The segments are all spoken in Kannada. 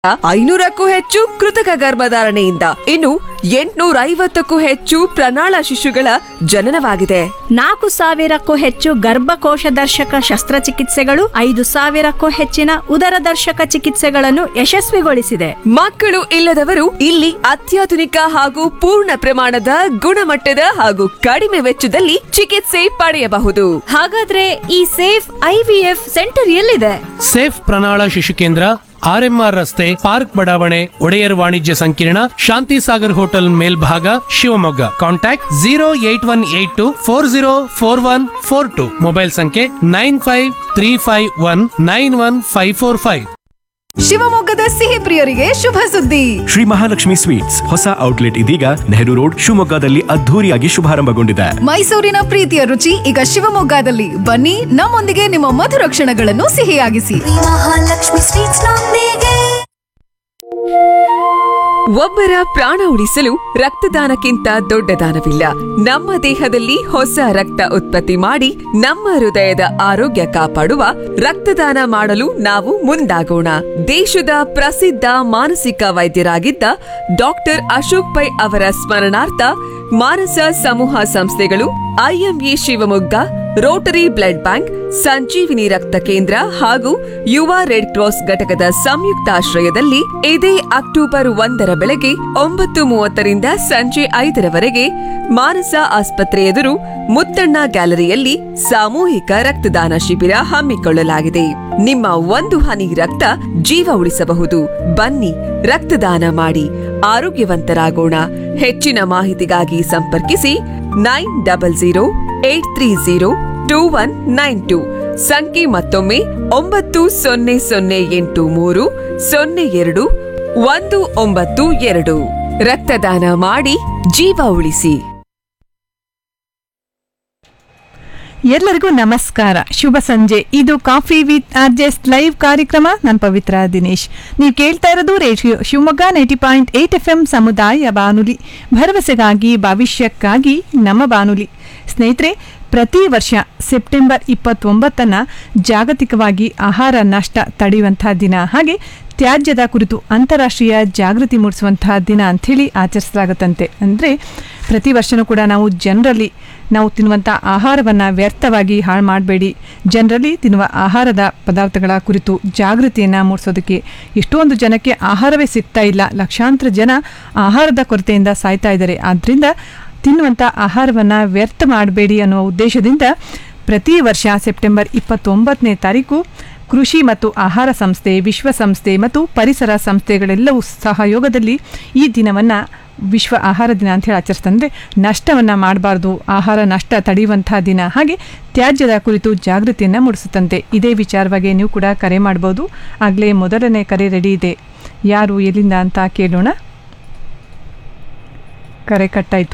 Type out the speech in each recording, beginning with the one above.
ಐನೂರಕ್ಕೂ ಹೆಚ್ಚು ಕೃತಕ ಗರ್ಭಧಾರಣೆಯಿಂದ ಇನ್ನು ಎಂಟುನೂರ ಐವತ್ತಕ್ಕೂ ಹೆಚ್ಚು ಪ್ರಣಾಳ ಶಿಶುಗಳ ಜನನವಾಗಿದೆ ನಾಲ್ಕು ಸಾವಿರಕ್ಕೂ ಹೆಚ್ಚು ಗರ್ಭಕೋಶ ದರ್ಶಕ ಶಸ್ತ್ರಚಿಕಿತ್ಸೆಗಳು ಐದು ಸಾವಿರಕ್ಕೂ ಹೆಚ್ಚಿನ ಉದರ ದರ್ಶಕ ಚಿಕಿತ್ಸೆಗಳನ್ನು ಯಶಸ್ವಿಗೊಳಿಸಿದೆ ಮಕ್ಕಳು ಇಲ್ಲದವರು ಇಲ್ಲಿ ಅತ್ಯಾಧುನಿಕ ಹಾಗೂ ಪೂರ್ಣ ಪ್ರಮಾಣದ ಗುಣಮಟ್ಟದ ಹಾಗೂ ಕಡಿಮೆ ವೆಚ್ಚದಲ್ಲಿ ಚಿಕಿತ್ಸೆ ಪಡೆಯಬಹುದು ಹಾಗಾದ್ರೆ ಈ ಸೇಫ್ ಐವಿಎಫ್ ಸೆಂಟರ್ ಎಲ್ಲಿದೆ ಸೇಫ್ ಪ್ರಣಾಳ ಶಿಶು ಕೇಂದ್ರ ಆರ್ಎಂಆರ್ ರಸ್ತೆ ಪಾರ್ಕ್ ಬಡಾವಣೆ ಒಡೆಯರ್ ವಾಣಿಜ್ಯ ಸಂಕೀರ್ಣ ಶಾಂತಿ ಸಾಗರ್ ಹೋಟೆಲ್ ಮೇಲ್ಭಾಗ Shivamogga contact zero eight one eight two four zero four one four two mobile ಸಂಖ್ಯೆ nine five three five one nine one five four five ಶಿವಮೊಗ್ಗದ ಸಿಹಿ ಪ್ರಿಯರಿಗೆ ಶುಭ ಸುದ್ದಿ ಶ್ರೀ ಮಹಾಲಕ್ಷ್ಮಿ ಸ್ವೀಟ್ಸ್ ಹೊಸ ಔಟ್ಲೆಟ್ ಇದೀಗ ನೆಹರು ರೋಡ್ ಶಿವಮೊಗ್ಗದಲ್ಲಿ ಅದ್ಧೂರಿಯಾಗಿ ಶುಭಾರಂಭಗೊಂಡಿದೆ ಮೈಸೂರಿನ ಪ್ರೀತಿಯ ರುಚಿ ಈಗ ಶಿವಮೊಗ್ಗದಲ್ಲಿ ಬನ್ನಿ ನಮ್ಮೊಂದಿಗೆ ನಿಮ್ಮ ಮಧುರ ಕ್ಷಣಗಳನ್ನು ಸಿಹಿಯಾಗಿಸಿ ಮಹಾಲಕ್ಷ್ಮಿ ಸ್ವೀಟ್ಸ್ ನೊಂದಿಗೆ ಒಬ್ಬರ ಪ್ರಾಣ ಉಳಿಸಲು ರಕ್ತದಾನಕ್ಕಿಂತ ದೊಡ್ಡ ದಾನವಿಲ್ಲ ನಮ್ಮ ದೇಹದಲ್ಲಿ ಹೊಸ ರಕ್ತ ಉತ್ಪತ್ತಿ ಮಾಡಿ ನಮ್ಮ ಹೃದಯದ ಆರೋಗ್ಯ ಕಾಪಾಡುವ ರಕ್ತದಾನ ಮಾಡಲು ನಾವು ಮುಂದಾಗೋಣ ದೇಶದ ಪ್ರಸಿದ್ಧ ಮಾನಸಿಕ ವೈದ್ಯರಾಗಿದ್ದ ಡಾಕ್ಟರ್ ಅಶೋಕ್ ಪೈ ಅವರ ಸ್ಮರಣಾರ್ಥ ಮಾನಸ ಸಮೂಹ ಸಂಸ್ಥೆಗಳು IMA Shivamogga rotary blood bank Sanjeevini ರಕ್ತ ಕೇಂದ್ರ ಹಾಗೂ ಯುವ ರೆಡ್ ಕ್ರಾಸ್ ಘಟಕದ ಸಂಯುಕ್ತಾಶ್ರಯದಲ್ಲಿ ಇದೇ ಅಕ್ಟೋಬರ್ ಒಂದರ ಬೆಳಗ್ಗೆ ಒಂಬತ್ತು ಮೂವತ್ತರಿಂದ ಸಂಜೆ ಐದರವರೆಗೆ ಮಾನಸ ಆಸ್ಪತ್ರೆ ಎದುರು ಮುತ್ತಣ್ಣ ಗ್ಯಾಲರಿಯಲ್ಲಿ ಸಾಮೂಹಿಕ ರಕ್ತದಾನ ಶಿಬಿರ ಹಮ್ಮಿಕೊಳ್ಳಲಾಗಿದೆ ನಿಮ್ಮ ಒಂದು ಹನಿ ರಕ್ತ ಜೀವ ಉಳಿಸಬಹುದು ಬನ್ನಿ ರಕ್ತದಾನ ಮಾಡಿ ಆರೋಗ್ಯವಂತರಾಗೋಣ ಹೆಚ್ಚಿನ ಮಾಹಿತಿಗಾಗಿ ಸಂಪರ್ಕಿಸಿ nine double zero eight three zero two one nine two ಸಂಖ್ಯೆ ಮತ್ತೊಮ್ಮೆ ಒಂಬತ್ತು ಸೊನ್ನೆ ಸೊನ್ನೆ ಎಂಟು ಮೂರು ಸೊನ್ನೆ ಎರಡು ಒಂದು ಒಂಬತ್ತು ಎರಡು ರಕ್ತದಾನ ಮಾಡಿ ಜೀವ ಉಳಿಸಿ ಎಲ್ಲರಿಗೂ ನಮಸ್ಕಾರ ಶುಭ ಸಂಜೆ ಇದು ಕಾಫಿ ವಿತ್ ಆರ್ಜೆಸ್ ಲೈವ್ ಕಾರ್ಯಕ್ರಮ ನಾನು ಪವಿತ್ರ ದಿನೇಶ್ ನೀವು ಕೇಳ್ತಾ ಇರೋದು radio Shivamogga ninety point eight F M ಸಮುದಾಯ ಬಾನುಲಿ ಭರವಸೆಗಾಗಿ ಭವಿಷ್ಯಕ್ಕಾಗಿ ನಮ್ಮ ಬಾನುಲಿ ಸ್ನೇಹಿತರೆ ಪ್ರತಿ ವರ್ಷ ಸೆಪ್ಟೆಂಬರ್ ಇಪ್ಪತ್ತೊಂಬತ್ತನ್ನು ಜಾಗತಿಕವಾಗಿ ಆಹಾರ ನಷ್ಟ ತಡೆಯುವಂತಹ ದಿನ ಹಾಗೆ ತ್ಯಾಜ್ಯದ ಕುರಿತು ಅಂತಾರಾಷ್ಟ್ರೀಯ ಜಾಗೃತಿ ಮೂಡಿಸುವಂತಹ ದಿನ ಅಂಥೇಳಿ ಆಚರಿಸಲಾಗುತ್ತಂತೆ ಅಂದರೆ ಪ್ರತಿ ವರ್ಷವೂ ಕೂಡ ನಾವು ಜನರಲ್ಲಿ ನಾವು ತಿನ್ನುವಂಥ ಆಹಾರವನ್ನು ವ್ಯರ್ಥವಾಗಿ ಹಾಳು ಮಾಡಬೇಡಿ ಜನರಲ್ಲಿ ತಿನ್ನುವ ಆಹಾರದ ಪದಾರ್ಥಗಳ ಕುರಿತು ಜಾಗೃತಿಯನ್ನು ಮೂಡಿಸೋದಕ್ಕೆ ಎಷ್ಟೊಂದು ಜನಕ್ಕೆ ಆಹಾರವೇ ಸಿಗ್ತಾ ಇಲ್ಲ ಲಕ್ಷಾಂತರ ಜನ ಆಹಾರದ ಕೊರತೆಯಿಂದ ಸಾಯ್ತಾ ಇದ್ದಾರೆ ಆದ್ದರಿಂದ ತಿನ್ನುವಂಥ ಆಹಾರವನ್ನು ವ್ಯರ್ಥ ಮಾಡಬೇಡಿ ಅನ್ನುವ ಉದ್ದೇಶದಿಂದ ಪ್ರತಿ ವರ್ಷ ಸೆಪ್ಟೆಂಬರ್ ಇಪ್ಪತ್ತೊಂಬತ್ತನೇ ತಾರೀಕು ಕೃಷಿ ಮತ್ತು ಆಹಾರ ಸಂಸ್ಥೆ ವಿಶ್ವಸಂಸ್ಥೆ ಮತ್ತು ಪರಿಸರ ಸಂಸ್ಥೆಗಳೆಲ್ಲವೂ ಸಹಯೋಗದಲ್ಲಿ ಈ ದಿನವನ್ನು ವಿಶ್ವ ಆಹಾರ ದಿನ ಅಂತ ಹೇಳಿ ಆಚರಿಸ್ತಂದರೆ ನಷ್ಟವನ್ನು ಮಾಡಬಾರ್ದು ಆಹಾರ ನಷ್ಟ ತಡೆಯುವಂತಹ ದಿನ ಹಾಗೆ ತ್ಯಾಜ್ಯದ ಕುರಿತು ಜಾಗೃತಿಯನ್ನು ಮೂಡಿಸುತ್ತಂತೆ ಇದೇ ವಿಚಾರವಾಗಿ ನೀವು ಕೂಡ ಕರೆ ಮಾಡ್ಬೋದು ಆಗಲೇ ಮೊದಲನೇ ಕರೆ ರೆಡಿ ಇದೆ ಯಾರು ಎಲ್ಲಿಂದ ಅಂತ ಕೇಳೋಣ ಕರೆ ಕಟ್ಟಾಯಿತು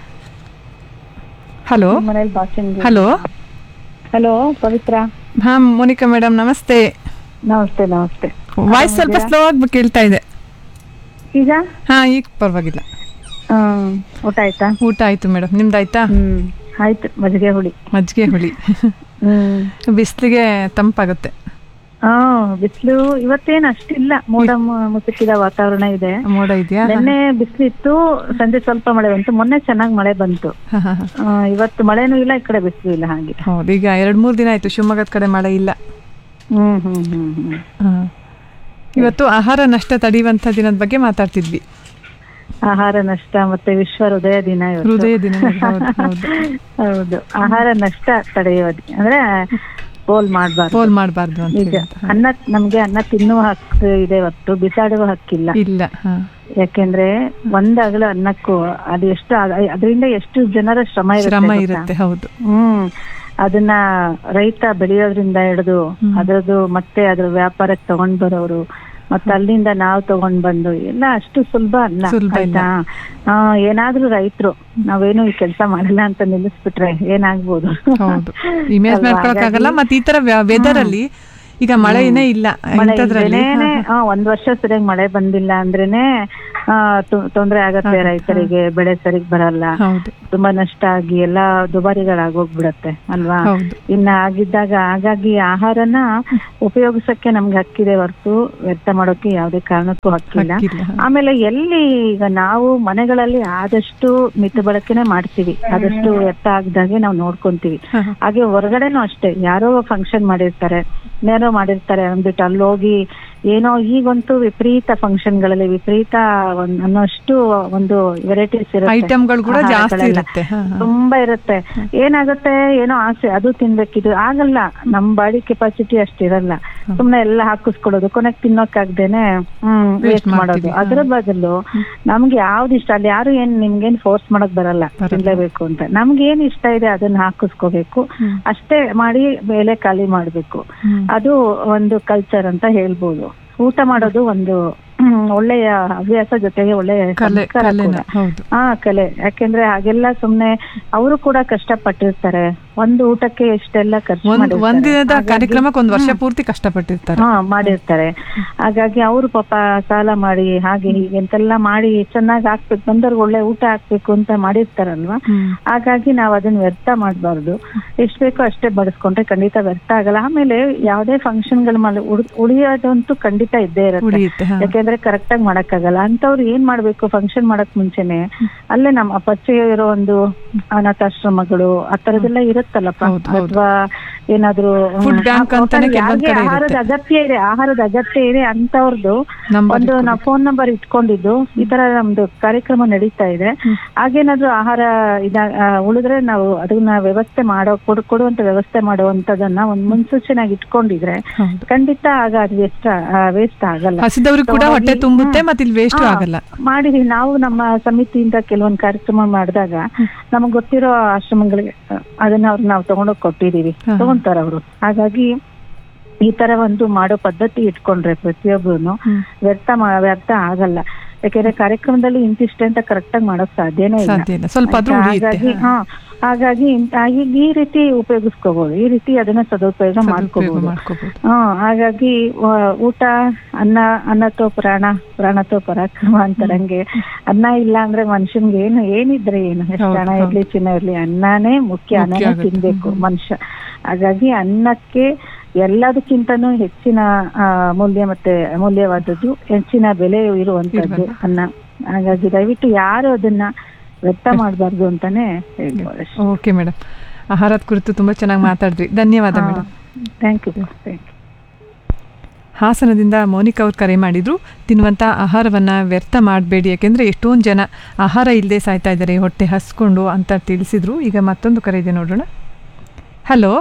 ಹಲೋ ಮನೇಲಿ ಬಾಚಣಿಗೆ ಹಲೋ ಹಲೋ ಪವಿತ್ರ ಹಾಂ ಮೋನಿಕಾ ಮೇಡಮ್ ನಮಸ್ತೆ ನಮಸ್ತೆ ನಮಸ್ತೆ ವಾಯ್ಸ್ ಸ್ವಲ್ಪ ಸ್ಲೋ ಆಗಿ ಕೇಳ್ತಾ ಇದೆ ಈಗ ಹಾಂ ಈಗ ಪರವಾಗಿಲ್ಲ ಹ್ಮ್ ಊಟ ಆಯ್ತಾ ಊಟ ಆಯಿತು ಮೇಡಮ್ ನಿಮ್ದಾಯ್ತಾ ಹ್ಮ್ ಆಯ್ತು ಮಜ್ಜಿಗೆ ಹುಳಿ ಮಜ್ಜಿಗೆ ಹುಳಿ ಹ್ಮ್ ಬಿಸಿಲಿಗೆ ತಂಪಾಗುತ್ತೆ ಹಾ ಬಿಸಿಲು ಇವತ್ತೇನ್ ಅಷ್ಟಿಲ್ಲ ಮೋಡ ಮು- ಮುಸುಕಿದ ವಾತಾವರಣ ಇದೆ ಮೋಡ ಇದೆಯಾ ನಿನ್ನೆ ಬಿಸಿಲಿತ್ತು ಸಂಜೆ ಸ್ವಲ್ಪ ಮಳೆ ಬಂತು ಮೊನ್ನೆ ಚೆನ್ನಾಗಿ ಮಳೆ ಬಂತು ಹಾಂ ಹಾಂ ಆ, ಇವತ್ತು ಮಳೆನೂ ಇಲ್ಲ ಈ ಕಡೆ ಬಿಸಿಲು ಇಲ್ಲ ಹಾಗೆ ಹೌದು ಈಗ ಎರಡು ಮೂರು ದಿನ ಆಯಿತು ಶಿವಮೊಗ್ಗದ ಕಡೆ ಮಳೆ ಇಲ್ಲ ಹ್ಮ್ ಹ್ಮ್ ಹ್ಮ್ ಹ್ಮ್ ಹಾಂ ಇವತ್ತು ಆಹಾರ ನಷ್ಟ ತಡೆಯುವಂಥ ದಿನದ ಬಗ್ಗೆ ಮಾತಾಡ್ತಿದ್ವಿ ಆಹಾರ ನಷ್ಟ ಮತ್ತೆ ವಿಶ್ವ ಹೃದಯ ದಿನ ಇವತ್ತು ಹೃದಯ ದಿನ ಹೌದು ಹೌದು ಹೌದು ಆಹಾರ ನಷ್ಟ ತಡೆಯುವ ದಿ- ಅಂದ್ರೆ ಪೋಲ್ ಮಾಡ್ಬಾರ್ದು ಪೋಲ್ ಮಾಡಬಾರ್ದು ಅಂತ ನಿಜ ಹೇಳಿ. ಅನ್ನ ನಮ್ಗೆ ಅನ್ನ ತಿನ್ನುವ ಹಕ್ಕು ಇದೆ ಹೊತ್ತು ಬಿಸಾಡುವ ಹಕ್ಕಿಲ್ಲ ಇಲ್ಲ ಹಾಂ ಯಾಕೆಂದ್ರೆ ಒಂದ್ ಅಗಲ ಅನ್ನಕ್ಕೂ ಅದು ಎಷ್ಟು ಅದ್- ಅದರಿಂದ ಎಷ್ಟು ಜನರ ಶ್ರಮ ಇರುತ್ತೆ ಶ್ರಮ ಗೊತ್ತಾ? ಇರುತ್ತೆ ಹೌದು ಹ್ಮ್ ಅದನ್ನ ರೈತ ಬೆಳೆಯೋದ್ರಿಂದ ಹಿಡಿದು ಅದ್ರದ್ದು ಮತ್ತೆ ಅದ್ರ ವ್ಯಾಪಾರಕ್ಕೆ ತಗೊಂಡ್ ಬರೋರು ಮತ್ತೆ ಅಲ್ಲಿಂದ ನಾವು ತಗೊಂಡ್ ಬಂದು ಎಲ್ಲ ಅಷ್ಟು ಸುಲಭ ಅಲ್ಲ ಸುಲಭ ಇಲ್ಲ. ಆಯ್ತಾ ಆ, ಏನಾದ್ರೂ ರೈತರು ನಾವೇನು ಈ ಕೆಲಸ ಮಾಡಲ್ಲ ಅಂತ ನಿಲ್ಲಿಸ್ಬಿಟ್ರೆ ಏನಾಗ್ಬೋದು ಹೌದು ಇಮೇಜ್ ಅಲ್ವಾ? ಮಾಡ್ಕೊಳಕ್ಕಾಗಲ್ಲ ಹಾಗಾಗಿ- ಮತ್ತೆ ಈ ತರ ವೆದರ್ ಅಲ್ಲಿ ಈಗ ಮಳೆನೇ ಇಲ್ಲ ಮಳೆ ಇಂಥದ್ರಲ್ಲಿ ಇಲ್ದೇನೆ ಆ, ಒಂದ್ ವರ್ಷ ಸರಿಯಾಗಿ ಮಳೆ ಬಂದಿಲ್ಲ ಅಂದ್ರೇನೆ ಆ, ತೊ- ತೊಂದ್ರೆ ಆಗತ್ತೆ ರೈತರಿಗೆ ಬೆಳೆ ಸರಿಗ್ ಬರಲ್ಲ ಹೌದು ತುಂಬಾ ನಷ್ಟ ಆಗಿ ಎಲ್ಲಾ ದುಬಾರಿಗಳಾಗೋಗ್ಬಿಡತ್ತೆ ಅಲ್ವಾ ಹೌದು ಇನ್ನ ಆಗಿದ್ದಾಗ ಹಾಗಾಗಿ ಆಹಾರನ ಉಪಯೋಗಿಸಕ್ಕೆ ನಮ್ಗೆ ಹಕ್ಕಿದೆ ಹೊರತು ವ್ಯರ್ಥ ಮಾಡೋಕೆ ಯಾವುದೇ ಕಾರಣಕ್ಕೂ ಹಕ್ಕಿಲ್ಲ ಹಕ್ಕಿಲ್ಲ, ಹೌದು. ಆಮೇಲೆ ಎಲ್ಲಿ ಈಗ ನಾವು ಮನೆಗಳಲ್ಲಿ ಆದಷ್ಟು ಮಿತ ಬಳಕೆನೆ ಮಾಡ್ತೀವಿ ಆದಷ್ಟು ವ್ಯರ್ಥ ಆಗದಾಗೆ ನಾವು ನೋಡ್ಕೊಂತೀವಿ ಹಾ, ಹಾ. ಹಾಗೆ ಹೊರಗಡೆನೂ ಅಷ್ಟೇ ಯಾರೋ ಫಂಕ್ಷನ್ ಮಾಡಿರ್ತಾರೆ ನೇರೋ ಮಾಡಿರ್ತಾರೆ ಅಂದ್ಬಿಟ್ಟು ಅಲ್ಲಿ ಹೋಗಿ ಏನೋ ಈಗಂತೂ ವಿಪರೀತ ಫಂಕ್ಷನ್ಗಳಲ್ಲಿ ವಿಪರೀತ ಒಂದ್ ಅನ್ನೋಷ್ಟು ಒಂದು ವೆರೈಟೀಸ್ ಇರುತ್ತೆ ಐಟಮ್ಗಳು ಕೂಡ ಜಾಸ್ತಿ ಆಹಾರಗಳೆಲ್ಲ. ಇರುತ್ತೆ ಹಾ, ಹಾ. ತುಂಬಾ ಇರುತ್ತೆ ಏನಾಗುತ್ತೆ ಏನೋ ಆಸೆ ಅದು ತಿನ್ಬೇಕಿದು ಆಗಲ್ಲ ನಮ್ ಬಾಡಿ ಕೆಪಾಸಿಟಿ ಅಷ್ಟಿರಲ್ಲ ಸುಮ್ನೆ ಎಲ್ಲ ಹಾಕಿಸ್ಕೊಳ್ಳೋದು ಕೊನೆಗೆ ತಿನ್ನೋಕಾಗ್ದೇನೆ ಹ್ಮ್ ವೇಸ್ಟ್ ಮಾಡೋದು ಮಾಡ್ತೀವಿ, ಅದ್ರ ಬದಲು ನಮ್ಗೆ ಯಾವ್ದು ಇಷ್ಟ ಅಲ್ಲಿ ಯಾರು ಏನ್ ನಿಮ್ಗೇನ್ ಫೋರ್ಸ್ ಮಾಡಕ್ ಬರಲ್ಲ ತಿನ್ಲೇಬೇಕು ಅಂತ ನಮ್ಗೆ ಏನ್ ಇಷ್ಟ ಇದೆ ಅದನ್ನ ಹಾಕಿಸ್ಕೋಬೇಕು ಅಷ್ಟೇ ಮಾಡಿ ಬೇಲೆ ಖಾಲಿ ಮಾಡ್ಬೇಕು ಅದು ಒಂದು ಕಲ್ಚರ್ ಅಂತ ಹೇಳ್ಬೋದು ಊಟ ಮಾಡೋದು ಒಂದು ಹ್ಮ್, ಒಳ್ಳೆಯ ಹವ್ಯಾಸ ಜೊತೆಗೆ ಒಳ್ಳೆಯ ಕಲೆ ಸಂಸ್ಕಾರ ಕಲೆನ ಕೂಡ. ಹೌದು ಹಾ ಕಲೆ ಯಾಕೆಂದ್ರೆ ಹಾಗೆಲ್ಲ ಸುಮ್ನೆ ಅವರು ಕೂಡ ಕಷ್ಟಪಟ್ಟಿರ್ತಾರೆ ಒಂದು ಊಟಕ್ಕೆ ಎಷ್ಟೆಲ್ಲ ಖರ್ಚು ಒಂದ್ ಮಾಡಿರ್ತಾರೆ. ಒಂದಿನದ ಹಾಗಾಗಿ- ಕಾರ್ಯಕ್ರಮಕ್ಕೆ ಒಂದ್ ವರ್ಷ ಪೂರ್ತಿ ಕಷ್ಟಪಟ್ಟಿರ್ತಾರೆ ಹಾ ಮಾಡಿರ್ತಾರೆ ಹಾಗಾಗಿ ಅವರು ಪಾಪ ಸಾಲ ಮಾಡಿ ಹಾಗೆ ಹೀಗೆ ಅಂತೆಲ್ಲ ಮಾಡಿ ಚೆನ್ನಾಗಿ ಹಾಕ್ಬೇಕು ಬಂದವ್ರಿಗೆ ಒಳ್ಳೆ ಊಟ ಹಾಕ್ಬೇಕು ಅಂತ ಮಾಡಿರ್ತಾರಲ್ವಾ ಹ್ಮ್. ಹಾಗಾಗಿ ನಾವ್ ಅದನ್ನ ವ್ಯರ್ಥ ಮಾಡಬಾರ್ದು ಎಷ್ಟ್ ಬೇಕೋ ಅಷ್ಟೇ ಬಡಿಸ್ಕೊಂಡ್ರೆ ಖಂಡಿತ ವ್ಯರ್ಥ ಆಗಲ್ಲ ಆಮೇಲೆ ಯಾವ್ದೇ ಫಂಕ್ಷನ್ಗಳ ಮೇಲೆ ಉಳ್- ಉಳಿಯೋದಂತೂ ಖಂಡಿತ ಇದ್ದೇ ಇರುತ್ತೆ ಉಳಿಯುತ್ತೆ ಹಾ. ಯಾಕೆಂದ್ರೆ ಕರೆಕ್ಟ್ ಆಗಿ ಮಾಡಕ್ಕಾಗಲ್ಲ ಅಂತವ್ರು ಏನ್ ಮಾಡ್ಬೇಕು ಫಂಕ್ಷನ್ ಮಾಡಕ್ ಮುಂಚೆನೆ ಅಲ್ಲೇ ನಮ್ಮ ಪರಿಚಯ ಇರೋ ಒಂದು ಅನಾಥಾಶ್ರಮಗಳು ಆ ತರದೆಲ್ಲ ಇರುತ್ತಲ್ಲಪ್ಪ ಹೌದು, ಹೌದು. ಅಥವಾ ಏನಾದ್ರು Food bank ಅಂತಾನೆ ಕೆಲವೊಂದ್ ಯಾರಿಗೆ ಕಡೆ ಆಹಾರದ ಇರುತ್ತೆ. ಅಗತ್ಯ ಇದೆ ಆಹಾರದ ಅಗತ್ಯ ಇದೆ ಅಂತವ್ರದ್ದು Number ಒಂದು ಇಟ್ಕೊಂಡು. ನಾವು ಫೋನ್ ನಂಬರ್ ಇಟ್ಕೊಂಡಿದ್ದು ಈ ತರ ನಮ್ದು ಕಾರ್ಯಕ್ರಮ ನಡೀತಾ ಇದೆ ಹಾಗೇನಾದ್ರೂ ಆಹಾರ ಇದ ಆ, ಉಳಿದ್ರೆ ನಾವು ಅದನ್ನ ವ್ಯವಸ್ಥೆ ಮಾಡೋ ಕೊಡು ಕೊಡುವಂತ ವ್ಯವಸ್ಥೆ ಮಾಡುವಂತದನ್ನ ಒಂದ್ ಮುನ್ಸೂಚನೆಯಾಗಿ ಇಟ್ಕೊಂಡಿದ್ರೆ ಹೌದು. ಖಂಡಿತ ಆಗ ಅದು ವೇಸ್ಟ್ ವೇಸ್ಟ್ ಆಗಲ್ಲ ಹಸಿದವ್ರಿಗೆ ಕೂಡ So ಹೊಟ್ಟೆ ಹಾಗಾಗಿ- ತುಂಬುತ್ತೆ ಹ್ಮ್. ಮತ್ತೆ ಇಲ್ಲಿ ವೇಸ್ಟ್ ಹಾ, ಆಗಲ್ಲ ಮಾಡಿದೀವಿ ನಾವು ನಮ್ಮ ಸಮಿತಿಯಿಂದ ಕೆಲವೊಂದು ಕಾರ್ಯಕ್ರಮ ಮಾಡಿದಾಗ ನಮಗ್ ಗೊತ್ತಿರೋ ಆಶ್ರಮಗಳಿಗೆ ಅ, ಅದನ್ನ ಅವ್ರು ನಾವು ತಗೊಂಡೋಗಿ ಕೊಟ್ಟಿದೀವಿ ಹಾ. ತಗೊಂತಾರ ಅವರು ಹಾಗಾಗಿ ಈ ತರ ಒಂದು ಮಾಡೋ ಪದ್ಧತಿ ಇಟ್ಕೊಂಡ್ರೆ ಪ್ರತಿಯೊಬ್ಬರು ವ್ಯರ್ಥ ಮಾ- ವ್ಯರ್ಥ ಆಗಲ್ಲ ಯಾಕೆಂದ್ರೆ ಕಾರ್ಯಕ್ರಮದಲ್ಲಿ ಇಂತಿಷ್ಟೇ ಅಂತ ಕರೆಕ್ಟ್ ಆಗಿ ಮಾಡಕ್ ಸಾಧ್ಯನೇ ಇಲ್ಲ ಸಾಧ್ಯ ಇಲ್ಲ. ಸ್ವಲ್ಪ ಆದ್ರೂ ಆಯ್ತಾ? ಉಳಿಯುತ್ತೆ. ಹಾಗಾಗಿ ಹಾ ಹಾಗಾಗಿ ಇಂತ- ಈ- ಈ ರೀತಿ ಉಪಯೋಗಿಸ್ಕೋಬಹುದು ಈ ರೀತಿ ಅದನ್ನ ಸದುಪಯೋಗ ಸದುಪಯೋಗ ಮಾಡ್ಕೋಬಹುದು ಮಾಡ್ಕೋಬಹುದು ಹಾ ಹಾಗಾಗಿ ವ- ಊಟ ಅನ್ನ ಅನ್ನತೋ ಪ್ರಾಣ ಪ್ರಾಣತೋ ಪರಾಕ್ರಮ ಅಂತಾರಂಗೆ ಅನ್ನ ಇಲ್ಲ ಅಂದ್ರೆ ಮನುಷ್ಯನ್ಗೆ ಏನು ಏನಿದ್ರೆ ಏನು ಎಷ್ಟು ಹೌದು, ಹಣ ಹೌದು. ಇರ್ಲಿ ಚಿನ್ನ ಇರ್ಲಿ ಅನ್ನನೇ ಮುಖ್ಯ ಮುಖ್ಯ ಅನ್ನನೇ ಆಗುತ್ತೆ. ತಿನ್ಬೇಕು ಮನುಷ್ಯ ಹಾಗಾಗಿ ಅನ್ನಕ್ಕೆ ಎಲ್ಲದಕ್ಕಿಂತನೂ ಹೆಚ್ಚಿನ ಆ, ಮೂಲ್ಯ ಮತ್ತೆ ಅಮೂಲ್ಯವಾದದ್ದು ಹೆಚ್ಚಿನ ಬೆಲೆ ಇರುವಂತದ್ದು ಅನ್ನ ಹಾಗಾಗಿ ದಯವಿಟ್ಟು ಯಾರು ಅದನ್ನ ವ್ಯರ್ಥ ಮಾಡಬಾರ್ದು ಅಂತಾನೆ ಹೇಳ್ಬೋದು ಅಷ್ಟೇ ಓಕೆ ಮೇಡಮ್ ಆಹಾರದ ಕುರಿತು ತುಂಬಾ ಚೆನ್ನಾಗಿ ಮಾತಾಡಿದ್ರಿ ಧನ್ಯವಾದ madam thank you thank you ಹಾಸನದಿಂದ ಮೋನಿಕಾ ಅವ್ರು ಕರೆ ಮಾಡಿದ್ರು ತಿನ್ನುವಂಥ ಆಹಾರವನ್ನು ವ್ಯರ್ಥ ಮಾಡಬೇಡಿ ಯಾಕೆಂದರೆ ಎಷ್ಟೊಂದು ಜನ ಆಹಾರ ಇಲ್ಲದೆ ಸಾಯ್ತಾ ಇದ್ದಾರೆ ಹೊಟ್ಟೆ ಹಸ್ಕೊಂಡು ಅಂತ ತಿಳಿಸಿದ್ರು ಈಗ ಮತ್ತೊಂದು ಕರೆ ಇದೆ ನೋಡೋಣ ಹಲೋ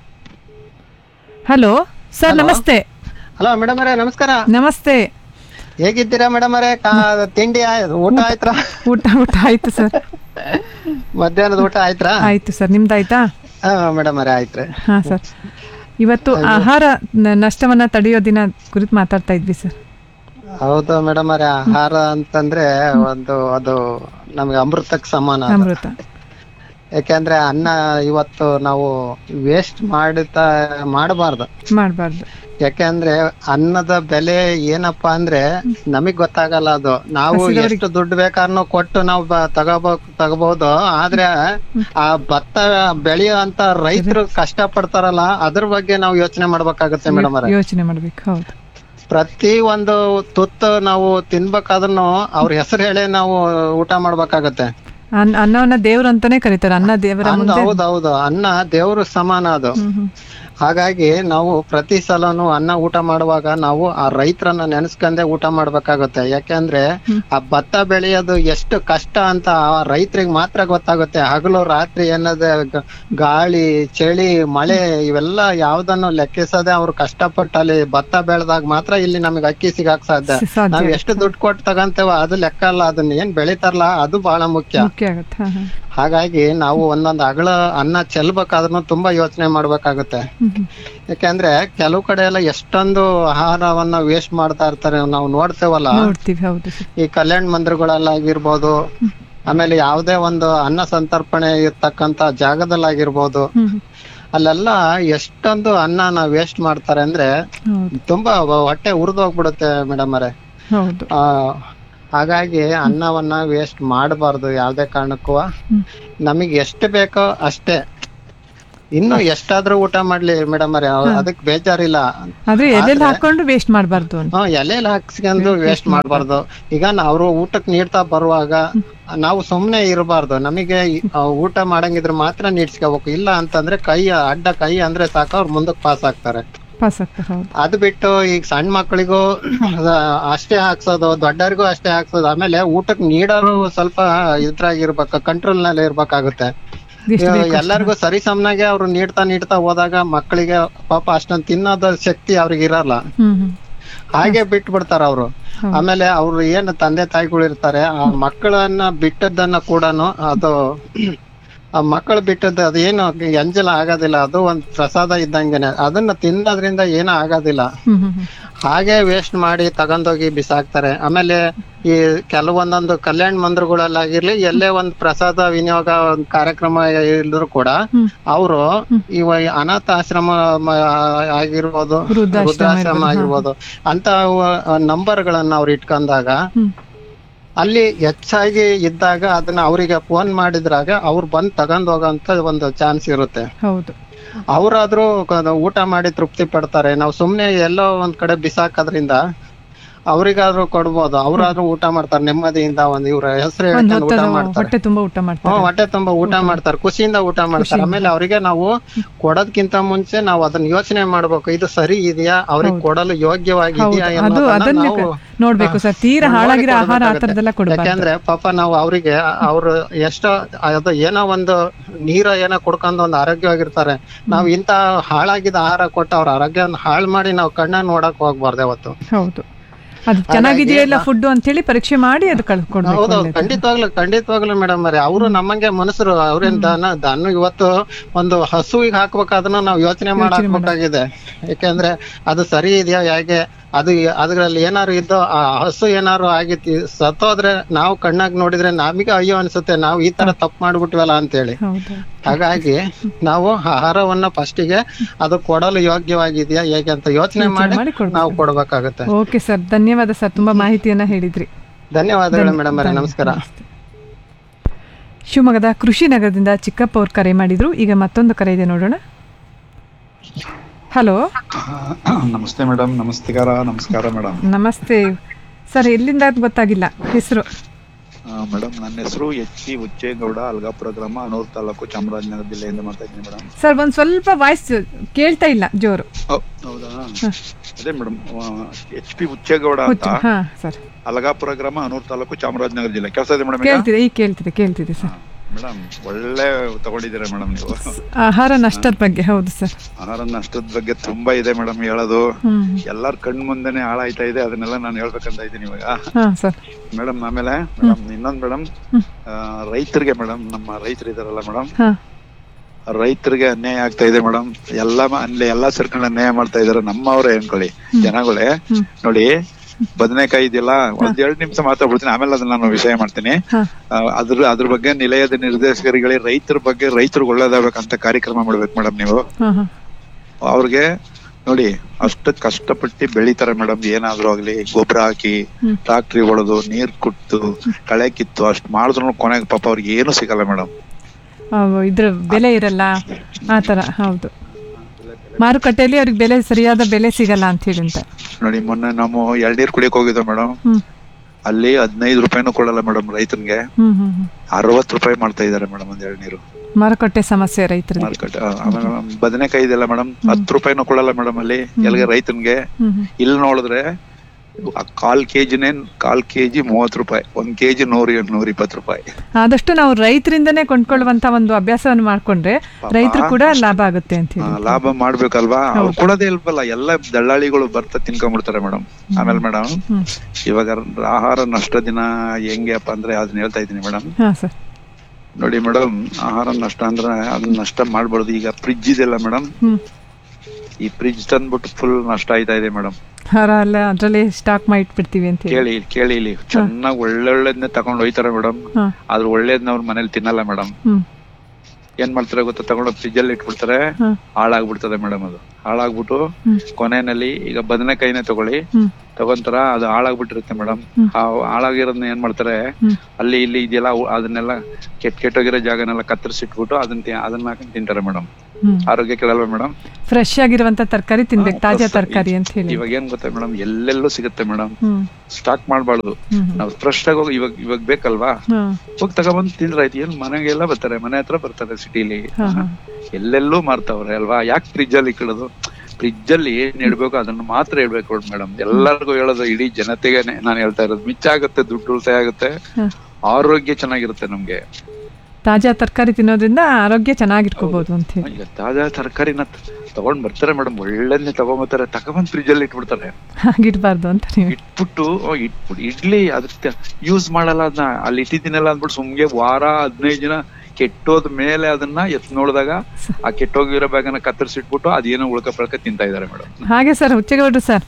ಹಲೋ ಸರ್ ನಮಸ್ತೆ ಹಲೋ ಮೇಡಮ್ ಅವರೇ ನಮಸ್ಕಾರ ನಮಸ್ತೆ ಹೇಗಿದ್ದೀರಾ ಮೇಡಮ್ ಅವರೇ ತಿಂಡಿ ಆಯ್ತು ಊಟ ಆಯ್ತಾ ಊಟ ಊಟ ಆಯ್ತು ಸರ್ ಮಧ್ಯಾಹ್ನದ ಊಟ ಆಯ್ತಾ ಆಯ್ತು ಸರ್ ನಿಮ್ದಾಯ್ತಾ ಹಾ ಮೇಡಮ್ ಅವರೇ ಆಯ್ತ್ರಿ ಹಾಂ ಸರ್ ಇವತ್ತು ಆಹಾರ ನ- ನಷ್ಟವನ್ನ ತಡೆಯೋ ದಿನ ಕುರಿತು ಮಾತಾಡ್ತಾ ಇದ್ವಿ ಸರ್ ಹೌದು ಮೇಡಮ್ ಅವರೇ ಆಹಾರ ಅಂತಂದ್ರೆ ಒಂದು ಅದು ನಮ್ಗೆ ಅಮೃತಕ್ಕೆ ಸಮಾನ ಅದು. ಅಮೃತ ಯಾಕೆಂದ್ರೆ ಅನ್ನ ಇವತ್ತು ನಾವು ವೇಸ್ಟ್ ಮಾಡುತ್ತಾ ಮಾಡಬಾರ್ದು ಮಾಡಬಾರ್ದು ಯಾಕೆಂದ್ರೆ ಅನ್ನದ ಬೆಲೆ ಏನಪ್ಪಾ ಅಂದ್ರೆ ನಮಗ್ ಗೊತ್ತಾಗಲ್ಲ ಅದು ನಾವು ಹಸಿದವ್ರಿಗೆ- ಎಷ್ಟು ದುಡ್ಡು ಬೇಕಾದ್ರೂ ಕೊಟ್ಟು ನಾವು ಬ- ತಗೋಬ ತಗೋಬಹುದು ಆದ್ರೆ ಆ ಭತ್ತ ಬೆಳೆಯೋ ಅಂತ ರೈತರು ಕಷ್ಟ ಪಡ್ತಾರಲ್ಲ ಅದ್ರ ಬಗ್ಗೆ ನಾವು ಯೋಚನೆ ಮಾಡ್ಬೇಕಾಗತ್ತೆ ಮೇಡಮ್ ಅವರೇ ಯೋಚನೆ ಮಾಡ್ಬೇಕು ಹೌದು ಪ್ರತಿ ಒಂದು ತುತ್ತು ನಾವು ತಿನ್ಬೇಕಾದ್ರೂ ಅವ್ರ ಹೆಸರು ಹೇಳಿ ನಾವು ಊಟ ಮಾಡ್ಬೇಕಾಗತ್ತೆ ಅನ್ನ ಅನ್ನವನ್ನ ದೇವ್ರು ಅಂತಾನೆ ಕರೀತಾರೆ ಅನ್ನ ದೇವರ ಅನ್ನ ಮುಂದೆ ಹೌದೌದು ಅನ್ನ ದೇವ್ರ ಸಮಾನ ಅದು ಹಾಗಾಗಿ ನಾವು ಪ್ರತಿ ಸಲನು ಅನ್ನ ಊಟ ಮಾಡುವಾಗ ನಾವು ಆ ರೈತರನ್ನ ನೆನೆಸ್ಕೊಂಡೆ ಊಟ ಮಾಡ್ಬೇಕಾಗುತ್ತೆ ಯಾಕೆಂದ್ರೆ ಆ ಭತ್ತ ಬೆಳೆಯೋದು ಎಷ್ಟು ಕಷ್ಟ ಅಂತ ಆ ರೈತರಿಗೆ ಮಾತ್ರ ಗೊತ್ತಾಗುತ್ತೆ ಹಗಲು ರಾತ್ರಿ ಏನದ ಗ- ಗಾಳಿ ಚಳಿ ಮಳೆ ಇವೆಲ್ಲ ಯಾವ್ದನ್ನು ಲೆಕ್ಕಿಸದೆ ಅವ್ರು ಕಷ್ಟಪಟ್ಟು ಅಲ್ಲಿ ಭತ್ತ ಬೆಳೆದಾಗ ಮಾತ್ರ ಇಲ್ಲಿ ನಮಗೆ ಅಕ್ಕಿ ಸಿಗಾಕ್ ಸಾಧ್ಯ ಸಾಧ್ಯ ನಾವ್ ಎಷ್ಟು ದುಡ್ಡು ಕೊಟ್ಟು ತಗಂತೇವ ಅದು ಲೆಕ್ಕ ಅಲ್ಲ ಅದನ್ನ ಏನ್ ಬೆಳಿತಾರಲ್ಲ ಅದು ಬಹಳ ಮುಖ್ಯ ಮುಖ್ಯ ಆಗುತ್ತೆ ಹಾ, ಹಾ. ಹಾಗಾಗಿ ನಾವು ಒಂದೊಂದ್ ಅಗಳ ಅನ್ನ ಚೆಲ್ಬೇಕಾದ್ರೂ ತುಂಬಾ ಯೋಚನೆ ಮಾಡ್ಬೇಕಾಗುತ್ತೆ ಯಾಕಂದ್ರೆ ಕೆಲವು ಕಡೆ ಎಲ್ಲ ಎಷ್ಟೊಂದು ಆಹಾರವನ್ನ ವೇಸ್ಟ್ ಮಾಡ್ತಾ ಇರ್ತಾರೆ ನಾವು ನೋಡ್ತೇವಲ್ಲ ನೋಡ್ತೀವಿ ಹೌದು ಸರ್ ಈ ಕಲ್ಯಾಣ ಮಂದಿರಗಳಲ್ಲಾಗಿರ್ಬೋದು ಆಮೇಲೆ ಯಾವುದೇ ಒಂದು ಅನ್ನ ಸಂತರ್ಪಣೆ ಇರ್ತಕ್ಕಂತ ಜಾಗದಲ್ಲಾಗಿರ್ಬೋದು ಅಲ್ಲೆಲ್ಲ ಎಷ್ಟೊಂದು ಅನ್ನ ನಾವು ವೇಸ್ಟ್ ಮಾಡ್ತಾರೆ ಅಂದ್ರೆ ಹೌದು ತುಂಬಾ ಹೊಟ್ಟೆ ಉರಿದೋಗ್ಬಿಡುತ್ತೆ ಮೇಡಮ್ ಅವರೇ ಹೌದು ಆ ಹಾಗಾಗಿ ಅನ್ನವನ್ನ ವೇಸ್ಟ್ ಮಾಡಬಾರ್ದು ಯಾವ್ದೇ ಕಾರಣಕ್ಕೂ ನಮಗೆ ಎಷ್ಟು ಬೇಕೋ ಅಷ್ಟೇ ಇನ್ನು ಎಷ್ಟಾದ್ರೂ ಊಟ ಮಾಡ್ಲಿ ಮೇಡಮ್ ಅವರೇ ಅದಕ್ ಬೇಜಾರಿಲ್ಲ ಆದ್ರೆ ಎಲ್ಲೆಲ್ಲಿ ಆದ್ರೆ- ಹಾಕೊಂಡು ವೇಸ್ಟ್ ಮಾಡಬಾರ್ದು ಅಂತ ಹ್ಮ್ ಎಲೆಯಲ್ಲಿ ಹಾಕ್ಸ್ಕೊಂಡು ವೇಸ್ಟ್ ಮಾಡಬಾರ್ದು ಈಗ ಅವರು ಊಟಕ್ ನೀಡ್ತಾ ಬರುವಾಗ ನಾವು ಸುಮ್ನೆ ಇರಬಾರ್ದು ನಮಗೆ ಈ- ಆ ಊಟ ಮಾಡಂಗಿದ್ರೆ ಮಾತ್ರ ನೀಡ್ಸ್ಕೋಬೇಕು ಇಲ್ಲ ಅಂತಂದ್ರೆ ಕೈ ಅಡ್ಡ ಕೈ ಅಂದ್ರೆ ಸಾಕು ಅವ್ರು ಮುಂದಕ್ಕೆ ಪಾಸ್ ಆಗ್ತಾರೆ ಪಾಸ್ ಆಗ್ತಾರೆ ಹೌದು ಅದು ಬಿಟ್ಟು ಈಗ ಸಣ್ಣ ಮಕ್ಕಳಿಗೂ ಅಷ್ಟೇ ಹಾಕ್ಸೋದು ದೊಡ್ಡರಿಗೂ ಅಷ್ಟೇ ಹಾಕ್ಸೋದು ಆಮೇಲೆ ಊಟಕ್ ನೀಡೋರು ಸ್ವಲ್ಪ ಇದ್ರಾಗಿರ್ಬೇಕು ಕಂಟ್ರೋಲ್ ನಲ್ಲಿ ಇರ್ಬೇಕಾಗುತ್ತೆ ಎಷ್ಟು ಬೇಕು ಅಷ್ಟು. ಎಲ್ಲರಿಗೂ ಸರಿ ಸಮನಾಗೆ ಅವ್ರು ನೀಡ್ತಾ ನೀಡ್ತಾ ಹೋದಾಗ ಮಕ್ಕಳಿಗೆ ಪಾಪ ಅಷ್ಟೊಂದು ತಿನ್ನೋದ ಶಕ್ತಿ ಅವ್ರಿಗೆ ಇರಲ್ಲ ಹ್ಮ್ ಹ್ಮ್ ಹಾಗೆ ಬಿಟ್ಟು ಬಿಡ್ತಾರ ಅವರು ಆಮೇಲೆ ಅವ್ರು ಏನು ತಂದೆ ತಾಯಿಗಳು ಇರ್ತಾರೆ ಆ ಮಕ್ಕಳನ್ನ ಬಿಟ್ಟದ್ದನ್ನ ಕೂಡ ಅದು ಆ ಮಕ್ಕಳು ಬಿಟ್ಟದ್ದು ಅದೇನು ಎಂಜಲ ಆಗೋದಿಲ್ಲ ಅದು ಒಂದ್ ಪ್ರಸಾದ ಇದ್ದಂಗೆನೆ ಅದನ್ನ ತಿನ್ನೋದ್ರಿಂದ ಏನು ಆಗೋದಿಲ್ಲ ಹ್ಮ್ ಹ್ಮ್ ಹ್ಮ್ ಹಾಗೆ ವೇಸ್ಟ್ ಮಾಡಿ ತಗೊಂಡೋಗಿ ಬಿಸಾಕ್ತಾರೆ ಆಮೇಲೆ ಈ ಕೆಲವೊಂದೊಂದು ಕಲ್ಯಾಣ ಮಂದಿರಗಳಲ್ಲಾಗಿರ್ಲಿ ಎಲ್ಲೇ ಒಂದ್ ಪ್ರಸಾದ ವಿನಿಯೋಗ ಒಂದ್ ಕಾರ್ಯಕ್ರಮ ಇಲ್ಲದ್ರು ಕೂಡ ಅವರು ಇವ ಈ ಅನಾಥ ಆಶ್ರಮ ಮ- ಆಗಿರ್ಬೋದು ವೃದ್ಧಾಶ್ರಮ ವೃದ್ಧಾಶ್ರಮ ಇರ್ಬೋದು, ಹಾ. ಆಗಿರ್ಬೋದು ಅಂತ ನಂಬರ್ ಗಳನ್ನ ಅವ್ರು ಇಟ್ಕೊಂಡಾಗ ಹ್ಮ್. ಅಲ್ಲಿ ಹೆಚ್ಚಾಗಿ ಇದ್ದಾಗ ಅದನ್ನ ಅವರಿಗೆ ಫೋನ್ ಮಾಡಿದ್ರಾಗ ಅವ್ರು ಬಂದ್ ತಗೊಂಡ್ ಹೋಗೋಂತ ಒಂದು ಚಾನ್ಸ್ ಇರುತ್ತೆ ಹೌದು ಅವರಾದ್ರೂ ಊಟ ಮಾಡಿ ತೃಪ್ತಿ ಪಡ್ತಾರೆ ನಾವು ಸುಮ್ನೆ ಎಲ್ಲೋ ಒಂದ್ ಕಡೆ ಬಿಸಾಕೋದ್ರಿಂದ ಅವ್ರಿಗಾದ್ರೂ ಕೊಡ್ಬೋದು ಅವ್ರಾದ್ರೂ ಊಟ ಮಾಡ್ತಾರೆ ನೆಮ್ಮದಿಯಿಂದ ಒಂದ್ ಇವ್ರ ಹೆಸರು ಒಂದ್ ಹೇಳ್ಕೊಂಡು ಊಟ ಹೊತ್ತದು ಮಾಡ್ತಾರೆ ಹೊಟ್ಟೆ ತುಂಬಾ ಊಟ ಮಾಡ್ತಾರೆ ಹ್ಮ್ ಹೊಟ್ಟೆ ತುಂಬಾ ಊಟ ಮಾಡ್ತಾರೆ ಖುಷಿಯಿಂದ ಊಟ ಮಾಡ್ತಾರೆ ಆಮೇಲೆ ಅವರಿಗೆ ನಾವು ಕೊಡೋದ್ಕಿಂತ ಮುಂಚೆ ನಾವು ಅದನ್ನ ಯೋಚನೆ ಮಾಡ್ಬೇಕು ಇದು ಸರಿ ಇದೆಯಾ ಅವ್ರಿಗೆ ಕೊಡಲು ಯೋಗ್ಯವಾಗಿದೆಯಾ ಹೌದು, ಅದು ಅನ್ನೋದನ್ನ ಅದನ್ನೇ ನಾವು ಕ- ನೋಡ್ಬೇಕು ಸರ್ ತೀರಾ ನೋಡಿ ಹಾಳಾಗಿರೋ ಆಹಾರ ಆ ಕೊಡ್ಬೇಕಾಗತ್ತೆ. ಥರದ್ದೆಲ್ಲ ಕೊಡ್ಬಾರ್ದು ಯಾಕಂದ್ರೆ ಪಾಪ ನಾವು ಅವರಿಗೆ ಅವ್ರು ಎಷ್ಟೋ ಅದು ಏನೋ ಒಂದು ನೀರ ಏನೋ ಕುಡ್ಕೊಂಡು ಒಂದು ಆರೋಗ್ಯವಾಗಿರ್ತಾರೆ ನಾವು ಇಂತ ಹಾಳಾಗಿದ್ದ ಆಹಾರ ಕೊಟ್ಟು ಅವ್ರ ಆರೋಗ್ಯನ ಹಾಳು ಮಾಡಿ ನಾವು ಕಣ್ಣ ನೋಡಕ್ ಹೋಗ್ಬಾರ್ದು ಯಾವತ್ತು ಹೌದು ಅದು ಚೆನ್ನಾಗಿದೆಯಾ ಇಲ್ಲ ಫುಡ್ ಅಂತ ಹೇಳಿ ಪರೀಕ್ಷೆ ಮಾಡಿ ಅದು ಕಳ್ಕೊಡ್ಬೇಕು ಹೌದೌದು ಒಳ್ಳೇದು. ಖಂಡಿತವಾಗ್ಲು ಖಂಡಿತವಾಗ್ಲು ಮೇಡಮ್ ಅವ್ರೆ ಅವರು ನಮ್ಮಂಗೆ ಮನಸ್ಸರು ಅವ್ರೇನ್ ದನ ದನ ಇವತ್ತು ಒಂದು ಹಸುವಿಗೆ ಹಾಕ್ಬೇಕಾದ್ರೂ ನಾವು ಯೋಚನೆ ಮಾಡಾಕ್ಬೇಕಾಗಿದೆ ಯಾಕೆಂದ್ರೆ ಅದು ಸರಿ ಇದೆಯಾ ಹೇಗೆ ಅದು ಅದ್ರಲ್ಲಿ ಏನಾರು ಇದ್ದೋ ಆ ಹಸು ಏನಾರು ಆಗಿತ್ತು ಸತ್ತೋದ್ರೆ ನಾವು ಕಣ್ಣಾಗ್ ನೋಡಿದ್ರೆ ನಮಗೆ ಅಯ್ಯೋ ಅನ್ಸುತ್ತೆ ನಾವು ಈ ತರ ತಪ್ಪು ಮಾಡ್ಬಿಟ್ವಲ್ಲ ಅಂತೇಳಿ ಹೌದು ಹಾಗಾಗಿ ನಾವು ಆಹಾರವನ್ನ ಫಸ್ಟಿಗೆ ಅದು ಕೊಡಲು ಯೋಗ್ಯವಾಗಿದೆಯಾ ಹೇಗೆ ಅಂತ ಯೋಚನೆ ಮಾಡಿ ಮಾಡಿ ಕೊಡ್ಬೇಕು. ನಾವು ಕೊಡ್ಬೇಕಾಗತ್ತೆ ಓಕೆ ಸರ್ ಧನ್ಯವಾದ ಸರ್ ತುಂಬಾ ಮಾಹಿತಿಯನ್ನ ಹೇಳಿದ್ರಿ ಧನ್ಯವಾದಗಳು ಮೇಡಮ್ ಅವರೇ ನಮಸ್ಕಾರ ಶಿವಮೊಗ್ಗದ ಕೃಷಿ ನಗರದಿಂದ ಚಿಕ್ಕಪ್ಪ ಅವ್ರು ಕರೆ ಮಾಡಿದ್ರು ಈಗ ಮತ್ತೊಂದು ಕರೆ ಇದೆ ನೋಡೋಣ ಹಲೋ ನಮಸ್ತೆ ಮೇಡಮ್ ನಮಸ್ಕಾರ ನಮಸ್ಕಾರ ಮೇಡಮ್ ನಮಸ್ತೆ ಸರ್ ಎಲ್ಲಿಂದ ಅಂತ ಗೊತ್ತಾಗಿಲ್ಲ ಹೆಸರು ಮೇಡಮ್ ನನ್ನ ಹೆಸರು ಎಚ್ ಪಿ ಉಚ್ಚೇಗೌಡ ಅಲ್ಗಾಪುರ ಗ್ರಾಮ ಅನೂರು ತಾಲೂಕು ಚಾಮರಾಜನಗರ ಜಿಲ್ಲೆಯಿಂದ ಮಾತಾಡ್ತೀನಿ ಮೇಡಮ್ ಸರ್ ಒಂದ್ ಸ್ವಲ್ಪ ವಾಯ್ಸ್ ಕೇಳ್ತಾ ಇಲ್ಲ ಜೋರು ಹೌದಾ ಅದೇ ಮೇಡಮ್ ಎಚ್ ಪಿ ಉಚ್ಚೇಗೌಡ ಅಂತ ಹುಚ್ಚು ಹಾ ಸರ್ ಅಲಗಾಪುರ ಗ್ರಾಮ ಅನೂರು ತಾಲೂಕು ಚಾಮರಾಜನಗರ ಜಿಲ್ಲೆ ಕೆಲಸ ಇದೆ ಮೇಡಮ್ ಕೇಳ್ತಿದೆ ಈಗ ಕೇಳ್ತಿದೆ ಕೇಳ್ತಿದೆ ಸರ್ ಮೇಡಮ್ ಒಳ್ಳೆ ತಗೊಂಡಿದ್ದೀರಾ ಮೇಡಮ್ ನೀವು ಆಹಾರ ನಷ್ಟದ ಬಗ್ಗೆ ಹೌದು ಸರ್ ಆಹಾರ ನಷ್ಟದ ಬಗ್ಗೆ ತುಂಬಾ ಇದೆ ಮೇಡಮ್ ಹೇಳೋದು ಹ್ಮ್ ಎಲ್ಲಾರ ಕಣ್ ಮುಂದೆನೆ ಹಾಳಾಯ್ತಾ ಇದೆ ಅದನ್ನೆಲ್ಲ ನಾನು ಹೇಳ್ಬೇಕಂತ ಇದ್ದೀನಿ ಇವಾಗ ಹಾ ಸರ್ ಮೇಡಮ್ ಆಮೇಲೆ ಮೇಡಮ್ ಇನ್ನೊಂದು ಮೇಡಮ್ ರೈತರಿಗೆ ಮೇಡಮ್ ನಮ್ಮ ರೈತರು ಇದಾರಲ್ಲ ಮೇಡಮ್ ಹಾ ರೈತರಿಗೆ ಅನ್ಯಾಯ ಆಗ್ತಾ ಇದೆ ಮೇಡಮ್ ಎಲ್ಲ ಅಲ್ಲಿ ಎಲ್ಲಾ ಸೇರ್ಕೊಂಡು ಅನ್ಯಾಯ ಮಾಡ್ತಾ ಇದಾರೆ ನಮ್ಮವ್ರೆ ಅನ್ಕೊಳ್ಳಿ ಜನಗಳೇ ನೋಡಿ ಬದನೆಕಾಯಿ ಇದೆಯಲ್ಲ ಒಂದ್ ಎರಡ್ ನಿಮಿಷ ಮಾತಾಡ್ಬಿಡ್ತೀನಿ ಆಮೇಲೆ ಅದನ್ನ ನಾನು ವಿಷಯ ಮಾಡ್ತೀನಿ ಹಾ. ಆ, ಅದ್ರ ಅದ್ರ ಬಗ್ಗೆ ನಿಲಯದ ನಿರ್ದೇಶಕರುಗಳಿಗೆ ರೈತರ ಬಗ್ಗೆ ರೈತರು ಒಳ್ಳೇದಾಗಬೇಕಂತ ಕಾರ್ಯಕ್ರಮ ಮಾಡ್ಬೇಕು ಮೇಡಮ್ ನೀವು ಹಾ ಹಾ ಅವ್ರಿಗೆ ನೋಡಿ ಅಷ್ಟು ಕಷ್ಟಪಟ್ಟು ಬೆಳಿತಾರೆ ಮೇಡಮ್ ಏನಾದ್ರೂ ಆಗ್ಲಿ ಗೊಬ್ಬರ ಹಾಕಿ ಟ್ರಾಕ್ಟ್ರಿ ಹೊಡೆದು ನೀರ್ ಕುಟ್ಟು ಕಳೆ ಕಿತ್ತು ಅಷ್ಟ್ ಮಾಡಿದ್ರು ಕೊನೆಗೆ ಪಾಪ ಅವ್ರಿಗೆ ಏನು ಸಿಗಲ್ಲ ಮೇಡಮ್ ಅವು ಇದ್ರ ಬೆಲೆ ಇರಲ್ಲ ಆ ಥರ ಹೌದು ಮಾರುಕಟ್ಟೆಯಲ್ಲಿ ಅವ್ರಿಗೆ ಬೆಲೆ ಸರಿಯಾದ ಬೆಲೆ ಸಿಗಲ್ಲ ಅಂತ ಹೇಳಿ ಅಂತ ನೋಡಿ ಮೊನ್ನೆ ನಾವು ಎಳ್ನೀರ್ ಕುಡಿಯಕ್ ಹೋಗಿದ್ವಿ ಮೇಡಮ್ ಹ್ಮ್ ಅಲ್ಲಿ ಹದಿನೈದು ರೂಪಾಯಿನೂ ಕೊಡಲ್ಲ ಮೇಡಮ್ ರೈತನ್ಗೆ ಹ್ಮ್ ಹ್ಮ್ ಹ್ಮ್ ಅರವತ್ತು ರೂಪಾಯಿ ಮಾಡ್ತಾ ಇದಾರೆ ಮೇಡಮ್ ಒಂದ್ ಎಳ್ನೀರು ಮಾರುಕಟ್ಟೆ ಸಮಸ್ಯೆ ರೈತರಿಗೆ ಮಾರ್ಕೆಟ್ ಆಮೇಲೆ ಬದನೆಕಾಯಿ ಇದೆಯಲ್ಲ ಮೇಡಮ್ ಹತ್ತು ರೂಪಾಯಿನೂ ಕೊಡಲ್ಲ ಮೇಡಮ್ ಅಲ್ಲಿ ಎಲ್ಲಿಗೆ ರೈತನ್ಗೆ ಹ್ಮ್ ಹ್ಮ್ ಇಲ್ಲಿ ನೋಡಿದ್ರೆ ಆ ಕಾಲ್ ಕೆಜಿನೇ ಕಾಲ್ ಕೆಜಿ ಮೂವತ್ತು ರೂಪಾಯಿ ಒಂದ್ ಕೆಜಿ ನೂರ ನೂರ ಇಪ್ಪತ್ತು ರೂಪಾಯಿ ಆದಷ್ಟು ನಾವು ರೈತರಿಂದನೇ ಕೊಂಡ್ಕೊಳ್ಳುವಂತ ಒಂದು ಅಭ್ಯಾಸವನ್ನು ಮಾಡ್ಕೊಂಡ್ರೆ ರೈತರು ಕೂಡ ಲಾಭ ಆಗುತ್ತೆ ಅಂತ ಆ, ಹೇಳಿ ಲಾಭ ಮಾಡ್ಬೇಕಲ್ವಾ ಅವ್ರು ಕೊಡೋದೇ ಇಲ್ವಲ್ಲ ಎಲ್ಲ ದಳ್ಳಾಳಿಗಳು ಬರ್ತಾ ತಿನ್ಕೊಂಡ್ಬಿಡ್ತಾರೆ ಮೇಡಮ್ ಆಮೇಲೆ ಮೇಡಮ್ ಹ್ಮ್. ಇವಾಗ ಆಹಾರ ನಷ್ಟ ದಿನ ಹೆಂಗೆಪ್ಪ ಅಂದ್ರೆ ಅದನ್ನ ಹೇಳ್ತಾ ಇದ್ದೀನಿ ಮೇಡಮ್ ಹಾ ಸರ್ ನೋಡಿ ಮೇಡಮ್ ಆಹಾರ ನಷ್ಟ ಅಂದ್ರೆ ಅದನ್ನ ನಷ್ಟ ಮಾಡ್ಬಾರ್ದು ಈಗ ಫ್ರಿಜ್ ಇದೆಯಲ್ಲ ಮೇಡಮ್ ಹ್ಮ್ ಈ ಫ್ರಿಜ್ ತಂದ್ಬಿಟ್ಟು ಫುಲ್ ನಷ್ಟ ಆಯ್ತಾ ಇದೆ ಮೇಡಮ್ ಆಹಾರ ಎಲ್ಲ ಅದರಲ್ಲೇ ಸ್ಟಾಕ್ ಮಾಡಿ ಇಟ್ಬಿಡ್ತೀವಿ ಅಂತ ಹೇಳಿ ಕೇಳಿ ಕೇಳಿ ಇಲ್ಲಿ ಚೆನ್ನಾಗಿ ಒಳ್ಳೊಳ್ಳೆದ್ನೇ ತಗೊಂಡ್ ಹೋಯ್ತಾರೆ ಮೇಡಮ್ ಹಾ ಆದ್ರೆ ಒಳ್ಳೇದ್ನ ಅವ್ರ ಮನೇಲಿ ತಿನ್ನಲ್ಲ ಮೇಡಮ್ ಹ್ಮ್ ಏನ್ ಮಾಡ್ತಾರೆ ಗೊತ್ತಾ ತಗೊಂಡೋಗಿ ಫ್ರಿಜ್ ಅಲ್ಲಿ ಇಟ್ಬಿಡ್ತಾರೆ ಹ್ಮ್. ಹಾಳಾಗ್ಬಿಡ್ತದೆ ಮೇಡಮ್ ಅದು ಹಾಳಾಗ್ಬಿಟ್ಟು ಹ್ಮ್. ಕೊನೆಯಲ್ಲಿ ಈಗ ಬದನೆಕಾಯಿನೇ ತಗೊಳ್ಳಿ ಹ್ಮ್. ತಗೊಂತಾರ ಅದು ಹಾಳಾಗ್ಬಿಟ್ಟಿರುತ್ತೆ ಮೇಡಮ್ ಹ್ಮ್. ಆ ಹಾಳಾಗಿರೋದನ್ನ ಏನ್ ಮಾಡ್ತಾರೆ ಹ್ಮ್. ಅಲ್ಲಿ ಇಲ್ಲಿ ಇದೆಯಲ್ಲ ಅವು- ಅದನ್ನೆಲ್ಲ ಕೆಟ್ಟ ಕೆಟ್ಟೋಗಿರೋ ಜಾಗನೆಲ್ಲ ಕತ್ತರಿಸಿಟ್ಬಿಟ್ಟು ಅದನ್ನ ತಿ- ಅದನ್ನ ಹಾಕೊಂಡು ತಿಂತಾರೆ ಮೇಡಮ್ ಹ್ಮ್ ಆರೋಗ್ಯ ಕೇಳಲ್ವಾ ಮೇಡಮ್ ಫ್ರೆಶ್ ಆಗಿರುವಂತ ತರಕಾರಿ ತಿನ್ಬೇಕು ತಾಜಾ ತರಕಾರಿ ಅಂತ ಹೇಳಿ ಇವಾಗ ಏನ್ ಗೊತ್ತಾ ಮೇಡಮ್ ಎಲ್ಲೆಲ್ಲೂ ಸಿಗುತ್ತೆ ಮೇಡಮ್ ಹ್ಮ್ ಸ್ಟಾಕ್ ಮಾಡ್ಬಾರ್ದು ಹ್ಮ್. ನಾವು ಫ್ರೆಶ್ ಆಗಿ ಹೋಗಿ ಇವಾಗ ಇವಾಗ ಬೇಕಲ್ವಾ ಹ್ಮ್ ಹೋಗಿ ತಗೊಬಂದ್ ತಿಂದ್ರೆ ಆಯ್ತು ಏನ್ ಮನೆಗೆಲ್ಲ ಬರ್ತಾರೆ ಮನೆ ಹತ್ರ ಬರ್ತಾರೆ ಸಿಟಿಲಿ ಹಾ, ಹಾ. ಎಲ್ಲೆಲ್ಲೂ ಮಾರ್ತಾವ್ರೆ ಅಲ್ವಾ ಯಾಕೆ ಫ್ರಿಜ್ ಅಲ್ಲಿ ಇಕ್ಕಿಡೋದು ಫ್ರಿಜ್ ಅಲ್ಲಿ ಏನ್ ಇಡ್ಬೇಕು ಅದನ್ನ ಮಾತ್ರ ಇಡ್ಬೇಕು ಮೇಡಮ್ ಎಲ್ಲರಿಗೂ ಹೇಳೋದು ಇಡೀ ಜನತೆಗೆನೆ ನಾನು ಹೇಳ್ತಾ ಇರೋದು ಮಿಚ್ಚಾಗುತ್ತೆ ದುಡ್ಡು ಉಳಿತಾಯ ಆಗುತ್ತೆ ಹಾ. ಆರೋಗ್ಯ ಚೆನ್ನಾಗಿರುತ್ತೆ ನಮ್ಗೆ ತಾಜಾ ತರಕಾರಿ ತಿನ್ನೋದ್ರಿಂದ ಆರೋಗ್ಯ ಚೆನ್ನಾಗಿಟ್ಕೋಬಹುದು ಅಂತ ಹೇಳಿ ಈಗ ತಾಜಾ ತರಕಾರಿನ ತಗೊಂಡ್ ಬರ್ತಾರೆ ಮೇಡಮ್ ಒಳ್ಳೆದ್ನೇ ತಗೊಂಬರ್ತಾರೆ ತಗೊಂಬಂದ್ ಫ್ರಿಜ್ ಅಲ್ಲಿ ಇಟ್ಬಿಡ್ತಾರೆ ಹಾಗಿರ್ಬಾರ್ದು ಅಂತ ನೀವು ಇಟ್ಬಿಟ್ಟು ಓ, ಇಟ್ಬಿಟ್ಟು ಇಡ್ಲಿ ಅದಕ್ಕೆ ಯೂಸ್ ಮಾಡಲ್ಲ ಅದನ್ನ ಅಲ್ಲಿ ಇಟ್ಟಿದ್ದೀನಲ್ಲ ಅಂದ್ಬಿಟ್ಟು ಸುಮ್ಗೆ ವಾರ ಹದಿನೈದು ದಿನ ಕೆಟ್ಟೋದ ಮೇಲೆ ಅದನ್ನ ಎತ್ ನೋಡಿದಾಗ ಆ ಕೆಟ್ಟೋಗಿರೋ ಬ್ಯಾಗನ್ನ ಕತ್ತರಿಸಿಟ್ಬಿಟ್ಟು ಅದೇನೋ ಉಳ್ಕ ಪಳ್ಕ ತಿಂತಾ ಇದಾರೆ ಮೇಡಮ್ ಹಾಗೆ ಸರ್ ಹುಚ್ಚೇಗೌಡ್ರು ಸರ್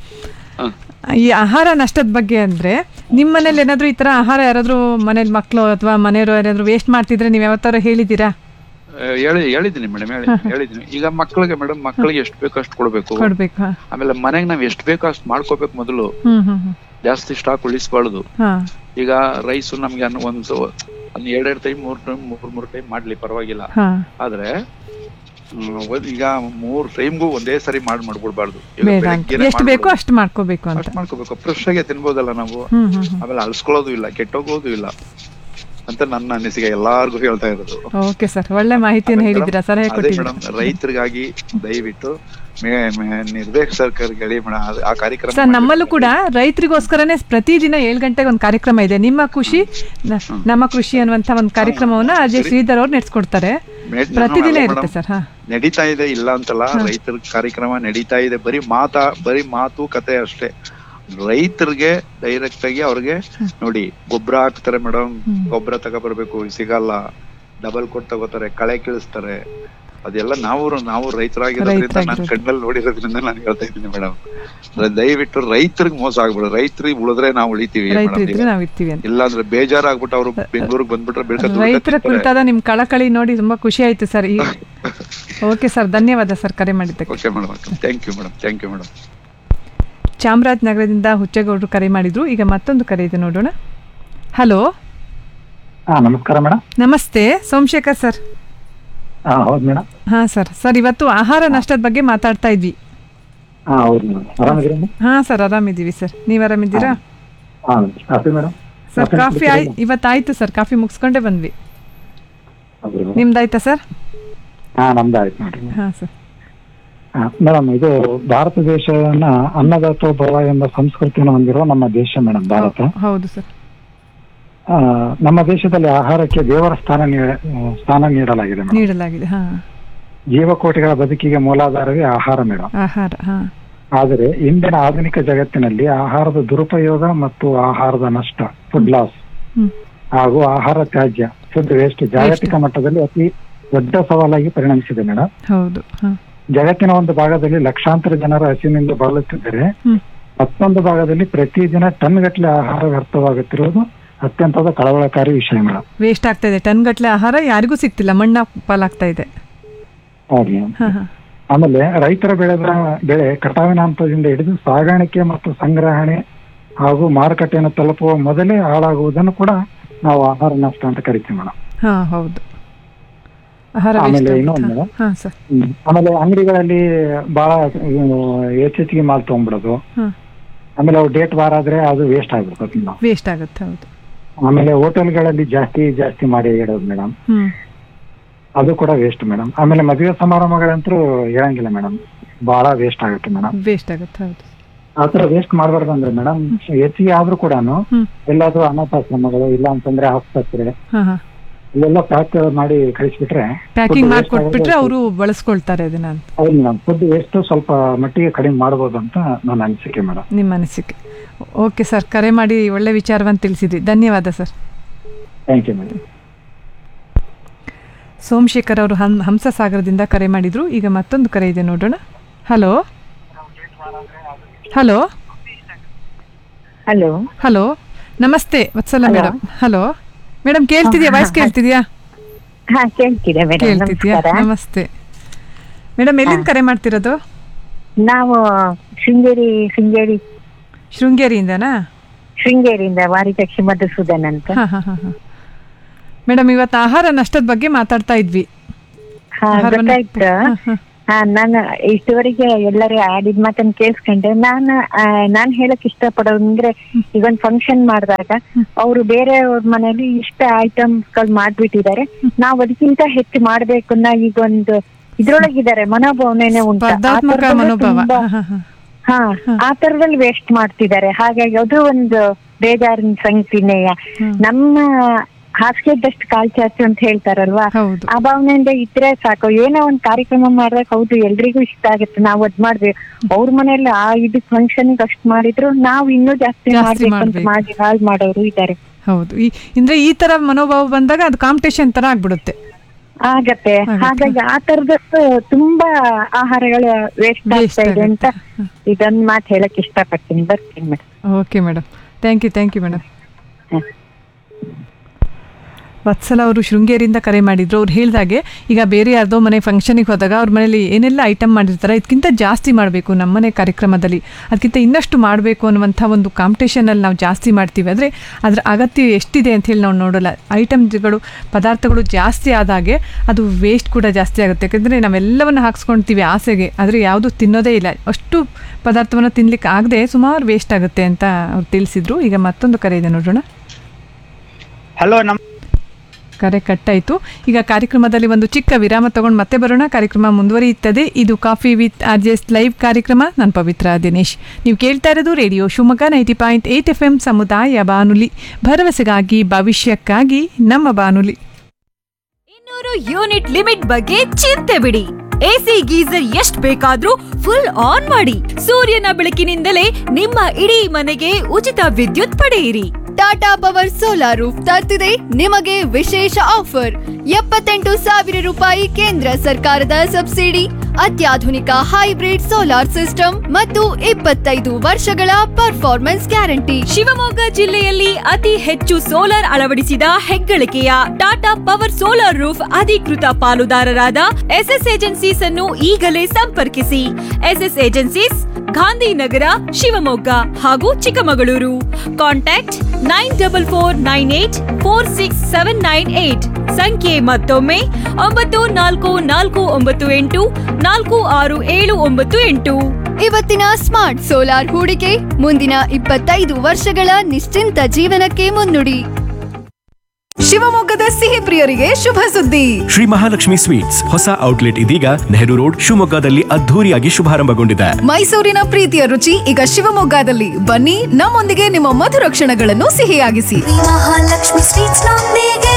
ಈ ಆಹಾರ ನಷ್ಟದ ಬಗ್ಗೆ ಅಂದ್ರೆ ನಿಮ್ಮ ಮನೇಲಿ ಏನಾದ್ರು ಈ ತರ ಆಹಾರ ಯಾರಾದ್ರೂ ಮನೇಲಿ ಮಕ್ಕಳು ಅಥವಾ ಮನೆಯವರು ಯಾರಾದ್ರೂ ವೇಸ್ಟ್ ಮಾಡ್ತಿದ್ರೆ ನೀವು ಯಾವತ್ತಾರು ಹೇಳಿದ್ದೀರಾ ಹೇಳಿ ಹೇಳಿದ್ದೀನಿ ಮೇಡಮ್ ಹೇಳಿ ಹೇಳಿದ್ದೀನಿ ಈಗ ಮಕ್ಕಳಿಗೆ ಮೇಡಮ್ ಮಕ್ಕಳಿಗೆ ಎಷ್ಟು ಬೇಕೋ ಅಷ್ಟು ಕೊಡ್ಬೇಕು ಕೊಡ್ಬೇಕು ಹಾ ಆಮೇಲೆ ಮನೆಗೆ ನಾವ್ ಎಷ್ಟು ಬೇಕೋ ಅಷ್ಟು ಮಾಡ್ಕೋಬೇಕು ಮೊದಲು ಹ್ಮ್ ಹ್ಮ್ ಹ್ಮ್ ಜಾಸ್ತಿ ಸ್ಟಾಕ್ ಉಳಿಸ್ಬಾರ್ದು ಹಾ ಈಗ ರೈಸ್ ನಮ್ಗೆ ಅನ್ನ ಒಂದು ಒಂದ್ ಎರಡೆರಡು ಟೈಮ್ ಮೂರ್ ಟೈಮ್ ಮೂರ್ ಮೂರ್ ಟೈಮ್ ಮಾಡ್ಲಿ ಪರವಾಗಿಲ್ಲ ಹಾ ಆದ್ರೆ ಹ್ಮ್, ಒಂದ್- ಈಗ ಮೂರ್ ಟೈಮ್ಗೂ ಒಂದೇ ಸರಿ ಮಾಡಿ ಮಾಡ್ಬಿಡ್ಬಾರ್ದು ಈಗ ಬೇಡ ಅಂತ ಬೆಳಗ್ಗೆನೆ ಎಷ್ಟು ಬೇಕೋ ಮಾಡ್ಬಿಡು. ಅಷ್ಟು ಮಾಡ್ಕೋಬೇಕು ಅಂತ ಅಷ್ಟ್ ಮಾಡ್ಕೋಬೇಕು ಫ್ರೆಶ್ ಆಗಿ ತಿನ್ಬೋದಲ್ಲ ನಾವು ಹ್ಮ್ ಹ್ಮ್ ಹ್ಮ್ ಆಮೇಲೆ ಅಳ್ಸ್ಕೊಳ್ಳೋದು ಇಲ್ಲ ಕೆಟ್ಟೋಗೋದು ಇಲ್ಲ ಅಂತ ನನ್ನ ಅನಿಸಿಕೆ ಎಲ್ಲಾರ್ಗು ಹೇಳ್ತಾ ಇರೋದು ಓಕೆ ಸರ್ ಒಳ್ಳೆ ಮಾಹಿತಿಯನ್ನು ಹೇಳಿದ್ದೀರಾ ಸಲಹೆ ಅದೇ ಕೊಟ್ಟಿದ್ದೀರಾ ಮೇಡಮ್ ರೈತರಿಗಾಗಿ ದಯವಿಟ್ಟು ಮೇ- ಮೇ- ನಿರ್ದೇಶಕ ಸರ್ಕಾರಕ್ಕೆ ಹೇಳಿ ಮೇಡಮ್ ಆ ಕಾರ್ಯಕ್ರಮ ಸರ್ ನಮ್ಮಲ್ಲೂ ಕೂಡ ರೈತರಿಗೋಸ್ಕರನೇ ಪ್ರತಿದಿನ ಏಳು ಗಂಟೆಗೆ ಒಂದು ಕಾರ್ಯಕ್ರಮ ಇದೆ ನಿಮ್ಮ ಖುಷಿ ನ- ನಮ್ಮ ಕೃಷಿ ಅನ್ನುವಂಥ ಒಂದು ಕಾರ್ಯಕ್ರಮವನ್ನ ಅಜಯ್ ಶ್ರೀಧರ್ ಅವ್ರು ನಡೆಸ್ಕೊಡ್ತಾರೆ ಮೇಡ್- ಪ್ರತಿದಿನ ನಾನು ಇರುತ್ತೆ ಮೇಡಮ್ ಸರ್ ಹಾ ನಡೀತಾ ಇದೆ ಇಲ್ಲ ಅಂತಲ್ಲ ರೈತರ ಕಾರ್ಯಕ್ರಮ ನಡೀತಾ ಇದೆ ಬರೀ ಮಾತಾ ಬರೀ ಮಾತು ಕತೆ ಅಷ್ಟೇ ರೈತರಿಗೆ ಡೈರೆಕ್ಟ್ ಆಗಿ ಅವ್ರಿಗೆ ನೋಡಿ ಗೊಬ್ಬರ ಹಾಕ್ತಾರೆ ಮೇಡಮ್ ಗೊಬ್ಬರ ತಗೊಬರ್ಬೇಕು ಸಿಗಲ್ಲ ಡಬಲ್ ಕೊಟ್ಟು ತಗೋತಾರೆ ಕಳೆ ಕೀಳಿಸ್ತಾರೆ ಅದೆಲ್ಲ ನಾವು ನಾವು ರೈತರಾಗಿರೋದ್ರಿಂದ ನಾನು ರೈತರಾಗಿರೋದು. ಕಣ್ಣಲ್ಲಿ ನೋಡಿರೋದ್ರಿಂದ ನಾನು ಹೇಳ್ತಾ ಇದ್ದೀನಿ ಮೇಡಮ್ ದಯವಿಟ್ಟು ರೈತರಿಗೆ ಮೋಸ ಆಗ್ಬಿಡು ರೈತರಿಗೆ ಉಳಿದ್ರೆ ನಾವು ಉಳಿತೀವಿ ರೈತರು ಇದ್ರೆ ಮೇಡಮ್ ನಾವು ಇರ್ತೀವಿ ಅಂತ ಇಲ್ಲಾಂದ್ರೆ ಬೇಜಾರಾಗ್ಬಿಟ್ಟು ಅವ್ರು ಬೆಂಗಳೂರಿಗೆ ಬಂದ್ಬಿಟ್ರೆ ಬೆಳ್ಕ ರೈತರ ಕುರಿತಾದ ನಿಮ್ ಕಳಕಳಿ ನೋಡಿ ತುಂಬಾ ಖುಷಿ ಆಯ್ತು ಸರ್ ಈ ಓಕೆ ಸರ್ ಧನ್ಯವಾದ ಸರ್ ಕರೆ ಮಾಡಿದ್ದಕ್ಕೆ okay madam thank you madam thank you madam ಚಾಮರಾಜನಗರದಿಂದ ಹುಚ್ಚೇಗೌಡರು ಕರೆ ಮಾಡಿದ್ರು ಈಗ ಮತ್ತೊಂದು ಕರೆ ಇದೆ ನೋಡೋಣ ಹಲೋ ಹಾ ನಮಸ್ಕಾರ ಮೇಡಮ್ ನಮಸ್ತೆ ಸೋಮಶೇಖರ್ ಸರ್ ಹಾ ಹೌದು ಮೇಡಮ್ ಹಾ ಸರ್ ಸರ್ ಇವತ್ತು ಆಹಾರ ನಷ್ಟದ ಬಗ್ಗೆ ಮಾತಾಡ್ತಾ ಇದ್ವಿ ಹಾ ಹೌದು ಮೇಡಮ್ ಆರಾಮಿದ್ದೀರಿ ಮೇಡಮ್ ಹಾ ಸರ್ ಆರಾಮಿದ್ದೀವಿ ಸರ್ ನೀವು ಆರಾಮಿದ್ದೀರಾ ಹಾ ಕಾಫಿ ಮೇಡಮ್ ಸರ್ ಕಾಫಿ ಆಯ್ ಇವತ್ತಾಯ್ತು ಸರ್ ಕಾಫಿ ಮುಗಿಸ್ಕೊಂಡೇ ಬಂದ್ವಿ ನಿಮ್ದಾಯ್ತಾ ಸರ್ ಹಾ ನಮ್ದು ಆಯ್ತು ನೋಡ್ರಿ ಹಾ ಸರ್ ಮೇಡಮ್ ಇದು ಭಾರತ ದೇಶವನ್ನ ಅನ್ನದಾತೋ ಭವ ಎಂಬ ಸಂಸ್ಕೃತಿಯನ್ನು ಹೊಂದಿರುವ ನಮ್ಮ ದೇಶ ಮೇಡಮ್ ಭಾರತ ಹೌದು ಸರ್ ಆ, ನಮ್ಮ ದೇಶದಲ್ಲಿ ಆಹಾರಕ್ಕೆ ದೇವರ ಸ್ಥಾನ ನೀಡ- ಸ್ಥಾನ ನೀಡಲಾಗಿದೆ ಮೇಡಮ್ ನೀಡಲಾಗಿದೆ ಹಾ ಜೀವಕೋಟಿಗಳ ಬದುಕಿಗೆ ಮೂಲಾಧಾರವೇ ಆಹಾರ ಮೇಡಮ್ ಆಹಾರ ಹಾ ಆದರೆ ಇಂದಿನ ಆಧುನಿಕ ಜಗತ್ತಿನಲ್ಲಿ ಆಹಾರದ ದುರುಪಯೋಗ ಮತ್ತು ಆಹಾರದ ನಷ್ಟ ಫುಡ್ ಲಾಸ್ ಹ್ಮ್. ಹಾಗೂ ಆಹಾರ ತ್ಯಾಜ್ಯ ಫುಡ್ ವೇಸ್ಟ್ ಜಾಗತಿಕ ಮಟ್ಟದಲ್ಲಿ ಅತಿ ದೊಡ್ಡ ಸವಾಲಾಗಿ ಪರಿಣಮಿಸಿದೆ ಮೇಡಮ್ ಹೌದು ಹಾ ಜಗತ್ತಿನ ಒಂದು ಭಾಗದಲ್ಲಿ ಲಕ್ಷಾಂತರ ಜನರು ಹಸಿವಿನಿಂದ ಬಳಲುತ್ತಿದ್ದರೆ ಹ್ಮ್. ಮತ್ತೊಂದು ಭಾಗದಲ್ಲಿ ಪ್ರತಿದಿನ ಟನ್ ಗಟ್ಟಲೆ ಆಹಾರ ವ್ಯರ್ಥವಾಗುತ್ತಿರುವುದು ಅತ್ಯಂತದ ಕಳವಳಕಾರಿ ವಿಷಯ ಮೇಡಮ್ ವೇಸ್ಟ್ ಆಗ್ತಾ ಇದೆ ಟನ್ ಗಟ್ಟಲೆ ಆಹಾರ ಯಾರಿಗೂ ಸಿಗ್ತಿಲ್ಲ ಮಣ್ಣ ಪಾಲಾಗ್ತಾ ಇದೆ ಹೌದು ಮೇಡಮ್ ಹಾ ಹಾ ಆಮೇಲೆ ರೈತರ ಬೆಳೆದ ಬೆಳೆ ಕಟಾವಿನ ಹಂತದಿಂದ ಹಿಡಿದು ಸಾಗಾಣಿಕೆ ಮತ್ತು ಸಂಗ್ರಹಣೆ ಹಾಗೂ ಮಾರುಕಟ್ಟೆಯನ್ನು ತಲುಪುವ ಮೊದಲೇ ಹಾಳಾಗುವುದನ್ನು ಕೂಡ ನಾವು ಆಹಾರ ನಷ್ಟ ಅಂತ ಕರಿತೀವಿ ಮೇಡಮ್ ಹಾ ಹೌದು ಆಹಾರ ಆಮೇಲೆ waste ಇನ್ನೊಂದು ಆಗುತ್ತೆ. ಹಾ ಸರ್ ಆಮೇಲೆ ಅಂಗಡಿಗಳಲ್ಲಿ ಬಹಳ ಹೆಚ್ಚೆಚ್ಚಿಗೆ ಮಾಲ್ ತಗೊಂಡ್ಬಿಡೋದು ಹ್ಮ್. ಆಮೇಲೆ ಅವು ಡೇಟ್ ಬಾರ ಆದ್ರೆ ಅದು ವೇಸ್ಟ್ ಆಗ್ಬಿಡ್ತದೆ ನಾವು ವೇಸ್ಟ್ ಆಗುತ್ತೆ ಹೌದು ಆಮೇಲೆ ಹೋಟೆಲ್ಗಳಲ್ಲಿ ಜಾಸ್ತಿ ಜಾಸ್ತಿ ಮಾಡಿ ಇಡೋದು ಮೇಡಮ್ ಹ್ಮ್ ಅದು ಕೂಡ ವೇಸ್ಟ್ ಮೇಡಮ್ ಆಮೇಲೆ ಮದುವೆ ಸಮಾರಂಭಗಳಂತೂ ಹೇಳಂಗಿಲ್ಲ ಮೇಡಮ್ ಬಹಳ ವೇಸ್ಟ್ ಆಗುತ್ತೆ ಮೇಡಮ್ ವೇಸ್ಟ್ ಆಗುತ್ತೆ ಹೌದು ಆತರ ವೇಸ್ಟ್ ಮಾಡಬಾರ್ದು ಅಂದ್ರೆ ಮೇಡಮ್ ಹೆಚ್ಚಿಗೆ ಆದ್ರೂ ಕೂಡ ಎಲ್ಲಾದ್ರೂ ಅನಾಥಾಶ್ರಮಗಳು ಇಲ್ಲ ಅಂತಂದ್ರೆ ಆಸ್ಪತ್ರೆ ಹಾ ಹಾ ಇಲ್ಲೆಲ್ಲ ಪ್ಯಾಕ್ ಮಾಡಿ ಕಳಿಸ್ಬಿಟ್ರೆ ಪ್ಯಾಕಿಂಗ್ ಮಾಡಿ ಕೊಟ್ಬಿಟ್ರೆ ಅವರು ಬಳಸ್ಕೊಳ್ತಾರೆ ಅದನ್ನ ಅಂತ ಹೌದು ಮೇಡಮ್ ಫುಡ್ ಎಷ್ಟು ಸ್ವಲ್ಪ ಮಟ್ಟಿಗೆ ಕಡಿಮೆ ಮಾಡ್ಬೋದು ಅಂತ ನನ್ನ ಅನಿಸಿಕೆ ಮೇಡಮ್ ನಿಮ್ಮ ಅನಿಸಿಕೆ ಓಕೆ ಸರ್ ಕರೆ ಮಾಡಿ ಒಳ್ಳೆ ವಿಚಾರವನ್ನು ತಿಳಿಸಿದ್ರಿ ಧನ್ಯವಾದ sir thank you madam Somashekar ಅವರು ಹಂ ಹಂಸಸಾಗರದಿಂದ ಕರೆ ಮಾಡಿದ್ರು ಈಗ ಮತ್ತೊಂದು ಕರೆ ಇದೆ ನೋಡೋಣ ಹಲೋ ಹಲೋ ಹಲೋ ಹಲೋ ನಮಸ್ತೆ Vatsala Hello. Madam hello madam ಕೇಳ್ತಿದ್ಯಾ ವಾಯ್ಸ್ ಕೇಳ್ತಿದ್ಯಾ ಹಾ ಕೇಳ್ತಿದೆ ಮೇಡಮ್ ಕೇಳ್ತಿದ್ಯಾ ನಮಸ್ಕಾರ ನಮಸ್ತೆ ಮೇಡಮ್ ಎಲ್ಲಿಂದ ಕರೆ ಮಾಡ್ತಿರೋದು ನಾವು ಶೃಂಗೇರಿ ಶೃಂಗೇರಿ ಶೃಂಗೇರಿಯಿಂದನಾ ಶೃಂಗೇರಿಯಿಂದ ವಾರಿಕಕ್ಷಿ ಮಧುಸೂದನ್ ಅಂತ ಹಾ ಹಾ ಹಾ ಹಾ ಮೇಡಮ್ ಇವತ್ತು ಆಹಾರ ನಷ್ಟದ ಬಗ್ಗೆ ಮಾತಾಡ್ತಾ ಇದ್ವಿ ಹಾ ಆಹಾರವನ್ನ- ಗೊತ್ತಾಯ್ತು ಹಾ ನಾನು ಇಷ್ಟುವರೆಗೆ ಎಲ್ಲರೂ ಆಡಿದ ಮಾತನ್ನ ಕೇಳಿಸ್ಕೊಂಡೆ ನಾನು ಆ, ನಾನ್ ಹೇಳಕ್ ಇಷ್ಟಪಡೋದು ಅಂದ್ರೆ ಈಗ ಒಂದು ಫಂಕ್ಷನ್ ಮಾಡಿದಾಗ ಅವರು ಬೇರೆಯವ್ರ ಮನೇಲಿ ಇಷ್ಟ ಐಟಮ್ಸ್ ಗಳು ಮಾಡ್ಬಿಟ್ಟಿದ್ದಾರೆ ನಾವ್ ಅದಕ್ಕಿಂತ ಹೆಚ್ಚು ಮಾಡ್ಬೇಕು ಅನ್ನೋ ಈಗ ಒಂದು ಇದ್ರೊಳಗಿದ್ದಾರೆ ಮನೋಭಾವನೆನೆ ಉಂಟು ಆ ಸ್ಪರ್ಧಾತ್ಮಕ ಥರದಲ್ಲೂ ಮನೋಭಾವ ತುಂಬಾ- ಹಾ, ಹಾ, ಹಾ. ಹಾ ಆ ತರದಲ್ಲಿ ವೇಸ್ಟ್ ಮಾಡ್ತಿದ್ದಾರೆ ಹಾಗಾಗಿ ಅದು ಒಂದು ಬೇಜಾರಿನ ಸಂಗತಿನೇ ನಮ್ಮ ಹಾಸಿಗೆದಷ್ಟು ಕಾಲ್ ಚಾಚು ಅಂತ ಹೇಳ್ತಾರಲ್ವಾ ಆ ಭಾವನೆಯಿಂದ ಇದ್ರೆ ಸಾಕು ಏನೋ ಒಂದ್ ಕಾರ್ಯಕ್ರಮ ಮಾಡಿದಾಗ ಹೌದು ಎಲ್ರಿಗೂ ಇಷ್ಟ ಆಗುತ್ತೆ ನಾವು ಅದ್ ಮಾಡ್ಬೇಕು ಅವ್ರ ಮನೇಲಿ ಆ ಇದು ಫಂಕ್ಷನ್ ಅಷ್ಟ್ ಮಾಡಿದ್ರು ನಾವು ಇನ್ನೂ ಜಾಸ್ತಿ ಜಾಸ್ತಿ ಮಾಡ್ಬೇಕು ಅಂತ ಮಾಡ್ಬೇಕು. ಮಾಡಿ ಹಾಳು ಮಾಡೋರು ಇದ್ದಾರೆ ಹೌದು ಈ ಅಂದ್ರೆ ಈ ತರ ಮನೋಭಾವ ಬಂದಾಗ ಅದು ಕಾಂಪಿಟೇಷನ್ ತರ ಆಗ್ಬಿಡುತ್ತೆ ಆಗತ್ತೆ ಹಾಗಾಗಿ ಆ ತರದಷ್ಟು ತುಂಬಾ ಆಹಾರಗಳು ವೇಸ್ಟ್ ಆಗ್ತಾ ಇದೆ ಅಂತ ಇದೊಂದ್ ಮಾತು ಹೇಳಕ್ ಇಷ್ಟಪಡ್ತೀನಿ ಬರ್ತೀನಿ madam okay madam thank you thank you madam Vatsala ಅವರು ಶೃಂಗೇರಿಯಿಂದ ಕರೆ ಮಾಡಿದ್ರು ಅವ್ರು ಹೇಳ್ದಾಗೆ ಈಗ ಬೇರೆ ಯಾರ್ದೋ ಮನೆ ಫಂಕ್ಷನಿಗೆ ಹೋದಾಗ ಅವ್ರ ಮನೇಲಿ ಏನೆಲ್ಲ ಐಟಮ್ ಮಾಡಿರ್ತಾರೆ ಇದಕ್ಕಿಂತ ಜಾಸ್ತಿ ಮಾಡಬೇಕು ನಮ್ಮನೆ ಕಾರ್ಯಕ್ರಮದಲ್ಲಿ ಅದಕ್ಕಿಂತ ಇನ್ನಷ್ಟು ಮಾಡಬೇಕು ಅನ್ನುವಂಥ ಒಂದು ಕಾಂಪಿಟೇಷನಲ್ಲಿ ನಾವು ಜಾಸ್ತಿ ಮಾಡ್ತೀವಿ ಆದರೆ ಅದರ ಅಗತ್ಯ ಎಷ್ಟಿದೆ ಅಂತ ಹೇಳಿ ನಾವು ನೋಡೋಲ್ಲ ಐಟಮ್ಸ್ಗಳು ಪದಾರ್ಥಗಳು ಜಾಸ್ತಿ ಆದಾಗೆ ಅದು ವೇಸ್ಟ್ ಕೂಡ ಜಾಸ್ತಿ ಆಗುತ್ತೆ ಯಾಕಂದರೆ ನಾವೆಲ್ಲವನ್ನು ಹಾಕ್ಸ್ಕೊಳ್ತೀವಿ ಆಸೆಗೆ ಆದರೆ ಯಾವುದು ತಿನ್ನೋದೇ ಇಲ್ಲ ಅಷ್ಟು ಪದಾರ್ಥವನ್ನು ತಿನ್ಲಿಕ್ಕೆ ಆಗದೆ ಸುಮಾರು ವೇಸ್ಟ್ ಆಗುತ್ತೆ ಅಂತ ಅವ್ರು ತಿಳಿಸಿದ್ರು ಈಗ ಮತ್ತೊಂದು ಕರೆ ಇದೆ ನೋಡೋಣ ಹಲೋ ನಮ್ ಕರೆ ಕಟ್ಟಾಯಿತು ಈಗ ಕಾರ್ಯಕ್ರಮದಲ್ಲಿ ಒಂದು ಚಿಕ್ಕ ವಿರಾಮ ತಗೊಂಡು ಮತ್ತೆ ಬರೋಣ ಕಾರ್ಯಕ್ರಮ ಮುಂದುವರಿಯುತ್ತದೆ ಇದು coffee with R J S live ಕಾರ್ಯಕ್ರಮ ನಾನು ಪವಿತ್ರ ದಿನೇಶ್ ನೀವು ಕೇಳ್ತಾ ಇರೋದು radio Shivamogga ninety point eight F M ಸಮುದಾಯ ಬಾನುಲಿ ಭರವಸೆಗಾಗಿ ಭವಿಷ್ಯಕ್ಕಾಗಿ ನಮ್ಮ ಬಾನುಲಿ ಇನ್ನೂರು ಯೂನಿಟ್ ಲಿಮಿಟ್ ಬಗ್ಗೆ ಚಿಂತೆ ಬಿಡಿ ಎಸಿ ಗೀಸರ್ ಎಷ್ಟ್ ಬೇಕಾದ್ರೂ ಫುಲ್ ಆನ್ ಮಾಡಿ ಸೂರ್ಯನ ಬೆಳಕಿನಿಂದಲೇ ನಿಮ್ಮ ಇಡೀ ಮನೆಗೆ ಉಚಿತ ವಿದ್ಯುತ್ ಪಡೆಯಿರಿ ಟಾಟಾ ಪವರ್ ಸೋಲಾರ್ ರೂಫ್ ತರ್ತಿದೆ ನಿಮಗೆ ವಿಶೇಷ ಆಫರ್ ಎಪ್ಪತ್ತೆಂಟು ಸಾವಿರ ರೂಪಾಯಿ ಕೇಂದ್ರ ಸರ್ಕಾರದ ಸಬ್ಸಿಡಿ ಅತ್ಯಾಧುನಿಕ ಹೈಬ್ರಿಡ್ ಸೋಲಾರ್ ಸಿಸ್ಟಮ್ ಮತ್ತು ಇಪ್ಪತ್ತೈದು ವರ್ಷಗಳ ಪರ್ಫಾರ್ಮೆನ್ಸ್ ಗ್ಯಾರಂಟಿ ಶಿವಮೊಗ್ಗ ಜಿಲ್ಲೆಯಲ್ಲಿ ಅತಿ ಹೆಚ್ಚು ಸೋಲಾರ್ ಅಳವಡಿಸಿದ ಹೆಗ್ಗಳಿಕೆಯ ಟಾಟಾ ಪವರ್ ಸೋಲಾರ್ ರೂಫ್ ಅಧಿಕೃತ ಪಾಲುದಾರರಾದ ಎಸ್ಎಸ್ ಏಜೆನ್ಸೀಸ್ ಅನ್ನು ಈಗಲೇ ಸಂಪರ್ಕಿಸಿ ಎಸ್ಎಸ್ ಏಜೆನ್ಸೀಸ್ ಗಾಂಧಿನಗರ ಶಿವಮೊಗ್ಗ ಹಾಗೂ Chikkamagaluru contact nine double four nine eight four six seven nine eight ಸಂಖ್ಯೆ ಮತ್ತೊಮ್ಮೆ ಒಂಬತ್ತು ನಾಲ್ಕು ನಾಲ್ಕು ಒಂಬತ್ತು ಎಂಟು ನಾಲ್ಕು ಆರು ಏಳು ಒಂಬತ್ತು ಎಂಟು ಇವತ್ತಿನ ಸ್ಮಾರ್ಟ್ ಸೋಲಾರ್ ಹೂಡಿಕೆ ಮುಂದಿನ ಇಪ್ಪತ್ತೈದು ವರ್ಷಗಳ ನಿಶ್ಚಿಂತ ಜೀವನಕ್ಕೆ ಮುನ್ನುಡಿ ಶಿವಮೊಗ್ಗದ ಸಿಹಿ ಪ್ರಿಯರಿಗೆ ಶುಭ ಸುದ್ದಿ ಶ್ರೀ ಮಹಾಲಕ್ಷ್ಮಿ ಸ್ವೀಟ್ಸ್ ಹೊಸ ಔಟ್ಲೆಟ್ ಇದೀಗ ನೆಹರು ರೋಡ್ ಶಿವಮೊಗ್ಗದಲ್ಲಿ ಅದ್ಧೂರಿಯಾಗಿ ಶುಭಾರಂಭಗೊಂಡಿದೆ ಮೈಸೂರಿನ ಪ್ರೀತಿಯ ರುಚಿ ಈಗ ಶಿವಮೊಗ್ಗದಲ್ಲಿ ಬನ್ನಿ ನಮ್ಮೊಂದಿಗೆ ನಿಮ್ಮ ಮಧುರ ಕ್ಷಣಗಳನ್ನು ಸಿಹಿಯಾಗಿಸಿ ಮಹಾಲಕ್ಷ್ಮಿ ಸ್ವೀಟ್ಸ್ ನೊಂದಿಗೆ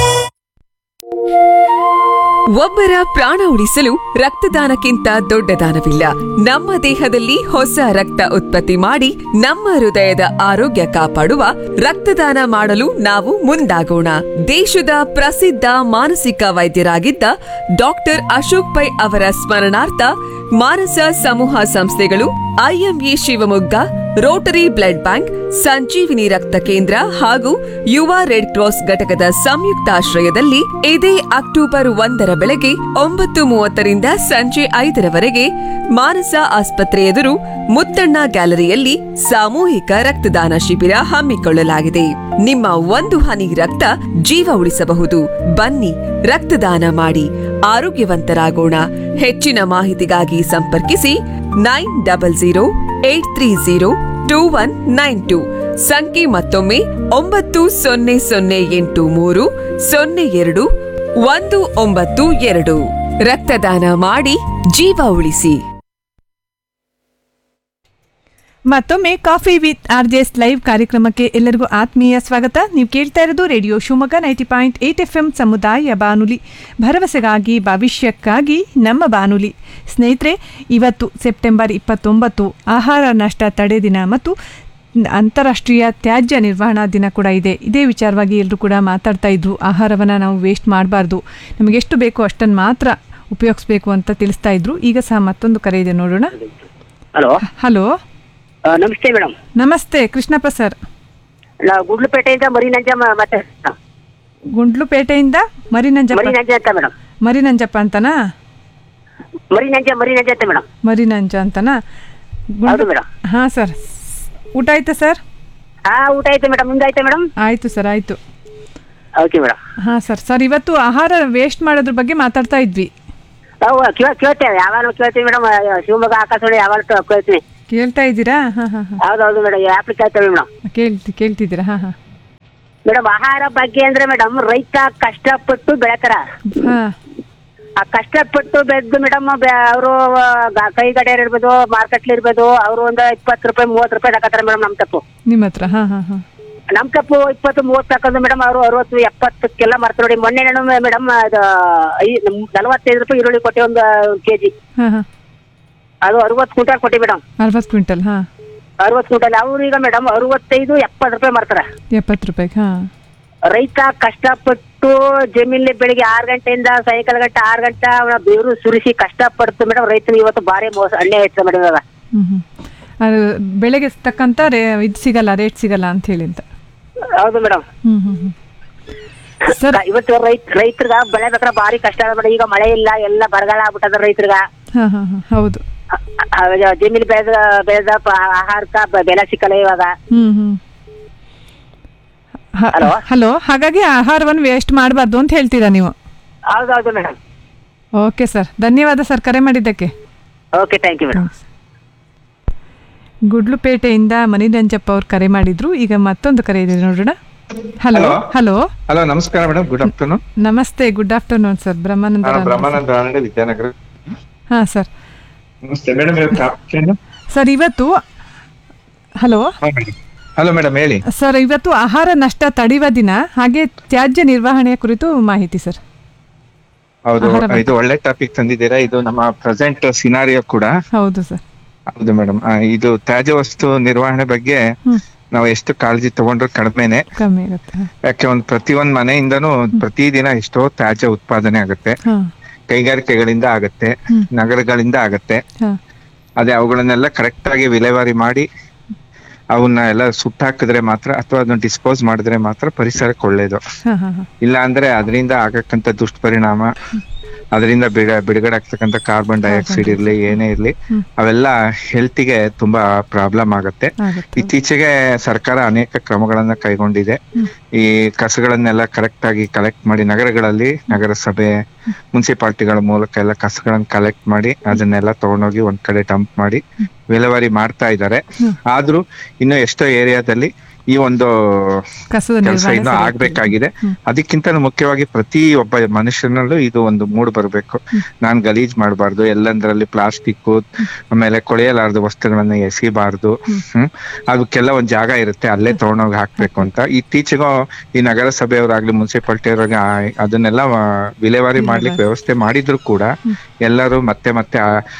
ಒಬ್ಬರ ಪ್ರಾಣ ಉಳಿಸಲು ರಕ್ತದಾನಕ್ಕಿಂತ ದೊಡ್ಡ ದಾನವಿಲ್ಲ ನಮ್ಮ ದೇಹದಲ್ಲಿ ಹೊಸ ರಕ್ತ ಉತ್ಪತ್ತಿ ಮಾಡಿ ನಮ್ಮ ಹೃದಯದ ಆರೋಗ್ಯ ಕಾಪಾಡುವ ರಕ್ತದಾನ ಮಾಡಲು ನಾವು ಮುಂದಾಗೋಣ ದೇಶದ ಪ್ರಸಿದ್ಧ ಮಾನಸಿಕ ವೈದ್ಯರಾಗಿದ್ದ ಡಾಕ್ಟರ್ ಅಶೋಕ್ ಪೈ ಅವರ ಸ್ಮರಣಾರ್ಥ ಮಾನಸ ಸಮೂಹ ಸಂಸ್ಥೆಗಳು IMA Shivamogga rotary blood bank Sanjeevini ರಕ್ತ ಕೇಂದ್ರ ಹಾಗೂ ಯುವ ರೆಡ್ ಕ್ರಾಸ್ ಘಟಕದ ಸಂಯುಕ್ತಾಶ್ರಯದಲ್ಲಿ ಇದೇ ಅಕ್ಟೋಬರ್ ಒಂದರ ಬೆಳಗ್ಗೆ ಒಂಬತ್ತು ಮೂವತ್ತರಿಂದ ಸಂಜೆ ಐದರವರೆಗೆ ಮಾನಸ ಆಸ್ಪತ್ರೆ ಎದುರು ಮುತ್ತಣ್ಣ ಗ್ಯಾಲರಿಯಲ್ಲಿ ಸಾಮೂಹಿಕ ರಕ್ತದಾನ ಶಿಬಿರ ಹಮ್ಮಿಕೊಳ್ಳಲಾಗಿದೆ ನಿಮ್ಮ ಒಂದು ಹನಿ ರಕ್ತ ಜೀವ ಉಳಿಸಬಹುದು ಬನ್ನಿ ರಕ್ತದಾನ ಮಾಡಿ ಆರೋಗ್ಯವಂತರಾಗೋಣ ಹೆಚ್ಚಿನ ಮಾಹಿತಿಗಾಗಿ ಸಂಪರ್ಕಿಸಿ nine double zero eight three zero two one nine two ಸಂಖ್ಯೆ ಮತ್ತೊಮ್ಮೆ ಒಂಬತ್ತು ಸೊನ್ನೆ ಸೊನ್ನೆ ಎಂಟು ಮೂರು ಸೊನ್ನೆ ಎರಡು ಒಂದು ಒಂಬತ್ತು ಎರಡು ರಕ್ತದಾನ ಮಾಡಿ ಜೀವ ಉಳಿಸಿ ಮತ್ತೊಮ್ಮೆ coffee with R J S live ಕಾರ್ಯಕ್ರಮಕ್ಕೆ ಎಲ್ಲರಿಗೂ ಆತ್ಮೀಯ ಸ್ವಾಗತ ನೀವು ಕೇಳ್ತಾ ಇರೋದು radio Shivamogga ninety point eight F M ಸಮುದಾಯ ಬಾನುಲಿ ಭರವಸೆಗಾಗಿ ಭವಿಷ್ಯಕ್ಕಾಗಿ ನಮ್ಮ ಬಾನುಲಿ ಸ್ನೇಹಿತರೆ ಇವತ್ತು ಸೆಪ್ಟೆಂಬರ್ ಇಪ್ಪತ್ತೊಂಬತ್ತು ಆಹಾರ ನಷ್ಟ ತಡೆ ದಿನ ಮತ್ತು ಅಂತಾರಾಷ್ಟ್ರೀಯ ತ್ಯಾಜ್ಯ ನಿರ್ವಹಣಾ ದಿನ ಕೂಡ ಇದೆ ಇದೇ ವಿಚಾರವಾಗಿ ಎಲ್ಲರೂ ಕೂಡ ಮಾತಾಡ್ತಾ ಇದ್ರು ಆಹಾರವನ್ನು ನಾವು ವೇಸ್ಟ್ ಮಾಡಬಾರ್ದು ನಮಗೆ ಎಷ್ಟು ಬೇಕೋ ಅಷ್ಟನ್ನು ಮಾತ್ರ ಉಪಯೋಗಿಸ್ಬೇಕು ಅಂತ ತಿಳಿಸ್ತಾ ಇದ್ರು ಈಗ ಸಹ ಮತ್ತೊಂದು ಕರೆ ಇದೆ ನೋಡೋಣ ಹಲೋ ಹಲೋ ನಮಸ್ತೆ ಮೇಡಮ್ ನಮಸ್ತೆ ಕೃಷ್ಣಪ್ಪ ಸರ್ ನಾವು ಗುಡ್ಲುಪೇಟೆಯಿಂದ ಮರಿನಂಜ ಮತ್ತೆ ಗುಂಡ್ಲುಪೇಟೆಯಿಂದ ಮರಿನಂಜಪ್ಪ ಮರಿನಂಜೆ ಅಂತ ಮೇಡಮ್ ಮರಿನಂಜಪ್ಪ ಅಂತನಾ ಮರಿನಂಜೆ ಮರಿನಂಜೆ ಅಂತ ಮೇಡಮ್ ಮರಿನಂಜ ಅಂತನಾ ಹೌದು ಮೇಡಮ್ ಹಾಂ ಸರ್ ಊಟ ಆಯ್ತಾ ಸರ್ ಹಾ ಊಟ ಆಯ್ತು ಮೇಡಮ್ ನಿಮ್ದು ಆಯ್ತಾ ಮೇಡಮ್ ಆಯಿತು ಸರ್ ಆಯಿತು ಓಕೆ ಮೇಡಮ್ ಹಾಂ ಸರ್ ಸರ್ ಇವತ್ತು ಆಹಾರ ವೇಸ್ಟ್ ಮಾಡೋದ್ರ ಬಗ್ಗೆ ಮಾತಾಡ್ತಾ ಇದ್ವಿ ನಾವು ಕೇಳ ಕೇಳ್ತೇವೆ ಯಾವಾಗ ಕೇಳ್ತೀವಿ ಮೇಡಮ್ ಶಿವಮೊಗ್ಗ ಆಕಾಶವಾಣಿ ಯಾವಾಗ ಕೇಳ್ತೀನಿ ಕೇಳ್ತಾ ಇದ್ದೀರಾ ಹಾಂ ಹಾಂ ಹಾಂ ಹೌದು ಹೌದು ಮೇಡಮ್ ಆ್ಯಪ್ ಕೇಳ್ತೇವೆ ಮೇಡಮ್ ಕೇಳ್ತಿ ಕೇಳ್ತಿದ್ದೀರಾ ಹಾಂ ಹಾಂ ಮೇಡಮ್ ಆಹಾರ ಬಗ್ಗೆ ಅಂದ್ರೆ ಮೇಡಮ್ ರೈತ ಕಷ್ಟಪಟ್ಟು ಬೆಳೆತಾರ ಹಾಂ ಆ ಕಷ್ಟಪಟ್ಟು ಬೆಳೆದು ಮೇಡಮ್ ಅವರು ಕೈಗಡೆಯರ್ ಇರ್ಬೋದು ಮಾರ್ಕೆಟ್ಲಿ ಇರ್ಬೋದು ಅವರು ಒಂದು ಇಪ್ಪತ್ತು ರೂಪಾಯಿ ಮೂವತ್ತು ರೂಪಾಯಿ ತಗೋತಾರೆ ಮೇಡಮ್ ನಮ್ ತಪ್ಪು ನಿಮ್ಮ ಹತ್ರ ಹಾಂ ಹಾಂ ಹಾಂ ನಮ್ ತಪ್ಪು ಇಪ್ಪತ್ತು ಮೂವತ್ತು ತಕೊಂಡು ಮೇಡಮ್ ಅವರು ಅರವತ್ತು ಎಪ್ಪತ್ತಕ್ಕೆಲ್ಲ ಮಾಡ್ತಾರೆ ನೋಡಿ ಮೊನ್ನೆ ನಾನು ಮೇಡಮ್ ಅದು ಐ- ನಮ್ ನಲವತ್ತೈದು ರೂಪಾಯಿ ಈರುಳ್ಳಿ ಕೊಟ್ಟೆ ಒಂದು ಕೆಜಿ ಹಾಂ ಹಾಂ ಅದು ಅರವತ್ತು ಕ್ವಿಂಟಾಲ್ ಕೊಟ್ಟಿ ಮೇಡಮ್ ಅರವತ್ತು ಕ್ವಿಂಟಲ್ ಹಾಂ ಅರವತ್ತು ಕ್ವಿಂಟಾಲ್ ಅವ್ರು ಈಗ ಮೇಡಮ್ ಅರವತ್ತೈದು ಎಪ್ಪತ್ತು ರೂಪಾಯಿ ಮಾಡ್ತಾರೆ ಎಪ್ಪತ್ತು ರೂಪಾಯಿಗೆ ಹಾಂ ರೈತ ಕಷ್ಟಪಟ್ಟು ಜಮೀನಲ್ಲಿ ಬೆಳಿಗ್ಗೆ ಆರು ಗಂಟೆಯಿಂದ ಸಾಯಂಕಾಲ ಗಂಟೆ ಆರು ಗಂಟೆ ಅವನ ಬೇರು ಸುರಿಸಿ ಕಷ್ಟಪಡ್ತು ಮೇಡಮ್ ರೈತನಿಗೆ ಇವತ್ತು ಭಾರಿ ಮೋಸ ಅನ್ಯಾಯ ಆಯ್ತು ಮೇಡಮ್ ಇವಾಗ ಹ್ಞೂ ಹ್ಞೂ ಅದು ಬೆಳೆಗೆ ತಕ್ಕಂಥ ರೇ ಇದು ಸಿಗಲ್ಲ ರೇಟ್ ಸಿಗಲ್ಲ ಅಂತ ಹೇಳಿ ಅಂತ ಹೌದು ಮೇಡಮ್ ಹ್ಞೂ ಹ್ಞೂ ಹ್ಞೂ ಇವತ್ತು ರೈತ ರೈತರಿಗ ಬೆಳೆ ಬೇಕಾದ್ರೆ ಭಾರಿ ಕಷ್ಟ ಅದ ಮೇಡಮ್ ಈಗ ಮಳೆ ಇಲ್ಲ ಎಲ್ಲ ಬರಗಾಲ ಆಗ್ಬಿಟ್ಟದ ರೈತರಿಗ ಹಾಂ ಹಾಂ ಹಾಂ ಹೌದು ಜಮೀನು ಬೆಳೆದ ಬೆಳೆದ ಪ- ಆಹಾರಕ್ಕ ಬ- ಬೆಲೆ ಸಿಕ್ಕಲ್ಲ ಇವಾಗ ಹ್ಞೂ ಹ್ಞೂ ಹಲೋ ಹಾಗಾಗಿ ಆಹಾರವನ್ನು ವೇಸ್ಟ್ ಮಾಡಬಾರ್ದು ಅಂತ ಹೇಳ್ತೀರಾ ನೀವು ಹೌದೌದು ಮೇಡಮ್ ಓಕೆ ಸರ್ ಧನ್ಯವಾದ ಸರ್ ಕರೆ ಮಾಡಿದ್ದಕ್ಕೆ ಓಕೆ ಥ್ಯಾಂಕ್ ಯು ಮೇಡಮ್ ಗುಡ್ಲುಪೇಟೆಯಿಂದ ಮನಿರಂಜಪ್ಪ ಅವ್ರು ಕರೆ ಮಾಡಿದ್ರು ಈಗ ಮತ್ತೊಂದು ಕರೆ ಇದೆ ನೋಡೋಣ ಹಲೋ Hello. ಹಲೋ ಹಲೋ ನಮಸ್ಕಾರ ಮೇಡಮ್ ಗುಡ್ ಆಫ್ಟರ್ನೂನ್ ನಮಸ್ತೆ ಗುಡ್ ಆಫ್ಟರ್ನೂನ್ ಸರ್ ಬ್ರಹ್ಮಾನಂದ ನಾನು ರಾವ್. ಬ್ರಹ್ಮಾನಂದ ರಾನಡೆ ವಿದ್ಯಾನಗರ ಹಾಂ ಸರ್ ನಮಸ್ತೆ ಮೇಡಮ್ ಏನು ಸರ್ ಇವತ್ತು ಹಲೋ ಹಲೋ ಮೇಡಮ್ ಹೇಳಿ ಸರ್ ಇವತ್ತು ಆಹಾರ ನಷ್ಟ ತಡೆಯುವ ದಿನ ಹಾಗೆ ತ್ಯಾಜ್ಯ ನಿರ್ವಹಣೆಯ ಕುರಿತು ಮಾಹಿತಿ ಸರ್ ಹೌದು ಆಹಾರ ಬಗ್ಗೆ. ಇದು ಒಳ್ಳೆ ಟಾಪಿಕ್ ತಂದಿದ್ದೀರಾ ಇದು ನಮ್ಮ ಪ್ರೆಸೆಂಟ್ ಸಿನಾರಿಯೋ ಕೂಡ ಹೌದು ಸರ್ ಹೌದು ಮೇಡಮ್ ಇದು ತ್ಯಾಜ್ಯ ವಸ್ತು ನಿರ್ವಹಣೆ ಬಗ್ಗೆ ನಾವು ಎಷ್ಟು ಕಾಳಜಿ ತಗೊಂಡ್ರು ಕಡಿಮೆನೆ ಕಮ್ಮಿ ಆಗುತ್ತೆ ಯಾಕೆ ಒಂದ್ ಪ್ರತಿ ಒಂದ್ ಮನೆಯಿಂದನೂ ಪ್ರತಿದಿನ ಎಷ್ಟೋ ತ್ಯಾಜ್ಯ ಉತ್ಪಾದನೆ ಆಗುತ್ತೆ ಹಾಂ ಕೈಗಾರಿಕೆಗಳಿಂದ ಆಗತ್ತೆ ನಗರಗಳಿಂದ ಆಗತ್ತೆ ಹಾಂ ಅದೇ ಅವುಗಳನ್ನೆಲ್ಲ ಕರೆಕ್ಟ್ ಆಗಿ ವಿಲೇವಾರಿ ಮಾಡಿ ಅವನ್ನ ಎಲ್ಲ ಸುಟ್ಟಾಕಿದ್ರೆ ಮಾತ್ರ ಅಥವಾ ಅದನ್ನ ಡಿಸ್ಪೋಸ್ ಮಾಡಿದ್ರೆ ಮಾತ್ರ ಪರಿಸರಕ್ಕೆ ಒಳ್ಳೇದು ಹಾಂ ಹಾಂ ಹಾಂ ಇಲ್ಲ ಅಂದ್ರೆ ಅದರಿಂದ ಆಗಕ್ಕಂತ ದುಷ್ಪರಿಣಾಮ ಅದರಿಂದ ಬಿಡ ಬಿಡುಗಡೆ ಆಗ್ತಕ್ಕಂಥ ಕಾರ್ಬನ್ ಡೈಆಕ್ಸೈಡ್ ಇರ್ಲಿ ಏನೇ ಇರ್ಲಿ ಅವೆಲ್ಲ ಹೆಲ್ತಿಗೆ ತುಂಬಾ ಪ್ರಾಬ್ಲಮ್ ಆಗತ್ತೆ ಇತ್ತೀಚೆಗೆ ಸರ್ಕಾರ ಅನೇಕ ಕ್ರಮಗಳನ್ನ ಕೈಗೊಂಡಿದೆ ಈ ಕಸಗಳನ್ನೆಲ್ಲ ಕರೆಕ್ಟ್ ಆಗಿ ಕಲೆಕ್ಟ್ ಮಾಡಿ ನಗರಗಳಲ್ಲಿ ನಗರಸಭೆ ಮುನ್ಸಿಪಾಲ್ಟಿಗಳ ಮೂಲಕ ಎಲ್ಲ ಕಸಗಳನ್ನ ಕಲೆಕ್ಟ್ ಮಾಡಿ ಅದನ್ನೆಲ್ಲ ತಗೊಂಡೋಗಿ ಒಂದ್ ಕಡೆ ಡಂಪ್ ಮಾಡಿ ವಿಲೇವಾರಿ ಮಾಡ್ತಾ ಇದ್ದಾರೆ ಆದ್ರೂ ಇನ್ನು ಎಷ್ಟೋ ಏರಿಯಾದಲ್ಲಿ ಈ ಒಂದು ಕಸದ ಕೆಲಸ ನಿರ್ವಹಣೆ ಇನ್ನು ಸರಿಯಾಗಿ ಆಗ್ಬೇಕಾಗಿದೆ ಅದಕ್ಕಿಂತ ಮುಖ್ಯವಾಗಿ ಪ್ರತಿ ಒಬ್ಬ ಮನುಷ್ಯನಲ್ಲೂ ಇದು ಒಂದು ಮೂಡ್ ಬರ್ಬೇಕು ನಾನ್ ಗಲೀಜ್ ಮಾಡಬಾರ್ದು ಎಲ್ಲಂದ್ರಲ್ಲಿ ಪ್ಲಾಸ್ಟಿಕ್ ಆಮೇಲೆ ಕೊಳೆಯಲಾರ್ದ ವಸ್ತುಗಳನ್ನ ಎಸಿಬಾರ್ದು ಹ್ಮ್ ಅದಕ್ಕೆಲ್ಲ ಒಂದ್ ಜಾಗ ಇರುತ್ತೆ ಅಲ್ಲೇ ತಗೊಂಡೋಗಿ ಹಾಕ್ಬೇಕು ಅಂತ ಇತ್ತೀಚೆಗೂ ಈ ನಗರಸಭೆಯವರಾಗ್ಲಿ ಮುನ್ಸಿಪಾಲ್ಟಿ ಅವ್ರಾಗ ಅದನ್ನೆಲ್ಲ ಆ, ವಿಲೇವಾರಿ ಮಾಡ್ಲಿಕ್ಕೆ ವ್ಯವಸ್ಥೆ ಮಾಡಿದ್ರು ಕೂಡ ಎಲ್ಲರೂ ಮತ್ತೆ ಮತ್ತೆ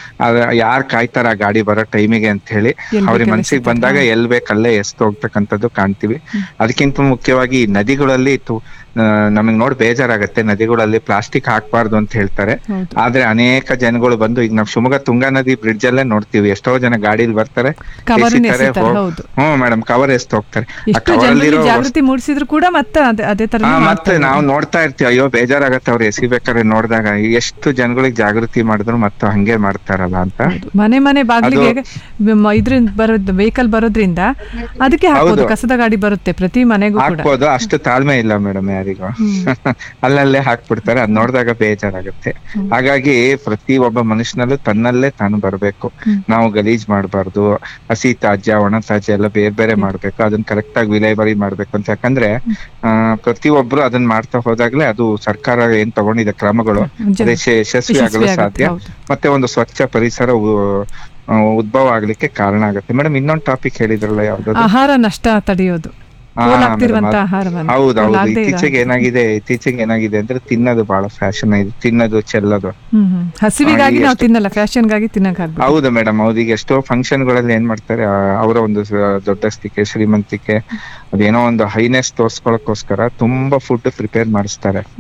ಯಾರು ಕಾಯ್ತಾರ ಆ ಗಾಡಿ ಬರೋ ಟೈಮಿಗೆ ಅಂತ ಹೇಳಿ ಎಲ್ ಅವ್ರಿಗೆ ಬೇಕಾದ್ರೆ ಮನ್ಸಿಗೆ ಸಿಗ್ತದೆ. ಬಂದಾಗ ಎಲ್ ಬೇಕಲ್ಲೇ ಎಸ್ತು ಹೋಗ್ತಕ್ಕಂಥದ್ದು ಕಾಣ್ತೀವಿ ಅದಕ್ಕಿಂತ ಮುಖ್ಯವಾಗಿ ಈ ನದಿಗಳಲ್ಲಿ ತು- ಆ, ನಮಗ್ ನೋಡಿ ಬೇಜಾರಾಗತ್ತೆ ನದಿಗಳಲ್ಲಿ ಪ್ಲಾಸ್ಟಿಕ್ ಹಾಕ್ಬಾರ್ದು ಅಂತ ಹೇಳ್ತಾರೆ ಹೌದು. ಆದ್ರೆ ಅನೇಕ ಜನಗಳು ಬಂದು ಈಗ ನಾವು ಶಿವಮೊಗ್ಗ ತುಂಗಾ ನದಿ ಬ್ರಿಡ್ಜ್ ಅಲ್ಲೇ ನೋಡ್ತೀವಿ ಎಷ್ಟೋ ಜನ ಗಾಡಿಲಿ ಬರ್ತಾರೆ Cover ನ ಎಸಿತಾರೆ, ಎಸಿತಾರೆ, ಹೋಗ್- ಹೌದು. ಹ್ಮ್ ಮೇಡಮ್ ಕವರ್ ಎಸ್ತು ಹೋಗ್ತಾರೆ ಆ ಎಷ್ಟು cover ಜನರಲ್ಲಿ ಅಲ್ಲಿರೋ ಜಾಗೃತಿ ಮೂಡಿಸಿದ್ರು ಕೂಡ ಮತ್ತೆ ಅದೇ ಅದೇ ತರ ಹಾ ಮತ್ತೆ ನಾವು ನೋಡ್ತಾ ಇರ್ತೀವಿ ಅಯ್ಯೋ ಬೇಜಾರಾಗತ್ತೆ ಅವ್ರು ಎಸಿಬೇಕಾದ್ರೆ ನೋಡಿದಾಗ ಎಷ್ಟು ಜನಗಳಿಗೆ ಜಾಗೃತಿ ಮಾಡಿದ್ರು ಮತ್ತೆ ಹಂಗೆ ಮಾಡ್ತಾರಲ್ಲ ಅಂತ ಮನೆ ಮನೆ ಬಾಗಿಲಿಗೆ ಇದ್ರಿಂದ ಬರೋದ್ ವೆಹಿಕಲ್ ಬರೋದ್ರಿಂದ ಅದಕ್ಕೆ ಹಾಕೋದು ಹೌದು. ಕಸದ ಗಾಡಿ ಬರುತ್ತೆ ಪ್ರತಿ ಮನೆಗೂ ಕೂಡ ಹಾಕ್ಬೋದು ಅಷ್ಟು ತಾಳ್ಮೆ ಇಲ್ಲ ಮೇಡಮ್ ಯಾರಿಗೂ ಅಲ್ಲಲ್ಲೇ ಹಾಕ್ಬಿಡ್ತಾರೆ ಅದ್ ನೋಡಿದಾಗ ಬೇಜಾರಾಗುತ್ತೆ ಹಾಗಾಗಿ ಪ್ರತಿ ಒಬ್ಬ ಮನುಷ್ಯನಲ್ಲೂ ತನ್ನಲ್ಲೇ ತಾನು ಬರ್ಬೇಕು ನಾವು ಗಲೀಜ್ ಮಾಡಬಾರ್ದು ಹಸಿ ತ್ಯಾಜ್ಯ ಒಣ ತ್ಯಾಜ್ಯ ಎಲ್ಲ ಬೇರೆ ಬೇರೆ ಮಾಡ್ಬೇಕು ಅದನ್ನ ಕರೆಕ್ಟ್ ಆಗಿ ವಿಲೇವಾರಿ ಮಾಡ್ಬೇಕು ಅಂತ ಯಾಕಂದ್ರೆ ಆ ಪ್ರತಿ ಒಬ್ರು ಅದನ್ನ ಮಾಡ್ತಾ ಹೋದಾಗ್ಲೇ ಅದು ಸರ್ಕಾರ ಏನ್ ತಗೊಂಡಿದೆ ಕ್ರಮಗಳು ಜ- ಅದೇ ಯಶ- ಯಶಸ್ವಿ ಆಗಲು ಯಶಸ್ವಿ ಆಗುತ್ತೆ, ಸಾಧ್ಯ ಹೌದು. ಮತ್ತೆ ಒಂದು ಸ್ವಚ್ಛ ಪರಿಸರ ಉ- ಆ, ಉದ್ಭವ ಆಗ್ಲಿಕ್ಕೆ ಕಾರಣ ಆಗುತ್ತೆ ಮೇಡಮ್ ಇನ್ನೊಂದು ಟಾಪಿಕ್ ಹೇಳಿದ್ರಲ್ಲ ಯಾವ್ದು ಆಹಾರ ನಷ್ಟ ತಡೆಯೋದು ಪೋಲಾಗ್ತಿರುವಂತ ಆಹಾರವನ್ನು ಹೌದೌದು ಪೋಲಾಗ್ದೇ ಇರೋ ಇತ್ತೀಚೆಗೆ ಏನಾಗಿದೆ ಇತ್ತೀಚೆಗೆ ಏನಾಗಿದೆ ಅಂದ್ರೆ ತಿನ್ನೋದು ಬಹಳ ಫ್ಯಾಷನ್ ಇದೆ ತಿನ್ನೋದು ಚೆಲ್ಲೋದು ಹ್ಮ್ ಹ್ಮ್ ಹಸಿವಿಗಾಗಿ ಆ, ನಾವು ಎಷ್ಟು- ತಿನ್ನಲ್ಲ ಫ್ಯಾಷನ್ಗಾಗಿ ತಿನ್ನಕ್ ಆಗ್ಬೋದು ಹೌದು ಮೇಡಮ್ ಹೌದು ಈಗ ಎಷ್ಟೋ ಫಂಕ್ಷನ್ ಗಳಲ್ಲಿ ಏನ್ ಮಾಡ್ತಾರೆ ಆ, ಅವರ ಒಂದು ಸ- ದೊಡ್ಡಸ್ತಿಕೆ ಶ್ರೀಮಂತಿಕೆ ಅದೇನೋ ಒಂದು ಹೈನೆಸ್ ತೋರ್ಸ್ಕೊಳಕ್ಕೋಸ್ಕರ ತುಂಬಾ ಫುಡ್ ಪ್ರಿಪೇರ್ ಮಾಡಿಸ್ತಾರೆ ಹ್ಮ್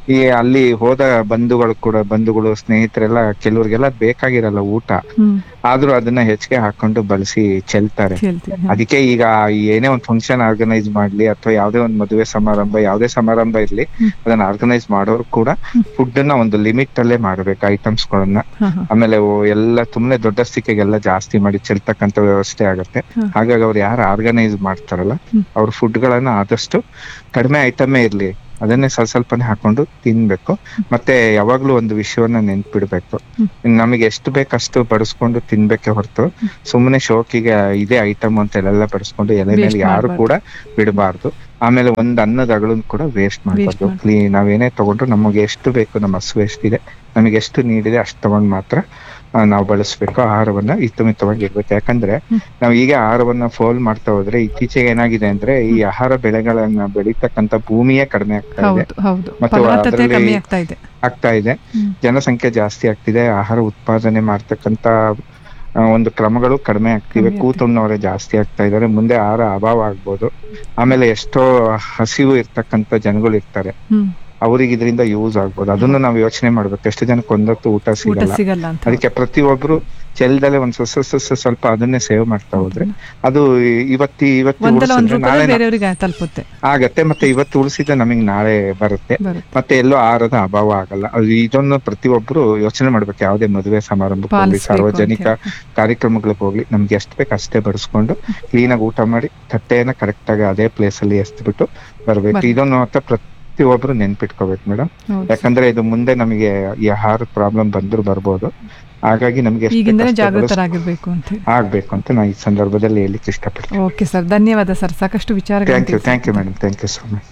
ಈ ಅಲ್ಲಿ ಹೋದ ಬಂಧುಗಳು ಕೂಡ ಬಂಧುಗಳು ಸ್ನೇಹಿತರೆಲ್ಲ ಕೆಲವ್ರಿಗೆಲ್ಲ ಬೇಕಾಗಿರಲ್ಲ ಊಟ ಹ್ಮ್ ಆದ್ರೂ ಅದನ್ನ ಹೆಚ್ಚಿಗೆ ಹಾಕೊಂಡು ಬಳಸಿ ಚೆಲ್ತಾರೆ ಚೆಲ್ತೀವಿ, ಹ. ಅದಕ್ಕೆ ಈಗ ಏನೇ ಒಂದು ಫಂಕ್ಷನ್ ಆರ್ಗನೈಸ್ ಮಾಡ್ಲಿ ಅಥವಾ ಯಾವ್ದೇ ಒಂದು ಮದುವೆ ಸಮಾರಂಭ ಯಾವ್ದೇ ಸಮಾರಂಭ ಇರ್ಲಿ ಅದನ್ನ ಆರ್ಗನೈಸ್ ಮಾಡೋರು ಕೂಡ ಫುಡ್ ನ ಒಂದು ಲಿಮಿಟ್ ಅಲ್ಲೇ ಮಾಡ್ಬೇಕು ಐಟಮ್ಸ್ ಗಳನ್ನ ಹ, ಹ. ಆಮೇಲೆ ಓ ಎಲ್ಲ ಸುಮ್ನೆ ದೊಡ್ಡ ಸಿಕ್ಕೆಗೆಲ್ಲ ಜಾಸ್ತಿ ಮಾಡಿ ಚೆಲ್ತಕ್ಕಂತ ವ್ಯವಸ್ಥೆ ಆಗುತ್ತೆ ಹ. ಹಾಗಾಗಿ ಅವ್ರು ಯಾರು ಆರ್ಗನೈಸ್ ಮಾಡ್ತಾರಲ್ಲ ಅವ್ರ ಫುಡ್ ಗಳನ್ನ ಆದಷ್ಟು ಕಡಿಮೆ ಐಟಮೇ ಇರ್ಲಿ ಅದನ್ನೇ ಸ್ವಲ್ಪ ಸ್ವಲ್ಪನೇ ಹಾಕೊಂಡು ತಿನ್ಬೇಕು ಮತ್ತೆ ಯಾವಾಗ್ಲೂ ಒಂದು ವಿಷಯವನ್ನ ನೆನ್ಪಿಡ್ಬೇಕು ನಮಗೆ ಎಷ್ಟು ಬೇಕಷ್ಟು ಬಡಿಸ್ಕೊಂಡು ತಿನ್ಬೇಕೆ ಹೊರತು ಸುಮ್ಮನೆ ಶೋಕಿಗೆ ಇದೇ ಐಟಮ್ ಅಂತ ಎಲ್ಲ ಬಡಿಸ್ಕೊಂಡು ಎಲೆ ಮೇಲೆ Waste ಯಾರು ಮಾಡ್ಬಾರ್ದು. ಕೂಡ ಬಿಡಬಾರ್ದು ಆಮೇಲೆ ಒಂದ್ ಅನ್ನದ ಅಗಳನ್ ಕೂಡ ವೇಸ್ಟ್ ಮಾಡ್ಬಾರ್ದು ಮಾಡ್ಬಾರ್ದು. ಕ್ಲೀನ್ ನಾವೇನೇ ತಗೊಂಡ್ರು ನಮಗೆ ಎಷ್ಟು ಬೇಕು ನಮ್ಮ ಹಸು ಎಷ್ಟಿದೆ ನಮಗೆ ಎಷ್ಟು ನೀಡಿದೆ ಅಷ್ಟು ತಗೊಂಡ್ ಮಾತ್ರ ಆ, ನಾವು ಬಳಸ್ಬೇಕು ಆಹಾರವನ್ನ ಹಿತಮಿತವಾಗಿ ಇರ್ಬೇಕು ಯಾಕಂದ್ರೆ ನಾವು ಈಗ ಆಹಾರವನ್ನ ಫೋಲ್ ಮಾಡ್ತಾ ಹೋದ್ರೆ ಇತ್ತೀಚೆಗೆ ಏನಾಗಿದೆ ಅಂದ್ರೆ ಈ ಆಹಾರ ಬೆಳೆಗಳನ್ನ ಬೆಳೀತಕ್ಕಂತ ಭೂಮಿಯೇ ಕಡಿಮೆ ಆಗ್ತಾ ಇದೆ ಹೌದು ಹೌದು ಮತ್ತೆ ಫಲವತ್ತತೆ ಅದ್ರಲ್ಲಿ ಕಮ್ಮಿ ಆಗ್ತಾ ಇದೆ ಆಗ್ತಾ ಇದೆ ಹ್ಮ್. ಜನಸಂಖ್ಯೆ ಜಾಸ್ತಿ ಆಗ್ತಿದೆ ಆಹಾರ ಉತ್ಪಾದನೆ ಮಾಡ್ತಕ್ಕಂತ ಆ, ಒಂದು ಕ್ರಮಗಳು ಕಡಿಮೆ ಆಗ್ತಿವೆ ಕೂತುಣ್ಣವರೇ ಜಾಸ್ತಿ ಆಗ್ತಾ ಇದಾರೆ ಮುಂದೆ ಆಹಾರ ಅಭಾವ ಆಗ್ಬೋದು ಆಮೇಲೆ ಎಷ್ಟೋ ಹಸಿವು ಇರ್ತಕ್ಕಂತ ಜನಗಳು ಇರ್ತಾರೆ ಹ್ಮ್ ಅವ್ರಿಗೆ ಇದರಿಂದ ಯೂಸ್ ಆಗ್ಬೋದು ಅದನ್ನು ನಾವು ಯೋಚನೆ ಮಾಡ್ಬೇಕು ಎಷ್ಟು ಜನಕ್ಕೆ ಒಂದೊತ್ತು ಊಟ ಊಟ ಸಿಗಲ್ಲ ಸಿಗಲ್ಲ ಅಂತ ಅದಕ್ಕೆ ಪ್ರತಿಯೊಬ್ರು ಚೆಲ್ದಲೆ ಒಂದ್ ಸ್ವಲ್ಪ ಸ್ವಲ್ಪ ಸ್ವಲ್ಪ ಅದನ್ನೇ ಸೇವ್ ಮಾಡ್ತಾ ಹೋದ್ರೆ ಅದು ಇವತ್ತಿ ಇವತ್ತು ಒಂದಲ್ಲ ಒಂದ್ ಉಳ್ಸಿದ್ರೆ ರೂಪದಲ್ಲಿ ನಾಳೆ ಬೇರೆಯವ್ರಿಗೆ ತಲುಪುತ್ತೆ ಆಗತ್ತೆ ಮತ್ತೆ ಇವತ್ತು ಉಳಿಸಿದ ನಮಗೆ ನಾಳೆ ಬರುತ್ತೆ ಬರುತ್ತೆ. ಮತ್ತೆ ಎಲ್ಲೋ ಆಹಾರದ ಅಭಾವ ಆಗಲ್ಲ ಅದು ಇದನ್ನು ಪ್ರತಿಯೊಬ್ರು ಯೋಚನೆ ಮಾಡ್ಬೇಕು ಯಾವುದೇ ಮದುವೆ ಸಮಾರಂಭಕ್ಕೆ ಹೋಗ್ಲಿ ಪಾಲಿಸ್ಬೇಕು ಅಂತ ಸಾರ್ವಜನಿಕ ಕಾರ್ಯಕ್ರಮಗಳಿಗೆ ಹೋಗ್ಲಿ ನಮ್ಗೆ ಎಷ್ಟು ಬೇಕು ಅಷ್ಟೇ ಬಡಿಸ್ಕೊಂಡು ಕ್ಲೀನ್ ಆಗಿ ಊಟ ಮಾಡಿ ತಟ್ಟೆಯನ್ನ ಕರೆಕ್ಟ್ ಆಗಿ ಅದೇ ಪ್ಲೇಸ್ ಅಲ್ಲಿ ಎಸ್ಬಿಟ್ಟು ಬರ್ಬೇಕು ಬರ್ಬೇಕು. ಇದನ್ನು ಮಾತ್ರ ಪ್ರತಿಯೊಬ್ರು ನೆನ್ಪಿಟ್ಕೋಬೇಕು ಮೇಡಮ್ ಹೌದು. ಯಾಕಂದ್ರೆ ಇದು ಮುಂದೆ ನಮಗೆ ಈ ಆಹಾರ ಪ್ರಾಬ್ಲಮ್ ಬಂದ್ರು ಬರ್ಬೋದು ಹಾಗಾಗಿ ನಮ್ಗೆ ಎಷ್ಟು ಈಗಿಂದನೇ ಬೇಕೋ ಅಷ್ಟೇ ಬಡಿಸ್- ಜಾಗೃತರಾಗಿರ್ಬೇಕು ಅಂತ ಹೇಳಿ ಆಗ್ಬೇಕು ಅಂತ ನಾನು ಈ ಸಂದರ್ಭದಲ್ಲಿ ಹೇಳಿಕ್ಕೆ ಇಷ್ಟಪಡ್ತೀನಿ ಓಕೆ ಸರ್ ಧನ್ಯವಾದ ಸರ್ ಸಾಕಷ್ಟು ವಿಚಾರಗಳು thank you thank you madam thank you so much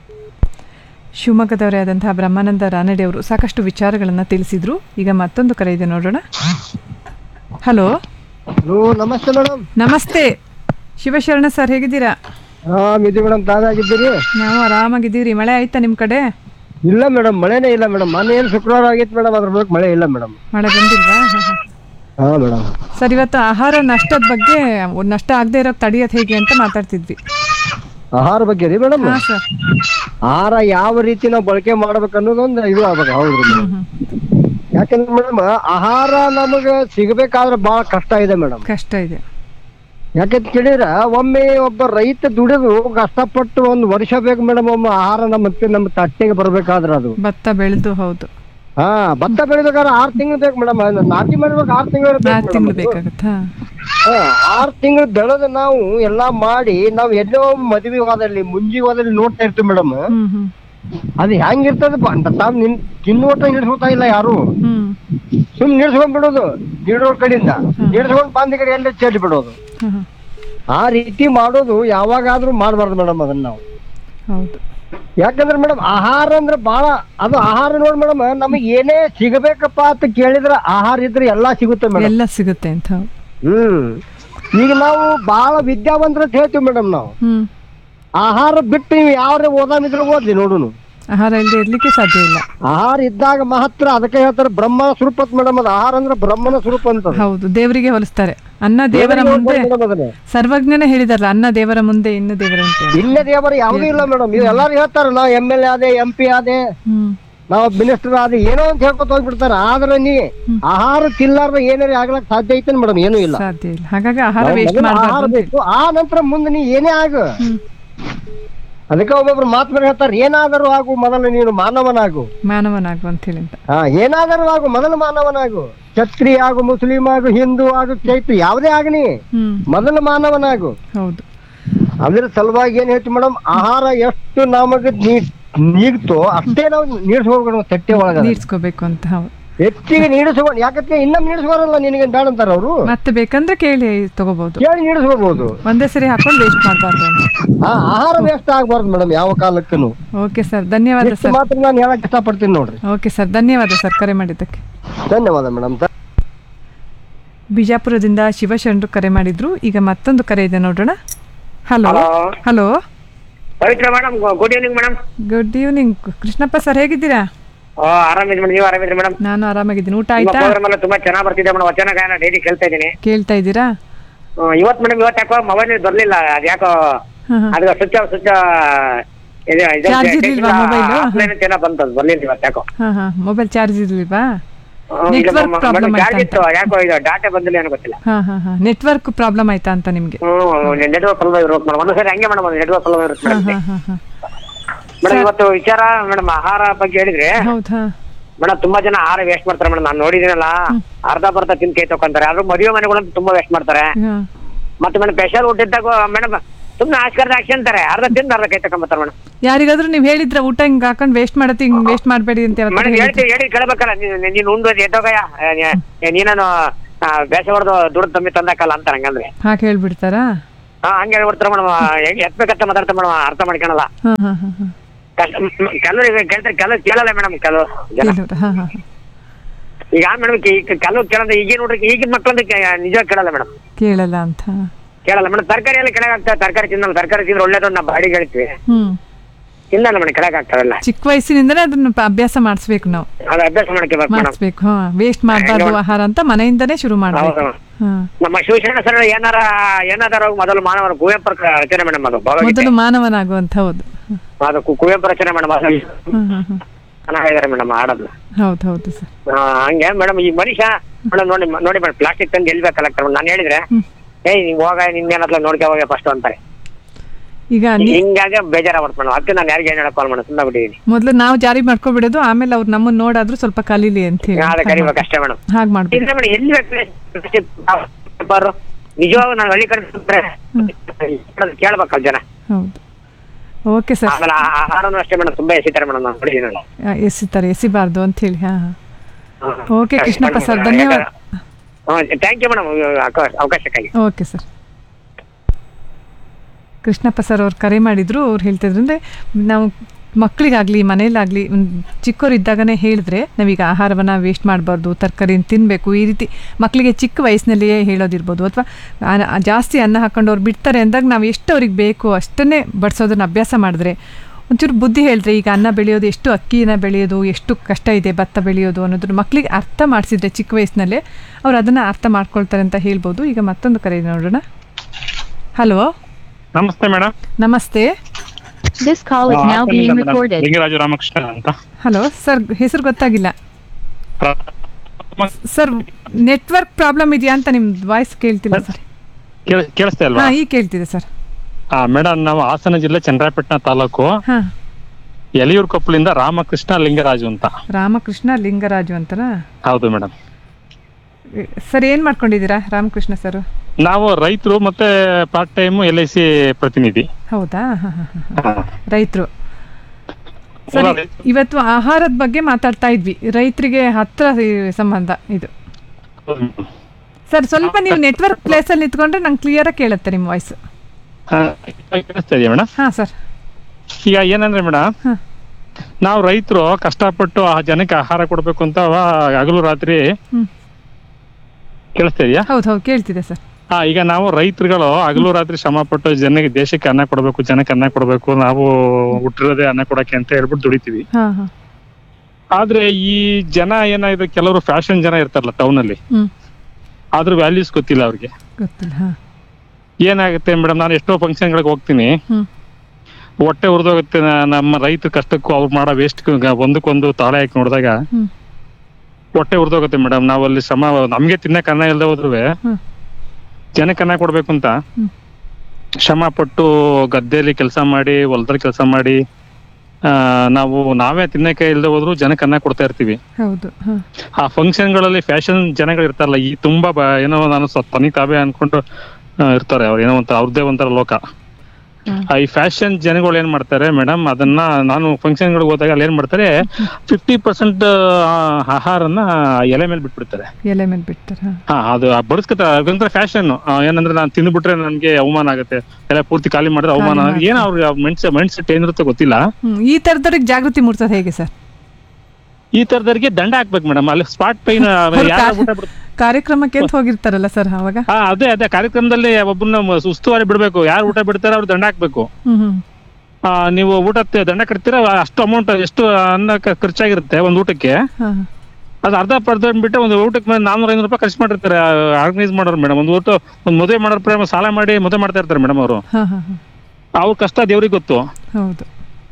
ಶಿವಮೊಗ್ಗದವರೇ ಆದಂತಹ ಬ್ರಹ್ಮಾನಂದ ರಾನಡೆ ಅವರು ಸಾಕಷ್ಟು ವಿಚಾರಗಳನ್ನ ತಿಳಿಸಿದ್ರು ಈಗ ಮತ್ತೊಂದು ಕರೆ ಇದೆ ನೋಡೋಣ ಹಲೋ ನಮಸ್ತೆ ಮೇಡಮ್ ನಮಸ್ತೆ ಶಿವಶರಣ ಸರ್ ಹೇಗಿದ್ದೀರಾ ಆರಾಮ್ ಇದೀವಿ ಮೇಡಮ್ ತಾವಾಗಿದ್ದೀರಿ ನಾವು ಆರಾಮಾಗಿದ್ದೀವ್ರಿ ಮಳೆ ಆಯ್ತಾ ನಿಮ್ ಕಡೆ ಇಲ್ಲ ಮೇಡಮ್ ಮಳೆನೇ ಇಲ್ಲ ಮೇಡಮ್ ಮೊನ್ನೆ ಏನು ಶುಕ್ರವಾರ ಆಗಿತ್ತು ಮೇಡಮ್ ಅದ್ರ ಬಗ್ಗೆ ಮಳೆ ಇಲ್ಲ ಮೇಡಮ್ ಮಳೆ ಬಂದಿಲ್ವಾ ಹ, ಹ. ಹಾ ಮೇಡಮ್ ಸರ್ ಇವತ್ತು ಆಹಾರ ನಷ್ಟದ ಬಗ್ಗೆ ಒಂದ್ ನಷ್ಟ ಆಗದೆ ಇರೋಕ್ ತಡೆಯೋದು ಹೇಗೆ ಅಂತ ಮಾತಾಡ್ತಿದ್ವಿ ಆಹಾರ ಬಗ್ಗೆ ರೀ ಮೇಡಮ್ ಹಾ ಸರ್ ಆಹಾರ ಯಾವ ರೀತಿ ನಾವು ಬಳಕೆ ಮಾಡ್ಬೇಕು ಅನ್ನೋದೊಂದು ಇದು ಆಗ್ಬೇಕು ಹೌದ್ರಿ ಮೇಡಮ್ ಯಾಕಂದ್ರೆ ಮೇಡಮ್ ಆಹಾರ ನಮಗ ಸಿಗಬೇಕಾದ್ರೆ ಬಹಳ ಕಷ್ಟ ಇದೆ ಮೇಡಮ್ ಕಷ್ಟ ಇದೆ ಯಾಕಂತ ಕೇಳಿದ್ರ ಒಮ್ಮೆ ಒಬ್ಬ ರೈತ ದುಡಿದು ಕಷ್ಟಪಟ್ಟು ಒಂದು ವರ್ಷ ಬೇಕು ಮೇಡಮ್ ಒಮ್ಮೆ ಆಹಾರ ನಮ್ಮ ಮತ್ತೆ ನಮ್ಮ ತಟ್ಟೆಗೆ ಬರ್ಬೇಕಾದ್ರೆ ಅದು ಭತ್ತ ಬೆಳೆದು ಹೌದು ಹಾ ಭತ್ತ ಬೆಳಿಬೇಕಾದ್ರೆ ಆರ್ ತಿಂಗಳು ಬೇಕು ಮೇಡಮ್ ನಾಟಿ ಮಾಡ್ಬೇಕು ಆರ್ ತಿಂಗಳು ಆರು ತಿಂಗಳು ಬೇಕಾಗತ್ತಾ ಆರ್ ತಿಂಗಳು ಬೆಳೆದ ನಾವು ಎಲ್ಲಾ ಮಾಡಿ ನಾವ್ ಎಲ್ಲೋ ಮದ್ವೆ ಹೋದಲ್ಲಿ ಮುಂಜಿ ಹೋದಲ್ಲಿ ನೋಡ್ತಾ ಇರ್ತೀವಿ ಮೇಡಮ್ ಹ್ಮ್ ಹ್ಮ್ ಅದು ಹೆಂಗಿರ್ತದ ತಾವ್ ನಿನ್ ತಿನ್ನುವಟ ನಿಲ್ಸ್ಕೊತಾ ಇಲ್ಲ ಯಾರು ಹ್ಮ್ ಸುಮ್ ನಿಲ್ಸ್ಕೊಂಡ್ ಬಿಡೋದು ನೀಡೋರ್ ಕಡೆಯಿಂದ ನಿಲ್ಸ್ಕೊಂಡ್ ಬಂದ ಕಡೆ ಎಲ್ಲ ಚೆಲ್ಲಿ ಬಿಡೋದು ಹ, ಹ. ಆ ರೀತಿ ಮಾಡೋದು ಯಾವಾಗಾದ್ರೂ ಮಾಡಬಾರ್ದು ಮೇಡಮ್ ಅದನ್ನ ನಾವು ಹೌದು ಯಾಕಂದ್ರೆ ಮೇಡಮ್ ಆಹಾರ ಅಂದ್ರೆ ಬಹಳ ಅದು ಆಹಾರ ನೋಡಿ ಮೇಡಮ್ ನಮಗೆ ಏನೇ ಸಿಗಬೇಕಪ್ಪ ಅಂತ ಕೇಳಿದ್ರೆ ಆಹಾರ ಇದ್ರೆ ಎಲ್ಲಾ ಸಿಗುತ್ತೆ ಮೇಡಮ್ ಎಲ್ಲ ಸಿಗುತ್ತೆ ಅಂತ ಹೌದು. ಹ್ಮ್ ಈಗ ನಾವು ಬಹಳ ವಿದ್ಯಾವಂತರ ಅಂತ ಹೇಳ್ತೀವಿ ಮೇಡಮ್ ನಾವು ಹ್ಮ್ ಆಹಾರ ಬಿಟ್ಟು ನೀವು ಯಾವ್ರೆ ಓದಾಮಿದ್ರೆ ಓದ್ಲಿ ನೋಡುನು ಆಹಾರ ಇಲ್ಲದೆ ಇರ್ಲಿಕ್ಕೆ ಸಾಧ್ಯ ಇಲ್ಲ ಆಹಾರ ಇದ್ದಾಗ ಮಹತ್ವ ಅದಕ್ಕೆ ಹೇಳ್ತಾರೆ ಬ್ರಹ್ಮನ ಸ್ವರೂಪ ಅಂತ ಮೇಡಮ್ ಅದು ಆಹಾರ ಅಂದ್ರೆ ಬ್ರಹ್ಮನ ಸ್ವರೂಪ ಅಂತ ಹೌದು ದೇವರಿಗೆ ಹೋಲಿಸ್ತಾರೆ ಅನ್ನ ದೇವರ ಮುಂದೆ ಸರ್ವಜ್ಞನೇ ಹೇಳಿದಾರಲ್ಲ ಅನ್ನ ದೇವರ ಮುಂದೆ ಇನ್ನು ದೇವರ ಮುಂದೆ ಅಂತ. ಇಲ್ಲೇ ದೇವರ ಯಾವುದೂ ಇಲ್ಲ ಮೇಡಮ್ ಇದು ಎಲ್ಲಾರು ಹೇಳ್ತಾರೆ ನಾವು ಎಮ್ ಎಲ್ ಎ ಆದೆ ಎಂ ಪಿ ಆದೆ ಹ್ಮ್ ನಾವು ಮಿನಿಸ್ಟರ್ ಆದೆ ಏನೋ ಅಂತ ಹೇಳ್ಕೊತ ಹೋಗ್ಬಿಡ್ತಾರೆ ಆದ್ರೆ ನೀ ಆಹಾರ ತಿನ್ಲಾರ್ದ ಏನಾರ ಆಗ್ಲಕ್ ಸಾಧ್ಯ ಐತೆ ಮೇಡಮ್ ಏನೂ ಇಲ್ಲ ಸಾಧ್ಯ ಇಲ್ಲ ಹಾಗಾಗಿ ಆಹಾರ ನಾವು ವೇಸ್ಟ್ ಮೊದಲು ಆಹಾರ ಮಾಡಬಾರ್ದು ಬೇಕು ಆ ನಂತರ ಮುಂದೆ ನೀ ಏನೇ ಆಗ ಅದಕ್ಕೆ ಒಬ್ಬೊಬ್ರು ಮಾತು ಮೇಲೆ ಹೇಳ್ತಾರೆ ಏನಾದರೂ ಆಗು ಮೊದಲು ನೀನು ಮಾನವನಾಗು ಮಾನವನಾಗು ಅಂತ ಹೇಳಿ ಅಂತ ಹಾ ಏನಾದರೂ ಆಗು ಮೊದಲು ಮಾನವನಾಗು ಛತ್ರಿ ಆಗು ಮುಸ್ಲಿಂ ಆಗು ಹಿಂದೂ ಆಗು ಚೈತ್ರ ಯಾವುದೇ ಆಗನಿ ಹ್ಮ್ ಮೊದಲು ಮಾನವನಾಗು ಹೌದು ಅದ್ರ ಸಲುವಾಗಿ ಏನ್ ಹೇಳ್ತೀವಿ ಮೇಡಮ್ ಆಹಾರ ಎಷ್ಟು ನಮಗೆ ನೀಗ್ತೋ ಅಷ್ಟೇ ನಾವು ನೀಡ್ಸ್ಕೋಬೇಕು ತಟ್ಟೆ ಒಳಗ ನೀಡ್ಸ್ಕೋಬೇಕು ಅಂತ ಹೌದು ಹೆಚ್ಚಿಗೆ ನೀಡಿಸ್ಕೊಂಡು ಯಾಕಂದ್ರೆ ಇನ್ನೊಮ್ಮೆ ನೀಡಿಸ್ಕೋರಲ್ಲ ನಿನಗೆ ಬೇಡ ಅಂತಾರ ಅವರು ಮತ್ತೆ ಬೇಕಂದ್ರೆ ಕೇಳಿ ತಗೋಬಹುದು ಕೇಳಿ ನೀಡಿಸ್ಕೋಬಹುದು ಒಂದೇ ಸರಿ ಹಾಕೊಂಡು ವೇಸ್ಟ್ ಮಾಡಬಾರ್ದು ಅಂತ ಆ ಆಹಾರ ವೇಸ್ಟ್ ಆಗ್ಬಾರ್ದು ಮೇಡಮ್ ಯಾವ ಕಾಲಕ್ಕೂ ಓಕೆ ಸರ್ ಧನ್ಯವಾದ ಇಷ್ಟು ಸರ್ ಮಾತ್ರ ನಾನು ಹೇಳಕ್ ಇಷ್ಟಪಡ್ತೀನಿ ನೋಡ್ರಿ ಓಕೆ ಸರ್ ಧನ್ಯವಾದ ಸರ್ ಕರೆ ಮಾಡಿದ್ದಕ್ಕೆ ಧನ್ಯವಾದ ಮೇಡಮ್ ಬಿಜಾಪುರದಿಂದ ಶಿವಶರಣರು ಕರೆ ಮಾಡಿದ್ರು ಈಗ ಮತ್ತೊಂದು ಕರೆ ಇದೆ ನೋಡೋಣ hello hello Pavitra madam good evening madam good evening Krishnappa sir ಹೇಗಿದ್ದೀರಾ ಆರಾಮಿದ್ರಿ ಮೇಡಮ್ ನೀವು ಆರಾಮಿದ್ರಿ ಮೇಡಮ್ ನಾನು ಆರಾಮಾಗಿದ್ದೀನಿ ಊಟ ನಿಮ್ಮ ಆಯ್ತಾ ಪ್ರೋಗ್ರಾಮ್ ಎಲ್ಲ ತುಂಬಾ ಚೆನ್ನಾಗಿ ಬರ್ತಿದೆ ಮೇಡಮ್ ವಚನ ಗಾಯನ ಡೈಲಿ ಕೇಳ್ತಾ ಇದ್ದೀನಿ ಕೇಳ್ತಾ ಇದ್ದೀರಾ ಇವತ್ತು ಮೇಡಮ್ ಇವತ್ತು ಯಾಕೋ ಮೊಬೈಲ್ ಬರ್ಲಿಲ್ಲ ಅದ್ ಯಾಕೋ ಹಾ, ಹಾ. ಅದು ಸ್ವಿಚ್ ಆಫ್ ಸ್ವಿಚ್ ಇದು ಇದು Charge ಇರ್ಲಿಲ್ವಾ mobile? ಆಫ್ಲೈನ್ ಏನೋ ಬಂತದ್ದು ಬರ್ಲಿಲ್ಲ ಇವತ್ತು ಯಾಕೋ ಹಾ ಹಾ ಮೊಬೈಲ್ ಚಾರ್ಜ್ ಇರ್ಲಿಲ್ವಾ ಹ್ಮ್, ಇಲ್ಲ ನೆಟ್ವರ್ಕ್ ಮ- ಪ್ರಾಬ್ಲಮ್ ಮ- charge ಆಯ್ತಾ ಇತ್ತು ಯಾಕೋ ಇದು ಡಾಟಾ ಬಂದಿಲ್ಲ ಏನೋ ಗೊತ್ತಿಲ್ಲ ಹಾ ಹಾ ಹಾ ನೆಟ್ವರ್ಕ್ ಪ್ರಾಬ್ಲಮ್ ಆಯ್ತಾ ಅಂತ ನಿಮ್ಗೆ ಹ್ಮ್ ನೆಟ್ವರ್ಕ್ ಪ್ರಾಬ್ಲಮ್ ಇರುತ್ತೆ ಮೇಡಮ್ ಒಂದ್ಸರಿ ಹಂಗೆ ಮೇಡಮ್ ನೆಟ್ವರ್ಕ್ ಪ್ರಾಬ್ಲಮ್ ಇರುತ್ತೆ ಹಾ ಮೇಡಮ್ ಹಾ ಹಾ ಹಾ ಮೇಡಮ್ ಇವತ್ತು ವಿಚಾರ ಮೇಡಮ್ ಆಹಾರ ಬಗ್ಗೆ ಹೇಳಿದ್ರೆ ಹೌದಾ ಮೇಡಮ್ ತುಂಬಾ ಜನ ಆಹಾರ ವೇಸ್ಟ್ ಮಾಡ್ತಾರೆ ಮೇಡಮ್ ನಾನು ನೋಡಿದ್ದೀನಲ್ಲ ಅರ್ಧ ಬರ್ಧ ತಿಂದು ಕೈ ತಕೊಂತಾರೆ ಆದ್ರೂ ಮದುವೆ ಮನೆಗಳಂತೂ ತುಂಬಾ ವೇಸ್ಟ್ ಮಾಡ್ತಾರೆ ಹಾ ಮತ್ತೆ ಮೇಡಮ್ ಸ್ಪೆಷಲ್ ಊಟ ಇದ್ದಾಗ ಮೇಡಮ್ ಸುಮ್ನೆ ಆಸ್ಕರ್ದ ಹಾಕಿ ಅಂತಾರೆ ಅರ್ಧ ತಿಂದು ಅರ್ಧ ಕೈ ತಕೊಂಬರ್ತಾರೆ ಮೇಡಮ್ ಯಾರಿಗಾದ್ರೂ ನೀವ್ ಹೇಳಿದ್ರ ಊಟ ಹಿಂಗ್ ಹಾಕೊಂಡ್ ವೇಸ್ಟ್ ಮಾಡತ್ತಿ ಹಿಂಗ್ ವೇಸ್ಟ್ ಮಾಡ್ಬೇಡಿ ಅಂತ ಯಾವತ್ತಾದ್ರೂ ಮೇಡಮ್ ಹೇಳಿದ್ರಾ? ಹೇಳ್ತೀವಿ ಹೇಳಿ ಕೇಳ್ಬೇಕಲ್ಲ ನೀನ್ ನೀನ್ ಉಂಡು ಎದ್ದೋಗಯ್ಯ ನೀನೇನು ಬೇಸೆ ಹೊಡೆದು ದುಡ್ಡು ತಮ್ಮಿ ತಂದಾಕಲ್ಲ ಅಂತಾರೆ ಹಂಗಂದ್ರೆ ಹಾಗೆ ಹೇಳ್ಬಿಡ್ತಾರಾ ಹಾ ಹಂಗೆ ಹೇಳ್ಬಿಡ್ತಾರೆ ಮೇಡಮ್ ಹೆಂಗ್ ಎತ್ಬೇಕಂತ ಮಾತಾಡ್ತಾರೆ ಮೇಡಮ್ ಅರ್ಥ ಮಾಡ್ಕೊಳಲ್ಲ ಹಾ ಹಾ ಹಾ ಹಾ ಕಷ್ಟ ಕೆಲವ್ರು ಕೇಳ್ತಾರೆ ಕೆಲವ್ರು ಕೇಳಲ್ಲ ಮೇಡಮ್ ಕೆಲವು ಜನ ಕೆಲವ್ರು, ಹಾ ಹಾ ಹಾ. ಈಗ ಮೇಡಮ್ ಕೆಲವು ಕೇಳಂದ್ರೆ ಈಗಿನ ನೋಡ್ರಿ ಈಗಿನ ಮಕ್ಕಳಂದ್ರೆ ನಿಜ ಕೇಳಲ್ಲ ಮೇಡಮ್ ಕೇಳಲ್ಲ ಅಂತ ಕೇಳಲ್ಲ ಮೇಡಮ್ ತರಕಾರಿ ಎಲ್ಲ ಕೆಳಗೆ ಆಗ್ತವೆ ತರಕಾರಿ ತಿನ್ನಲ್ಲ ತರಕಾರಿ ತಿಂದ್ರೆ ಒಳ್ಳೇದು ನಾವು ಬಾಡಿಗೆ ಹೇಳ್ತೀವಿ ಹ್ಮ್ ತಿನ್ನಲ್ಲ ಮೇಡಮ್ ಕೆಳಗೆ ಆಗ್ತಾವೆಲ್ಲ ಚಿಕ್ಕ ವಯಸ್ಸಿನಿಂದಲೇ ಅದನ್ನ ಪ- ಅಭ್ಯಾಸ ಮಾಡಿಸ್ಬೇಕು ನಾವು ಅದು ಅಭ್ಯಾಸ ಮಾಡ್ಕೋಬೇಕು ಮೇಡಮ್ ಮಾಡಿಸ್ಬೇಕು ಹಾ ವೇಸ್ಟ್ ಮಾಡಬಾರ್ದು ಆಹಾರ ಅಂತ ಮನೆಯಿಂದನೇ ಶುರು ಮಾಡ್ಬೇಕು ಹೌದು. ಹಾ ನಮ್ಮ ಶಿವಶರಣ ಸರ್ ಏನಾರ ಏನಾದಾರ ಮೊದಲು ಮಾನವರ ಕುವೆಂಪು ರಚನೆ ಮೇಡಮ್ ಅದು ಭಗವದ್ಗೀತೆ ಮೊದಲು ಮಾನವನಾಗುವಂತ ಹೌದು ಅದು ಕು- ಕುವೆಂಪು ರಚನೆ ಮೇಡಮ್ ಅದು ಹ್ಮ್ ಹ್ಮ್ ಹ್ಮ್ ಚೆನ್ನಾಗಿದ್ದಾರೆ ಮೇಡಮ್ ಆಡೋದು ಹೌದು ಹೌದು ಸರ್ ಆ, ಹಂಗೆ ಮೇಡಮ್ ಈ ಮನುಷ್ಯ ಮೇಡಮ್ ನೋಡಿ ನೋಡಿ ಮೇಡಮ್ ಪ್ಲಾಸ್ಟಿಕ್ ತಂದು ಎಲ್ಲಿ ಬೇಕು ಕಲೆಕ್ಟರ್ ನಾನು ಹೇಳಿದ್ರೆ ಏಯ್ ನಿಂಗೆ ಹೋಗ ನಿನ್ನೇನತ್ಲ ನೋಡ್ಕೊ ಹೋಗ ಫಸ್ಟ್ ಅಂತಾರೆ ಈಗ ನೀ- ಹಿಂಗಾಗಿ ಬೇಜಾರಾಗ್ಬಿಡ್ತು ಮೇಡಮ್ ಅದಕ್ಕೆ ನಾನು ಯಾರಿಗೆ ಏನು ಹೇಳಕ್ ಕಾಲ್ ಮಾಡಿ ಸುಮ್ಮನೆ ಬಿಟ್ಟಿದ್ದೀನಿ ಮೊದ್ಲು ನಾವು ಜಾರಿ ಮಾಡ್ಕೊಬಿಡೋದು ಆಮೇಲೆ ಅವ್ರು ನಮ್ಮನ್ನ ನೋಡಾದ್ರೂ ಸ್ವಲ್ಪ ಕಲೀಲಿ ಅಂತ ಹೇಳಿ ಅದೇ ಕರಿಬೇಕು ಅಷ್ಟೇ ಮೇಡಮ್ ಹಾಗೆ ಮಾಡ್ಬೇಕು ಇಲ್ಲ ಮೇಡಮ್ ಎಲ್ಲಿ ಬೇಕು ನಿಜವಾಗ ನಾನು ಹಳ್ಳಿ ಕಡೆ ಸುತ್ರೆ ಕೇಳ್ಬೇಕಲ್ಲ ಜನ ಹೌದು ಓಕೆ ಸರ್ ಆಮೇಲೆ ಆ- ಆಹಾರನೂ ಅಷ್ಟೇ ಮೇಡಮ್ ತುಂಬಾ ಎಸಿತಾರೆ ಮೇಡಮ್ ನಾನು ನೋಡಿದ್ದೀನಲ್ಲ ಎಸಿತಾರೆ ಎಸಿಬಾರ್ದು ಅಂತ ಹೇಳಿ ಹಾ ಹಾ ಓಕೆ ಕೃಷ್ಣಪ್ಪ ಸರ್ ಧನ್ಯವಾದ ಥ್ಯಾಂಕ್ ಯು ಮೇಡಮ್ ಅವಕಾಶಕ್ಕಾಗಿ ಓಕೆ ಸರ್ ಕೃಷ್ಣಪ್ಪ ಸರ್ ಅವ್ರು ಕರೆ ಮಾಡಿದ್ರು ಅವ್ರು ಹೇಳ್ತಿದ್ರು ಅಂದರೆ ನಾವು ಮಕ್ಕಳಿಗಾಗಲಿ ಮನೇಲಾಗಲಿ ಚಿಕ್ಕವರಿದ್ದಾಗನೇ ಹೇಳಿದ್ರೆ ನಾವೀಗ ಆಹಾರವನ್ನು ವೇಸ್ಟ್ ಮಾಡಬಾರ್ದು ತರಕಾರಿನ ತಿನ್ನಬೇಕು ಈ ರೀತಿ ಮಕ್ಕಳಿಗೆ ಚಿಕ್ಕ ವಯಸ್ಸಿನಲ್ಲಿಯೇ ಹೇಳೋದಿರ್ಬೋದು ಅಥವಾ ಜಾಸ್ತಿ ಅನ್ನ ಹಾಕೊಂಡು ಅವ್ರು ಬಿಡ್ತಾರೆ ಅಂದಾಗ ನಾವು ಎಷ್ಟು ಅವ್ರಿಗೆ ಬೇಕು ಅಷ್ಟನ್ನೇ ಬಡಿಸೋದನ್ನ ಅಭ್ಯಾಸ ಮಾಡಿದ್ರೆ ಒಂಚೂರು ಬುದ್ಧಿ ಹೇಳಿದ್ರೆ ಈಗ ಅನ್ನ ಬೆಳೆಯೋದು ಎಷ್ಟು ಅಕ್ಕಿನ ಬೆಳೆಯೋದು ಎಷ್ಟು ಕಷ್ಟ ಇದೆ ಭತ್ತ ಬೆಳೆಯೋದು ಅನ್ನೋದ್ರ ಮಕ್ಕಳಿಗೆ ಅರ್ಥ ಮಾಡಿಸಿದ್ರೆ ಚಿಕ್ಕ ವಯಸ್ಸಿನಲ್ಲೇ ಅವ್ರು ಅದನ್ನು ಅರ್ಥ ಮಾಡ್ಕೊಳ್ತಾರೆ ಅಂತ ಹೇಳ್ಬೋದು ಈಗ ಮತ್ತೊಂದು ಕರೆ ನೋಡೋಣ ಹಲೋ ನಮಸ್ತೆ ಮೇಡಮ್ ನಮಸ್ತೆ This call is now being recorded. Lingaraju Ramakrishna ಅಂತ ಹಲೋ ಸರ್ ಹೆಸರು ಗೊತ್ತಾಗಿಲ್ಲ ಸರ್ ನೆಟ್ವರ್ಕ್ ಪ್ರಾಬ್ಲಮ್ ಇದೆಯಾ ಅಂತ ನಿಮ್ದು ವಾಯ್ಸ್ ಕೇಳ್ತಿಲ್ಲ ಸರ್ ಕೇಳ- ಕೇಳಿಸ್ತಾ ಹಾ ಇಲ್ವಾ ಈಗ ಕೇಳ್ತಿದೆ ಸರ್ ಹಾ ಮೇಡಮ್ ನಾವು ಹಾಸನ ಜಿಲ್ಲೆ ಚನ್ನರಾಯಪಟ್ಟಣ ತಾಲೂಕು ಹಾ ಎಲಿಯೂರ್ ಕೊಪ್ಪಳಿಂದ ರಾಮಕೃಷ್ಣ ಲಿಂಗರಾಜು ಅಂತ ರಾಮಕೃಷ್ಣ ಲಿಂಗರಾಜು ಅಂತನಾ ಹೌದು ಮೇಡಮ್ ಸರ್ ಏನ್ ಮಾಡ್ಕೊಂಡಿದ್ದೀರಾ ರಾಮಕೃಷ್ಣ ಸರ್ ನಾವು ರೈತರು ಮತ್ತೆ part time L I C ಪ್ರತಿನಿಧಿ ಹೌದಾ ಹಾ ಹಾ ಹಾ ರೈತರು ಸರಿ ಇವತ್ತು ಆಹಾರದ ಬಗ್ಗೆ ಮಾತಾಡ್ತಾ ಇದ್ವಿ ರೈತರಿಗೆ ಹತ್ರ ಈ ಸಂಬಂಧ ಇದು ಸರ್ ಸ್ವಲ್ಪ ನೀವು ನೆಟ್ವರ್ಕ್ ಪ್ಲೇಸ್ ಅಲ್ಲಿ ನಿಂತ್ಕೊಂಡ್ರೆ ನಂಗೆ ಕ್ಲಿಯರ್ ಕೇಳುತ್ತೆ ನಿಮ್ಮ ವಾಯ್ಸ್ ಹಾ, ಕೇಳಿಸ್ತಾ ಇದೆಯಾ ಮೇಡಮ್ ಹಾ ಸರ್ ಈಗ ಏನಂದ್ರೆ ಮೇಡಮ್ ನಾವು ರೈತರು ಕಷ್ಟಪಟ್ಟು ಆ ಜನಕ್ಕೆ ಆಹಾರ ಕೊಡ್ಬೇಕು ಅಂತ ವ- ಹಗಲು ರಾತ್ರಿ ಹ್ಮ್. ಕೇಳಿಸ್ತಾ ಇದೆಯಾ ಹೌದು ಹೌದು ಕೇಳ್ತಿದೆ ಸರ್ ಹಾ ಈಗ ನಾವು ರೈತರುಗಳು ಹಗಲು ರಾತ್ರಿ ಶ್ರಮ ಪಟ್ಟು ಜನಕ್ಕೆ ದೇಶಕ್ಕೆ ಅನ್ನ ಕೊಡಬೇಕು ಜನಕ್ಕೆ ಅನ್ನ ಕೊಡಬೇಕು ನಾವು ಹುಟ್ಟಿರೋದೇ ಅನ್ನ ಕೊಡಕ್ಕೆ ಅಂತ ಹೇಳ್ಬಿಟ್ಟು ದುಡಿತೀವಿ ಹಾ ಹಾ ಆದ್ರೆ ಈ ಜನ ಏನಾಗಿದೆ ಕೆಲವರು ಫ್ಯಾಷನ್ ಜನ ಇರ್ತಾರಲ್ಲ ಟೌನ್ ಅಲ್ಲಿ ಹ್ಮ್ ಅದ್ರ ವ್ಯಾಲ್ಯೂಸ್ ಗೊತ್ತಿಲ್ಲ ಅವ್ರಿಗೆ ಗೊತ್ತಿಲ್ಲ ಹಾ ಏನಾಗುತ್ತೆ ಮೇಡಮ್ ನಾನು ಎಷ್ಟೋ ಫಂಕ್ಷನ್ ಗಳಿಗೆ ಹೋಗ್ತೀನಿ ಹ್ಮ್. ಹೊಟ್ಟೆ ಉರಿದೋಗುತ್ತೆ ನಮ್ಮ ರೈತ ಕಷ್ಟಕ್ಕೂ ಅವ್ರು ಮಾಡೋ ವೇಸ್ಟ್ ಒಂದಕ್ಕೊಂದು ತಾಳೆ ಹಾಕಿ ನೋಡಿದಾಗ ಹ್ಮ್. ಹೊಟ್ಟೆ ಉರಿದೋಗುತ್ತೆ ಮೇಡಮ್ ನಾವು ಅಲ್ಲಿ ಶ್ರಮ ನಮ್ಗೆ ತಿನ್ನಕ್ ಅನ್ನ ಇಲ್ದೆ ಹೋದ್ರು ಹ್ಮ್. ಜನಕ್ಕೆ ಅನ್ನ ಕೊಡ್ಬೇಕು ಅಂತ ಹ್ಮ್. ಶ್ರಮ ಪಟ್ಟು ಗದ್ದೆಯಲ್ಲಿ ಕೆಲಸ ಮಾಡಿ ಹೊಲದಲ್ಲಿ ಕೆಲಸ ಮಾಡಿ ಆ ನಾವು ನಾವೇ ತಿನ್ನಕ್ಕೆ ಇಲ್ದೆ ಹೋದ್ರು ಜನಕ್ಕೆ ಅನ್ನ ಕೊಡ್ತಾ ಇರ್ತೀವಿ ಹೌದು ಹಾ ಆ ಫಂಕ್ಷನ್ಗಳಲ್ಲಿ ಫ್ಯಾಷನ್ ಜನಗಳು ಇರ್ತಾರಲ್ಲ ಈ ತುಂಬಾ ಬ- ಏನೋ ನಾನು ಸ್ವಲ್ಪ ತನಿ ತಾವೇ ಅನ್ಕೊಂಡು ಆ, ಇರ್ತಾರೆ ಅವ್ರು ಏನೋ ಒಂಥರ ಅವ್ರದ್ದೇ ಒಂಥರ ಲೋಕ ಆ, ಈ ಫ್ಯಾಷನ್ ಜನಗಳು ಏನ್ ಮಾಡ್ತಾರೆ ಮೇಡಮ್ ಅದನ್ನ ನಾನು ಫಂಕ್ಷನ್ ಗಳಿಗೆ ಹೋದಾಗ ಅಲ್ಲಿ ಏನ್ ಮಾಡ್ತಾರೆ ಫಿಫ್ಟಿ ಪರ್ಸೆಂಟ್ ಆಹಾರನ ಎಲೆ ಮೇಲೆ ಬಿಟ್ಬಿಡ್ತಾರೆ ಎಲೆ ಮೇಲೆ ಬಿಡ್ತಾರೆ ಹಾ ಹಾ ಅದು ಬಡಿಸ್ಕೊತಾರೆ ಅದಂದ್ರೆ ಫ್ಯಾಷನ್ ಏನಂದ್ರೆ ನಾನು ತಿಂದ್ಬಿಟ್ರೆ ನನ್ಗೆ ಅವಮಾನ ಆಗುತ್ತೆ ಎಲ್ಲ ಪೂರ್ತಿ ಖಾಲಿ ಮಾಡಿದ್ರೆ ಅವಮಾನ ಖಾಲಿ ಮಾಡ್ತಾರೆ. ಏನೋ ಅವ್ರಿಗೆ ಮೈಂಡ್ ಮೈಂಡ್ ಸೆಟ್ ಏನಿರುತ್ತೋ ಗೊತ್ತಿಲ್ಲ ಹ್ಮ್ ಈ ತರದವ್ರಿಗೆ ಜಾಗೃತಿ ಮೂಡ್ಸೋದು ಹೇಗೆ ಸರ್ ಈ ತರದವ್ರಿಗೆ ದಂಡ ಹಾಕ್ಬೇಕು ಮೇಡಮ್ ಅಲ್ಲಿ ಸ್ಪಾಟ್ ಪೈನ್ ಕಾರ್ಯಕ್ರಮಕ್ಕೆ ಅಂತ ಹೋಗಿರ್ತಾರಲ್ಲ ಸರ್ ಅವಾಗ ಹಾ ಅದೇ ಅದೇ ಕಾರ್ಯಕ್ರಮದಲ್ಲಿ ಒಬ್ಬರನ್ನ ಉಸ್ತುವಾರಿ ಬಿಡ್ಬೇಕು ಯಾರು ಊಟ ಬಿಡ್ತಾರೋ ಅವ್ರು ದಂಡ ಹಾಕ್ಬೇಕು ಹ್ಮ್ ಹ್ಮ್ ಆ, ನೀವು ಊಟ ತ- ದಂಡ ಕಟ್ತೀರಾ ಅಷ್ಟು ಅಮೌಂಟ್ ಎಷ್ಟು ಅನ್ನ ಕ- ಖರ್ಚಾಗಿರುತ್ತೆ ಒಂದು ಊಟಕ್ಕೆ ಹಾ ಅದು ಅರ್ಧ ಪರ್ಧ ಬಿಟ್ಟು ಒಂದು ಊಟಕ್ಕೆ ಮೇಲೆ ನಾನ್ನೂರ ಐನೂರು ರೂಪಾಯಿ ಖರ್ಚು ಮಾಡಿರ್ತಾರೆ ಆರ್ಗನೈಸ್ ಮಾಡೋರು ಮೇಡಮ್ ಒಂದು ಊಟ ಒಂದು ಮದುವೆ ಮಾಡೋರ್ ಪ್ರೇಮ ಸಾಲ ಮಾಡಿ ಮದುವೆ ಮಾಡ್ತಾ ಇರ್ತಾರೆ ಮೇಡಮ್ ಅವರು ಹಾ ಹಾ ಹಾ ಅವ್ರ ಕಷ್ಟ ದೇವ್ರಿಗೆ ಗೊತ್ತು ಹೌದು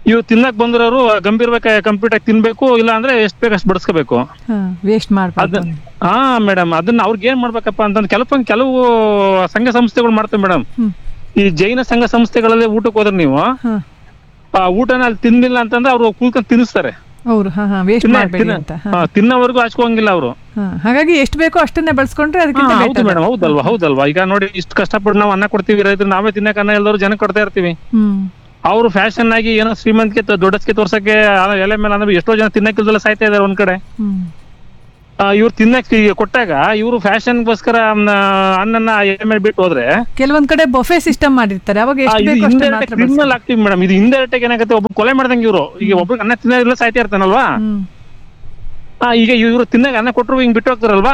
ಇವ್ ತಿನ್ನಕ್ ಬಂದಿರೋರು ಗಂಭೀರವಾಗಿ ಕಂಪ್ಲೀಟ್ ಆಗಿ ತಿನ್ಬೇಕು ಇಲ್ಲ ಅಂದ್ರೆ ಎಷ್ಟ್ ಬೇಕು ಅಷ್ಟು ಬಡಿಸ್ಕೋಬೇಕು ವೇಸ್ಟ್ ಮಾಡ್ಬಾರ್ದು ಅದನ್ನ ಹಾ ಮೇಡಮ್ ಅದನ್ನ ಅವ್ರಿಗೆ ಏನ್ ಮಾಡ್ಬೇಕಪ್ಪ ಅಂತಂದ್ರೆ ಕೆಲವೊಂದು ಕೆಲವು ಸಂಘ ಸಂಸ್ಥೆಗಳು ಮಾಡ್ತೇವೆ ಮೇಡಮ್ ಈ ಜೈನ ಸಂಘ ಸಂಸ್ಥೆಗಳಲ್ಲಿ ಊಟಕ್ಕೆ ಹೋದ್ರೆ ನೀವು ಆ ಊಟನ ಅಲ್ಲಿ ತಿನ್ನಿಲ್ಲ ಅಂತಂದ್ರೆ ಅವ್ರು ಕೂತ್ಕೊಂಡು ತಿನ್ನಿಸ್ತಾರೆ ಅವರು ಹಾ ಹಾ ವೇಸ್ಟ್ ತಿನ್ನ- ಮಾಡಬೇಡಿ ತಿನ್ನ- ಅಂತ ಹಾ, ತಿನ್ನೋವರೆಗೂ ಹಚ್ಕೋಂಗಿಲ್ಲ ಅವರು ಹಾ, ಹಾಗಾಗಿ ಎಷ್ಟು ಬೇಕೋ ಅಷ್ಟನ್ನೇ ಬಳಸ್ಕೊಂಡ್ರೆ ಅದಕ್ಕಿಂತ ಹೌದು better. ಮೇಡಮ್ ಹೌದಲ್ವಾ ಹೌದಲ್ವಾ ಈಗ ನೋಡಿ ಇಷ್ಟು ಕಷ್ಟಪಟ್ಟು ನಾವು ಅನ್ನ ಕೊಡ್ತೀವಿ ರೈತರು ನಾವೇ ತಿನ್ನಕ್ ಅನ್ನ ಎಲ್ಲರೂ ಜನ ಕೊಡ್ತಾ ಇರ್ತೀವಿ ಹ್ಮ್ ಅವ್ರು ಫ್ಯಾಷನ್ ಆಗಿ ಏನೋ ಶ್ರೀಮಂತಿಕೆ ದೊಡ್ಡಸ್ಕೆ ತೋರ್ಸಕ್ಕೆ ಆ ಎಲೆ ಮೇಲೆ ಅಂದ್ರೆ ಎಷ್ಟೋ ಜನ ತಿನ್ನಕ್ಕಿಲ್ದಲ್ಲ ಸಾಯ್ತಾ ಇದಾರೆ ಒಂದ್ ಕಡೆ ಹ್ಮ್ ಇವ್ರು ತಿನ್ನಕ್ ಈಗ ಕೊಟ್ಟಾಗ ಇವರು ಫ್ಯಾಷನ್ಗೋಸ್ಕರ ಅನ್ನನ ಎಲೆ ಮೇಲೆ ಬಿಟ್ಟು ಹೋದ್ರೆ ಕೆಲವೊಂದ್ ಕಡೆ ಬೊಫೆ ಸಿಸ್ಟಮ್ ಮಾಡಿರ್ತಾರೆ ಅವಾಗ ಆ, ಎಷ್ಟು ಇದು ಬೇಕೋ ಅಷ್ಟೇ ಇಂಡೈರೆಕ್ಟ್ ಮಾತ್ರ ಕ್ರಿಮಿನಲ್ ಆಗ್ತೀವಿ ಮೇಡಮ್ ಇದು ಇಂಡೈರೆಕ್ಟ್ ಆಗಿ ಏನಾಗುತ್ತೆ ಒಬ್ಬ ಕೊಲೆ ಮಾಡ್ದಂಗೆ ಇವರು ಈಗ ಒಬ್ರಿಗೆ ಅನ್ನ ತಿನ್ನೋದಿಲ್ಲ ಸಾಯ್ತಾ ಇರ್ತಾನಲ್ವಾ ಆ, ಈಗ ಇವರು ತಿನ್ನಾಗ ಅನ್ನ ಕೊಟ್ಟರು ಹಿಂಗ್ ಬಿಟ್ಟು ಹೋಗ್ತಾರಲ್ವಾ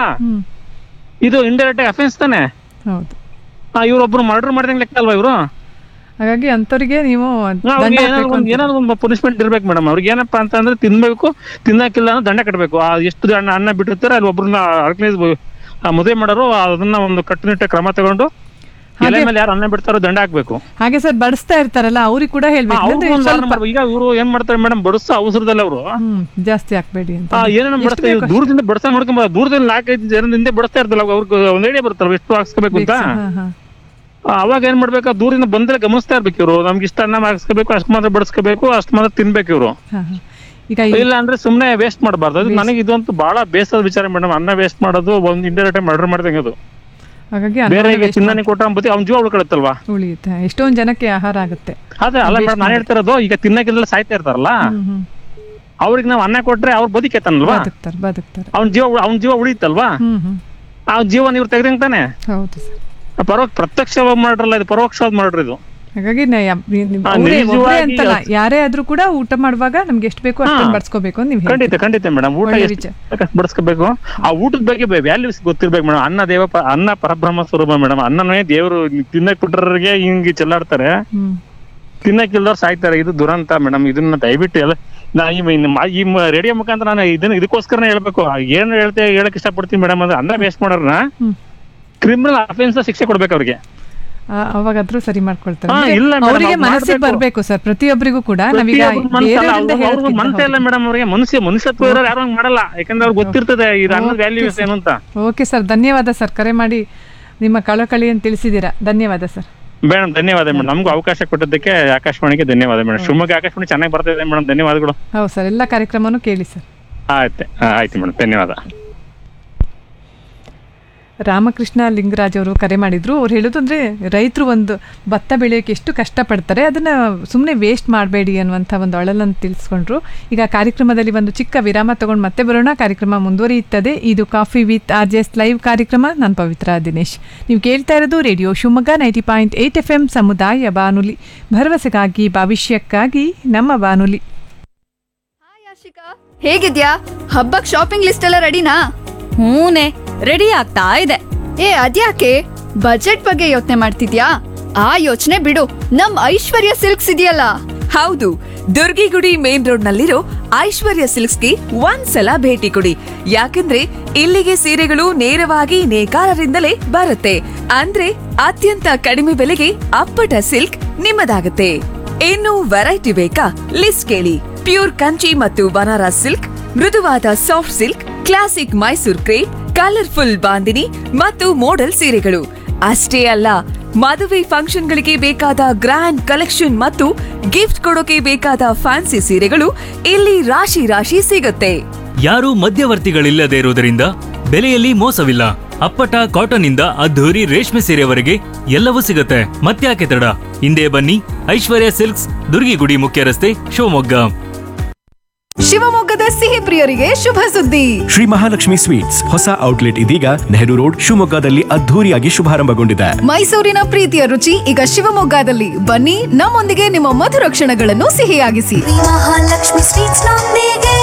ಇದು ಇಂಡೈರೆಕ್ಟ್ ಆಗಿ ಅಫೆನ್ಸ್ ತಾನೆ ಹೌದು ಇವ್ರೊಬ್ರು ಮರ್ಡರ್ ಮಾಡ್ದಂಗೆ ಲೆಕ್ಕ ಅಲ್ವಾ ಇವರು ಹಾಗಾಗಿ ಅಂತವ್ರಿಗೆ ನೀವು ದಂಡ ಅವ್ರಿಗೆ ಏನಾದ್ರು ಹಾಕ್ಬೇಕು ಒಂದು ಅಂತ. ಏನಾದ್ರು ಒಂದು ಪನಿಷ್ಮೆಂಟ್ ಇರ್ಬೇಕು ಮೇಡಮ್ ಅವ್ರಿಗೆ ಏನಪ್ಪಾ ಅಂತಂದ್ರೆ ತಿನ್ಬೇಕು ತಿನ್ನಕ್ಕಿಲ್ಲ ಅಂದ್ರೆ ದಂಡ ಕಟ್ಟಬೇಕು ಆ ಎಷ್ಟು ಅನ್ನ ಅನ್ನ ಬಿಟ್ಟಿರ್ತಾರೆ ಅಲ್ಲಿ ಒಬ್ರನ್ನ ಆರ್ಗನೈಸ್ ಮದುವೆ ಮಾಡೋರು ಅದನ್ನ ಒಂದು ಕಟ್ಟುನಿಟ್ಟ ಕ್ರಮ ತಗೊಂಡು ಎಲೆ ಮೇಲೆ ಯಾರು ಅನ್ನ ಬಿಡ್ತಾರೋ ದಂಡ ಹಾಕ್ಬೇಕು ಹಾಗೆ ಸರ್ ಬಡಿಸ್ತಾ ಇರ್ತಾರಲ್ಲ ಅವ್ರಿಗೆ ಕೂಡ ಹೇಳ್ಬೇಕು ಅವ್ರು ಅಂದ್ರೆ ಒಂದು ಸ್ವಲ್ಪ ಈಗ ಇವರು ಏನ್ ಮಾಡ್ತಾರೆ ಮೇಡಮ್ ಬಡಿಸೋ ಅವಸರದಲ್ಲಿ ಅವರು ಹ್ಮ್ ಜಾಸ್ತಿ ಹಾಕ್ಬೇಡಿ ಅಂತ ಏನೇನೋ ಎಷ್ಟು ಬಡಿಸ್ತಾರೆ ಬೇಕೋ ದೂರದಿಂದ ಬಡಿಸ್ತಾ ನೋಡ್ಕೊಂಬ ದೂರದಿಂದ ನಾಲ್ಕೈದು ಜನದಿಂದ ಬಡಿಸ್ತಾ ಇರ್ತಲ್ಲ ಅವ್ರಿಗೆ ಒಂದ್ ಐಡಿಯಾ ಬರುತ್ತಲ್ಲ ಎಷ್ಟು ಹಾಕ್ಸ್ಕೋಬೇಕು ಅಂತ ಹಾ, ಹಾ. ಆ, ಅವಾಗ ಏನ್ ಮಾಡ್ಬೇಕು ಆ ದೂರದಿಂದ ಬಂದ್ರೆ ಗಮನಿಸ್ತಾ ಇರ್ಬೇಕು ಇವರು ನಮ್ಗೆ ಇಷ್ಟ ಅನ್ನ ಹಾಕ್ಸ್ಕೋಬೇಕು ಅಷ್ಟು ಮಾತ್ರ ಬಡಿಸ್ಕೋಬೇಕು ಅಷ್ಟು ಮಾತ್ರ ತಿನ್ಬೇಕು ಇವರು ಹಾ, ಹಾ. ಈಗ ಈ- ಇಲ್ಲ ಅಂದ್ರೆ ಸುಮ್ನೆ ವೇಸ್ಟ್ ಮಾಡಬಾರ್ದು ಅದು ನನಗೆ ಇದಂತೂ ಬಹಳ ಬೇಸದ ವಿಚಾರ ಮೇಡಮ್ ಅನ್ನ ವೇಸ್ಟ್ ಮಾಡೋದು ಒಂದ್ ಇಂಡೈರೆಕ್ಟ್ ಮರ್ಡರ್ ಮಾಡ್ದಂಗೆ ಅದು ಹಾಗಾಗಿ ಬೇರೆ ಅನ್ನನ waste ಚಿನ್ನನಿ ಕೊಟ್ಟ ಅಂಬತ್ತಿ ಅವ್ನ ಜೀವ ಉಳ್ಕೊಳತ್ತಲ್ವಾ ಉಳಿಯುತ್ತೆ ಎಷ್ಟೊಂದ್ ಜನಕ್ಕೆ ಆಹಾರ ಆಗುತ್ತೆ ಅದೇ ಅಲ್ಲ ಮೇಡಮ್ ನಾನು ಹೇಳ್ತಿರೋದು ಈಗ ತಿನ್ನಕ್ಕೆಲ್ಲ ಸಾಯ್ತಾ ಇರ್ತಾರಲ್ಲ ಹ್ಮ್, ಹ್ಮ್. ಅವ್ರಿಗೆ ನಾವು ಅನ್ನ ಕೊಟ್ರೆ ಅವ್ರು ಬದುಕೇತಾನಲ್ವಾ ಬದುಕ್ತಾರೆ ಬದುಕ್ತಾರೆ ಅವ್ನ ಜೀವ ಅವ್ನ ಜೀವ ಉಳಿತಲ್ವಾ ಹ್ಮ್ ಹ್ಮ್ ಆ ಜೀವನ ಇವ್ರು ತೆಗ್ದಂಗ್ ತಾನೆ ಹೌದು ಸರ್ ಪರೋಕ್ಷ ಪ್ರತ್ಯಕ್ಷವಾಗಿ ಮಾಡ್ರಲ್ಲ ಇದು ಪರೋಕ್ಷವಾಗಿ ಮಾಡ್ರಿ ಇದು ಹಾಗಾಗಿ ನ- ಯಾ- ನೀವ್- ನೀವ್ ಹಾ, ಅವ್ರೇ- ನಿಜವಾಗಿ ಒಬ್ರೇ ಅಂತಲ್ಲ ಅದು- ಯಾರೇ ಆದ್ರೂ ಕೂಡ ಊಟ ಮಾಡುವಾಗ ನಮ್ಗೆ ಎಷ್ಟು ಬೇಕೋ ಅಷ್ಟನ್ನ ಹಾ. ಬಡ್ಸ್ಕೋಬೇಕು ಅಂತ ನೀವು ಖಂಡಿತ ಖಂಡಿತ ಮೇಡಮ್ ಊಟ ಒಳ್ಳೆ ಎಷ್ಟು ಬೇಕಷ್ಟು ಬಡಿಸ್ಕೋಬೇಕು ಆ ಊಟದ ಬಗ್ಗೆ ವ್ಯಾಲ್ಯೂಸ್ ಗೊತ್ತಿರ್ಬೇಕು ಮೇಡಮ್ ಅನ್ನ ದೇವ ಪ- ಅನ್ನ ಪರಬ್ರಹ್ಮ ಸ್ವರೂಪ ಮೇಡಮ್ ಅನ್ನನೇ ದೇವರು ತಿನ್ನಕ್ ಬಿಟ್ರಿಗೆ ಹಿಂಗ್ ಚೆಲ್ಲಾಡ್ತಾರೆ ಹ್ಮ್ ತಿನ್ನಕ್ಕಿಲ್ದವ್ರು ಸಾಯ್ತಾರೆ ಇದು ದುರಂತ ಮೇಡಮ್ ಇದನ್ನ ದಯವಿಟ್ಟು ಎಲ್ಲ ನಾ ಈ ಮ- ಮ- ಈ ರೇಡಿಯೋ ಮುಖಾಂತರ ನಾನು ಇದನ್ನ ಇದಕ್ಕೋಸ್ಕರನೇ ಹೇಳ್ಬೇಕು ಏನ್ ಹೇಳ್ತೆ ಹೇಳಕ್ ಇಷ್ಟಪಡ್ತೀನಿ ಮೇಡಮ್ ಅಂದ್ರೆ ಅನ್ನ ವೇಸ್ಟ್ ಮಾಡೋರ್ನ ಕ್ರಿಮಿನಲ್ ಅಫೆನ್ಸ್ ಶಿಕ್ಷೆ ಕೊಡ್ಬೇಕು ಅವ್ರಿಗೆ ಆ, ಅವಾಗಾದ್ರೂ ಸರಿ ಮಾಡ್ಕೊಳ್ತಾರೆ ಹಾ, ಅಂದ್ರೆ ಇಲ್ಲ madam, ಅವರಿಗೆ ಅವ್ರು ಮನಸ್ಸಿಗೆ ಮಾಡ್ಬೇಕು. ಬರ್ಬೇಕು ಸರ್ ಪ್ರತಿಯೊಬ್ಬರಿಗೂ ಕೂಡ ನಾವೀಗ ಪ್ರತಿಯೊಬ್ರು ಮನ್ಸಲ್ಲ, ಬೇರೆಯವರಿಂದ ಅವ್ರು- ಅವ್ರಿಗೂ ಹೇಳೋದ್ಕಿಂತ ಮನ್ಸೇ ಇಲ್ಲ ಮೇಡಮ್ ಅವ್ರಿಗೆ ಮನುಷ್ಯ ಮನುಷ್ಯತ್ವ ಇರೋರು ಯಾರು ಹಂಗ್ ಮಾಡಲ್ಲ ಯಾಕಂದ್ರೆ ಅವ್ರಿಗೆ ಗೊತ್ತಿರ್ತದೆ ಇದು ಅನ್ನದ ವ್ಯಾಲ್ಯೂಸ್ ಏನು ಅಂತ ಓಕೆ ಸರ್ ಧನ್ಯವಾದ ಸರ್ ಕರೆ ಮಾಡಿ ನಿಮ್ಮ ಕಳಕಳಿಯನ್ನು ತಿಳಿಸಿದ್ದೀರಾ ಧನ್ಯವಾದ ಸರ್ ಮೇಡಮ್ ಧನ್ಯವಾದ ಮೇಡಮ್ ನಮಗೂ ಅವಕಾಶ ಕೊಟ್ಟಿದ್ದಕ್ಕೆ ಆಕಾಶವಾಣಿಗೆ ಧನ್ಯವಾದ ಮೇಡಮ್ ಶಿವಮೊಗ್ಗ ಆಕಾಶವಾಣಿ ಚೆನ್ನಾಗಿ ಬರ್ತಾ ಇದೆ ಮೇಡಮ್ ಧನ್ಯವಾದಗಳು ಹೌದು ಸರ್ ಎಲ್ಲ ಕಾರ್ಯಕ್ರಮನೂ ಕೇಳಿ ಸರ್ ಆಯ್ತು ಆ, ಆಯ್ತು ಮೇಡಮ್ ಧನ್ಯವಾದ ರಾಮಕೃಷ್ಣ ಲಿಂಗರಾಜ್ ಅವರು ಕರೆ ಮಾಡಿದ್ರು ಅವ್ರು ಹೇಳೋದು ಅಂದ್ರೆ ರೈತರು ಒಂದು ಭತ್ತ ಬೆಳೆಯೋಕೆ ಎಷ್ಟು ಕಷ್ಟಪಡ್ತಾರೆ ಅದನ್ನ ಸುಮ್ಮನೆ ವೇಸ್ಟ್ ಮಾಡಬೇಡಿ ಅನ್ನುವಂಥ ಒಂದು ಅಳಲನ್ನು ತಿಳಿಸ್ಕೊಂಡ್ರು ಈಗ ಕಾರ್ಯಕ್ರಮದಲ್ಲಿ ಒಂದು ಚಿಕ್ಕ ವಿರಾಮ ತಗೊಂಡು ಮತ್ತೆ ಬರೋಣ ಕಾರ್ಯಕ್ರಮ ಮುಂದುವರಿಯುತ್ತದೆ ಇದು coffee with R J S live ಕಾರ್ಯಕ್ರಮ ನಾನು ಪವಿತ್ರ ದಿನೇಶ್ ನೀವು ಕೇಳ್ತಾ ಇರೋದು radio Shivamogga ninety point eight F M ಸಮುದಾಯ ಬಾನುಲಿ ಭರವಸೆಗಾಗಿ ಭವಿಷ್ಯಕ್ಕಾಗಿ ನಮ್ಮ ಬಾನುಲಿ ಹೇಗಿದ್ಯಾ ಹಬ್ಬಕ್ ಶಾಪಿಂಗ್ ಲಿಸ್ಟ್ ಎಲ್ಲ ರೆಡಿನಾ ಹೂನೆ ರೆಡಿ ಆಗ್ತಾ ಇದೆ ಏ ಅದ್ಯಾಕೆ ಬಜೆಟ್ ಬಗ್ಗೆ ಯೋಚನೆ ಮಾಡ್ತಿದ್ಯಾ ಆ ಯೋಚನೆ ಬಿಡು ನಮ್ ಐಶ್ವರ್ಯ ಸಿಲ್ಕ್ಸ್ ಇದೆಯಲ್ಲ ಹೌದು ದುರ್ಗಿಗುಡಿ ಮೇನ್ ರೋಡ್ ನಲ್ಲಿರೋ ಐಶ್ವರ್ಯ ಸಿಲ್ಕ್ಸ್ಗೆ ಒಂದ್ಸಲ ಭೇಟಿ ಕೊಡಿ ಯಾಕಂದ್ರೆ ಇಲ್ಲಿಗೆ ಸೀರೆಗಳು ನೇರವಾಗಿ ನೇಕಾರರಿಂದಲೇ ಬರುತ್ತೆ ಅಂದ್ರೆ ಅತ್ಯಂತ ಕಡಿಮೆ ಬೆಲೆಗೆ ಅಪ್ಪಟ ಸಿಲ್ಕ್ ನಿಮ್ಮದಾಗುತ್ತೆ ಇನ್ನು ವೆರೈಟಿ ಬೇಕಾ ಲಿಸ್ಟ್ ಕೇಳಿ ಪ್ಯೂರ್ ಕಂಚಿ ಮತ್ತು ಬನಾರಸ್ ಸಿಲ್ಕ್ ಮೃದುವಾದ soft silk classic Mysore crepe colourful bandhani ಮತ್ತು ಮೋಡಲ್ ಸೀರೆಗಳು ಅಷ್ಟೇ ಅಲ್ಲ ಮದುವೆ ಫಂಕ್ಷನ್ಗಳಿಗೆ ಬೇಕಾದ ಗ್ರ್ಯಾಂಡ್ ಕಲೆಕ್ಷನ್ ಮತ್ತು ಗಿಫ್ಟ್ ಕೊಡೋಕೆ ಬೇಕಾದ ಫ್ಯಾನ್ಸಿ ಸೀರೆಗಳು ಇಲ್ಲಿ ರಾಶಿ ರಾಶಿ ಸಿಗುತ್ತೆ ಯಾರೂ ಮಧ್ಯವರ್ತಿಗಳಿಲ್ಲದೆ ಇರುವುದರಿಂದ ಬೆಲೆಯಲ್ಲಿ ಮೋಸವಿಲ್ಲ ಅಪ್ಪಟ ಕಾಟನ್ ಇಂದ ಅದ್ಧೂರಿ ರೇಷ್ಮೆ ಸೀರೆವರೆಗೆ ಎಲ್ಲವೂ ಸಿಗುತ್ತೆ ಮತ್ತ್ಯಾಕೆ ತಡ ಹಿಂದೆ ಬನ್ನಿ ಐಶ್ವರ್ಯ ಸಿಲ್ಕ್ಸ್ ದುರ್ಗಿಗುಡಿ ಮುಖ್ಯ ರಸ್ತೆ ಶಿವಮೊಗ್ಗ ಶಿವಮೊಗ್ಗದ ಸಿಹಿ ಪ್ರಿಯರಿಗೆ ಶುಭ ಸುದ್ದಿ ಶ್ರೀ ಮಹಾಲಕ್ಷ್ಮಿ ಸ್ವೀಟ್ಸ್ ಹೊಸ ಔಟ್ಲೆಟ್ ಇದೀಗ ನೆಹರು ರೋಡ್ ಶಿವಮೊಗ್ಗದಲ್ಲಿ ಅದ್ಧೂರಿಯಾಗಿ ಶುಭಾರಂಭಗೊಂಡಿದೆ ಮೈಸೂರಿನ ಪ್ರೀತಿಯ ರುಚಿ ಈಗ ಶಿವಮೊಗ್ಗದಲ್ಲಿ ಬನ್ನಿ ನಮ್ಮೊಂದಿಗೆ ನಿಮ್ಮ ಮಧುರ ಕ್ಷಣಗಳನ್ನು ಸಿಹಿಯಾಗಿಸಿ ಮಹಾಲಕ್ಷ್ಮಿ ಸ್ವೀಟ್ಸ್ ನೊಂದಿಗೆ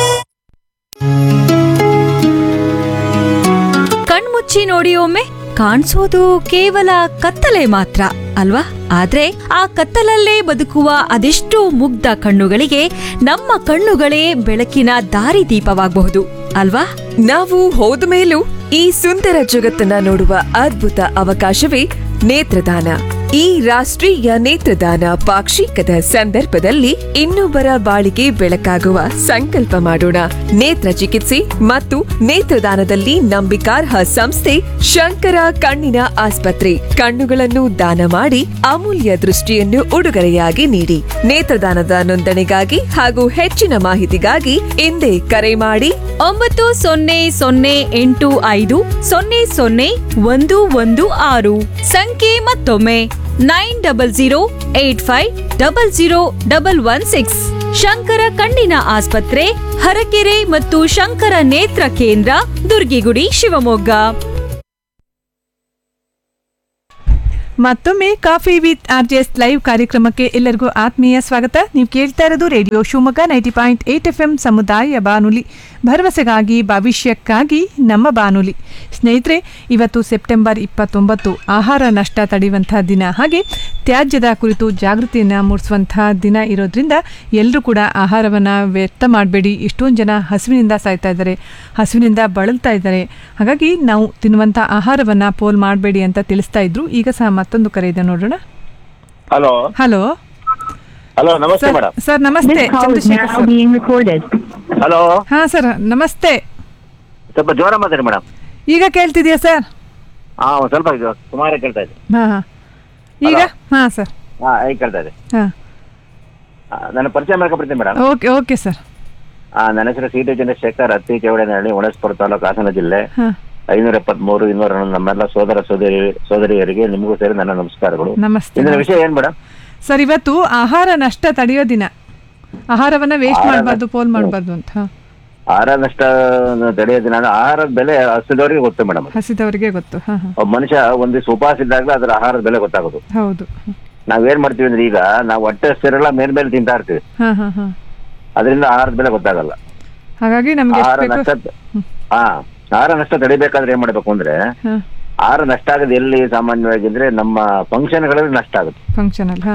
ಕಣ್ಮುಚ್ಚಿ ನೋಡಿ ಒಮ್ಮೆ ಕಾಣಿಸೋದು ಕೇವಲ ಕತ್ತಲೆ ಮಾತ್ರ ಅಲ್ವಾ ಆದ್ರೆ ಆ ಕತ್ತಲಲ್ಲೇ ಬದುಕುವ ಅದೆಷ್ಟೋ ಮುಗ್ಧ ಕಣ್ಣುಗಳಿಗೆ ನಮ್ಮ ಕಣ್ಣುಗಳೇ ಬೆಳಕಿನ ದಾರಿದೀಪವಾಗಬಹುದು ಅಲ್ವಾ ನಾವು ಹೋದ ಮೇಲೂ ಈ ಸುಂದರ ಜಗತ್ತನ್ನ ನೋಡುವ ಅದ್ಭುತ ಅವಕಾಶವೇ ನೇತ್ರದಾನ ಈ ರಾಷ್ಟ್ರೀಯ ನೇತ್ರದಾನ ಪಾಕ್ಷಿಕದ ಸಂದರ್ಭದಲ್ಲಿ ಇನ್ನೊಬ್ಬರ ಬಾಳಿಗೆ ಬೆಳಕಾಗುವ ಸಂಕಲ್ಪ ಮಾಡೋಣ ನೇತ್ರ ಚಿಕಿತ್ಸೆ ಮತ್ತು ನೇತ್ರದಾನದಲ್ಲಿ ನಂಬಿಕಾರ್ಹ ಸಂಸ್ಥೆ ಶಂಕರ ಕಣ್ಣಿನ ಆಸ್ಪತ್ರೆ ಕಣ್ಣುಗಳನ್ನು ದಾನ ಮಾಡಿ ಅಮೂಲ್ಯ ದೃಷ್ಟಿಯನ್ನು ಉಡುಗೊರೆಯಾಗಿ ನೀಡಿ ನೇತ್ರದಾನದ ನೋಂದಣಿಗಾಗಿ ಹಾಗೂ ಹೆಚ್ಚಿನ ಮಾಹಿತಿಗಾಗಿ ಹಿಂದೆ ಕರೆ ಮಾಡಿ ಒಂಬತ್ತು ಸೊನ್ನೆ ಸೊನ್ನೆ ಎಂಟು ಐದು ಸೊನ್ನೆ ಸೊನ್ನೆ ಒಂದು ಒಂದು ಆರು ಸಂಖ್ಯೆ ಮತ್ತೊಮ್ಮೆ nine double zero eight five double zero double one six Shankara ಕಣ್ಣಿನ ಆಸ್ಪತ್ರೆ ಹರಕೆರೆ ಮತ್ತು ಶಂಕರ ನೇತ್ರ ಕೇಂದ್ರ ದುರ್ಗಿಗುಡಿ ಶಿವಮೊಗ್ಗ ಮತ್ತೊಮ್ಮೆ ಕಾಫಿ ವಿತ್ ಆರ್ಜೆಸ್ ಲೈವ್ ಕಾರ್ಯಕ್ರಮಕ್ಕೆ ಎಲ್ಲರಿಗೂ ಆತ್ಮೀಯ ಸ್ವಾಗತ ನೀವು ಕೇಳ್ತಾ ಇರೋದು radio Shivamogga ninety point eight F M ಸಮುದಾಯ ಬಾನುಲಿ ಭರವಸೆಗಾಗಿ ಭವಿಷ್ಯಕ್ಕಾಗಿ ನಮ್ಮ ಬಾನುಲಿ ಸ್ನೇಹಿತರೆ ಇವತ್ತು ಸೆಪ್ಟೆಂಬರ್ ಇಪ್ಪತ್ತೊಂಬತ್ತು ಆಹಾರ ನಷ್ಟ ತಡೆಯುವಂತಹ ದಿನ ಹಾಗೆ ತ್ಯಾಜ್ಯದ ಕುರಿತು ಜಾಗೃತಿಯನ್ನು ಮೂಡಿಸುವಂತಹ ದಿನ ಇರೋದ್ರಿಂದ ಎಲ್ಲರೂ ಕೂಡ ಆಹಾರವನ್ನು ವ್ಯರ್ಥ ಮಾಡಬೇಡಿ ಇಷ್ಟೊಂದು ಜನ ಹಸುವಿನಿಂದ ಸಾಯ್ತಾ ಇದ್ದಾರೆ ಹಸುವಿನಿಂದ ಬಳಲ್ತಾ ಇದ್ದಾರೆ ಹಾಗಾಗಿ ನಾವು ತಿನ್ನುವಂಥ ಆಹಾರವನ್ನು ಪೋಲ್ ಮಾಡಬೇಡಿ ಅಂತ ತಿಳಿಸ್ತಾ ಇದ್ರು ಈಗ ಸಹ ಮತ್ತೊಂದು ಕರೆ ಇದೆ ನೋಡೋಣ ಹಲೋ ಹಲೋ ಹಲೋ ನಮಸ್ತೆ ಸರ್ ಮೇಡಮ್ ಸರ್ ನಮಸ್ತೆ ಚಂದ್ರಶೇಖರ್ ಸರ್ ಹಲೋ ಹಾ ಸರ್ ನಮಸ್ತೆ ಸ್ವಲ್ಪ ಜೋರ ಮಾತಾಡಿ ಮೇಡಮ್ ಈಗ ಕೇಳ್ತಿದ್ಯಾ ಸರ್ ಹಾ ಒಂದ್ ಸ್ವಲ್ಪ ಇದು ಸುಮಾರು ಕೇಳ್ತಾ ಇದೆ ಹಾ ಹಾ ಈಗ ಹಾ ಸರ್ ಹಾ ಈಗ ಕೇಳ್ತಾ ಇದೆ ಹಾ ಆ, ನನ್ನ ಪರಿಚಯ ಮಾಡ್ಕೊಬಿಡ್ತೀನಿ ಮೇಡಮ್ ಓಕೆ ಓಕೆ ಸರ್ ನನ್ನ ಹೆಸರು ಸಿ ಟಿ ಚಂದ್ರಶೇಖರ್ ಹತ್ತಿ ಚೌಡನಹಳ್ಳಿ ಹುಣಸ್ಪುರ ತಾಲೂಕು ಹಾಸನ ಜಿಲ್ಲೆ ಹಾ ಐನೂರ ಎಪ್ಪತ್ಮೂರು ಇನ್ನೂರ ನಮ್ಮೆಲ್ಲ ಸೋದರ ಸೋದರಿ ಸೋದರಿಯರಿಗೆ ನಿಮಗೂ ಸೇರಿ ನನ್ನ ನಮಸ್ಕಾರಗಳು ನಮಸ್ತೆ ಇಂದಿನ ವಿಷಯ ಏನ್ ಮೇಡಮ್ ಸರ್ ಇವತ್ತು ಆಹಾರ ನಷ್ಟ ತಡೆಯೋ ದಿನ ಆಹಾರವನ್ನ ವೇಸ್ಟ್ ಆಹಾರ ಮಾಡಬಾರ್ದು ಪೋಲ್ ಮಾಡಬಾರ್ದು ಅಂತ ಹಾ. ಆಹಾರ ನಷ್ಟ ತಡೆಯೋ ದಿನ ಅಂದ್ರೆ ಆಹಾರದ ಬೆಲೆ ಹಸಿದವರಿಗೆ ಗೊತ್ತು ಮೇಡಮ್ ಹಸಿದವರಿಗೆ ಗೊತ್ತು ಹಾ ಹಾ ಒಬ್ಬ ಮನುಷ್ಯ ಒಂದ್ ದಿವಸ ಉಪವಾಸ ಇದ್ದಾಗಲೇ ಅದ್ರ ಆಹಾರದ ಬೆಲೆ ಗೊತ್ತಾಗೋದು ಹೌದು ನಾವೇನ್ ಮಾಡ್ತೀವಿ ಅಂದ್ರೆ ಈಗ ನಾವು ಹೊಟ್ಟೆ ಹಸಿರಲ್ಲ ಮೇಲ್ ಮೇಲೆ ತಿಂತಾ ಇರ್ತೀವಿ ಹಾ ಹಾ ಹಾ ಅದರಿಂದ ಆಹಾರದ ಬೆಲೆ ಗೊತ್ತಾಗಲ್ಲ ಹಾಗಾಗಿ ನಮ್ಗೆ ಎಷ್ಟು ಆಹಾರ ಬೇಕು ನಷ್ಟ ಹಾ ಆಹಾರ ನಷ್ಟ ತಡಿಬೇಕಾದ್ರೆ ಏನ್ ಮಾಡ್ಬೇಕು ಅಂದ್ರೆ ಹಾ ಆಹಾರ ನಷ್ಟ ಆಗೋದು ಎಲ್ಲಿ ಸಾಮಾನ್ಯವಾಗಿ ಅಂದ್ರೆ ನಮ್ಮ ಫಂಕ್ಷನ್ಗಳಲ್ಲಿ ನಷ್ಟ ಆಗುತ್ತೆ ಫಂಕ್ಷನ್ ಅಲ್ಲಿ ಹಾ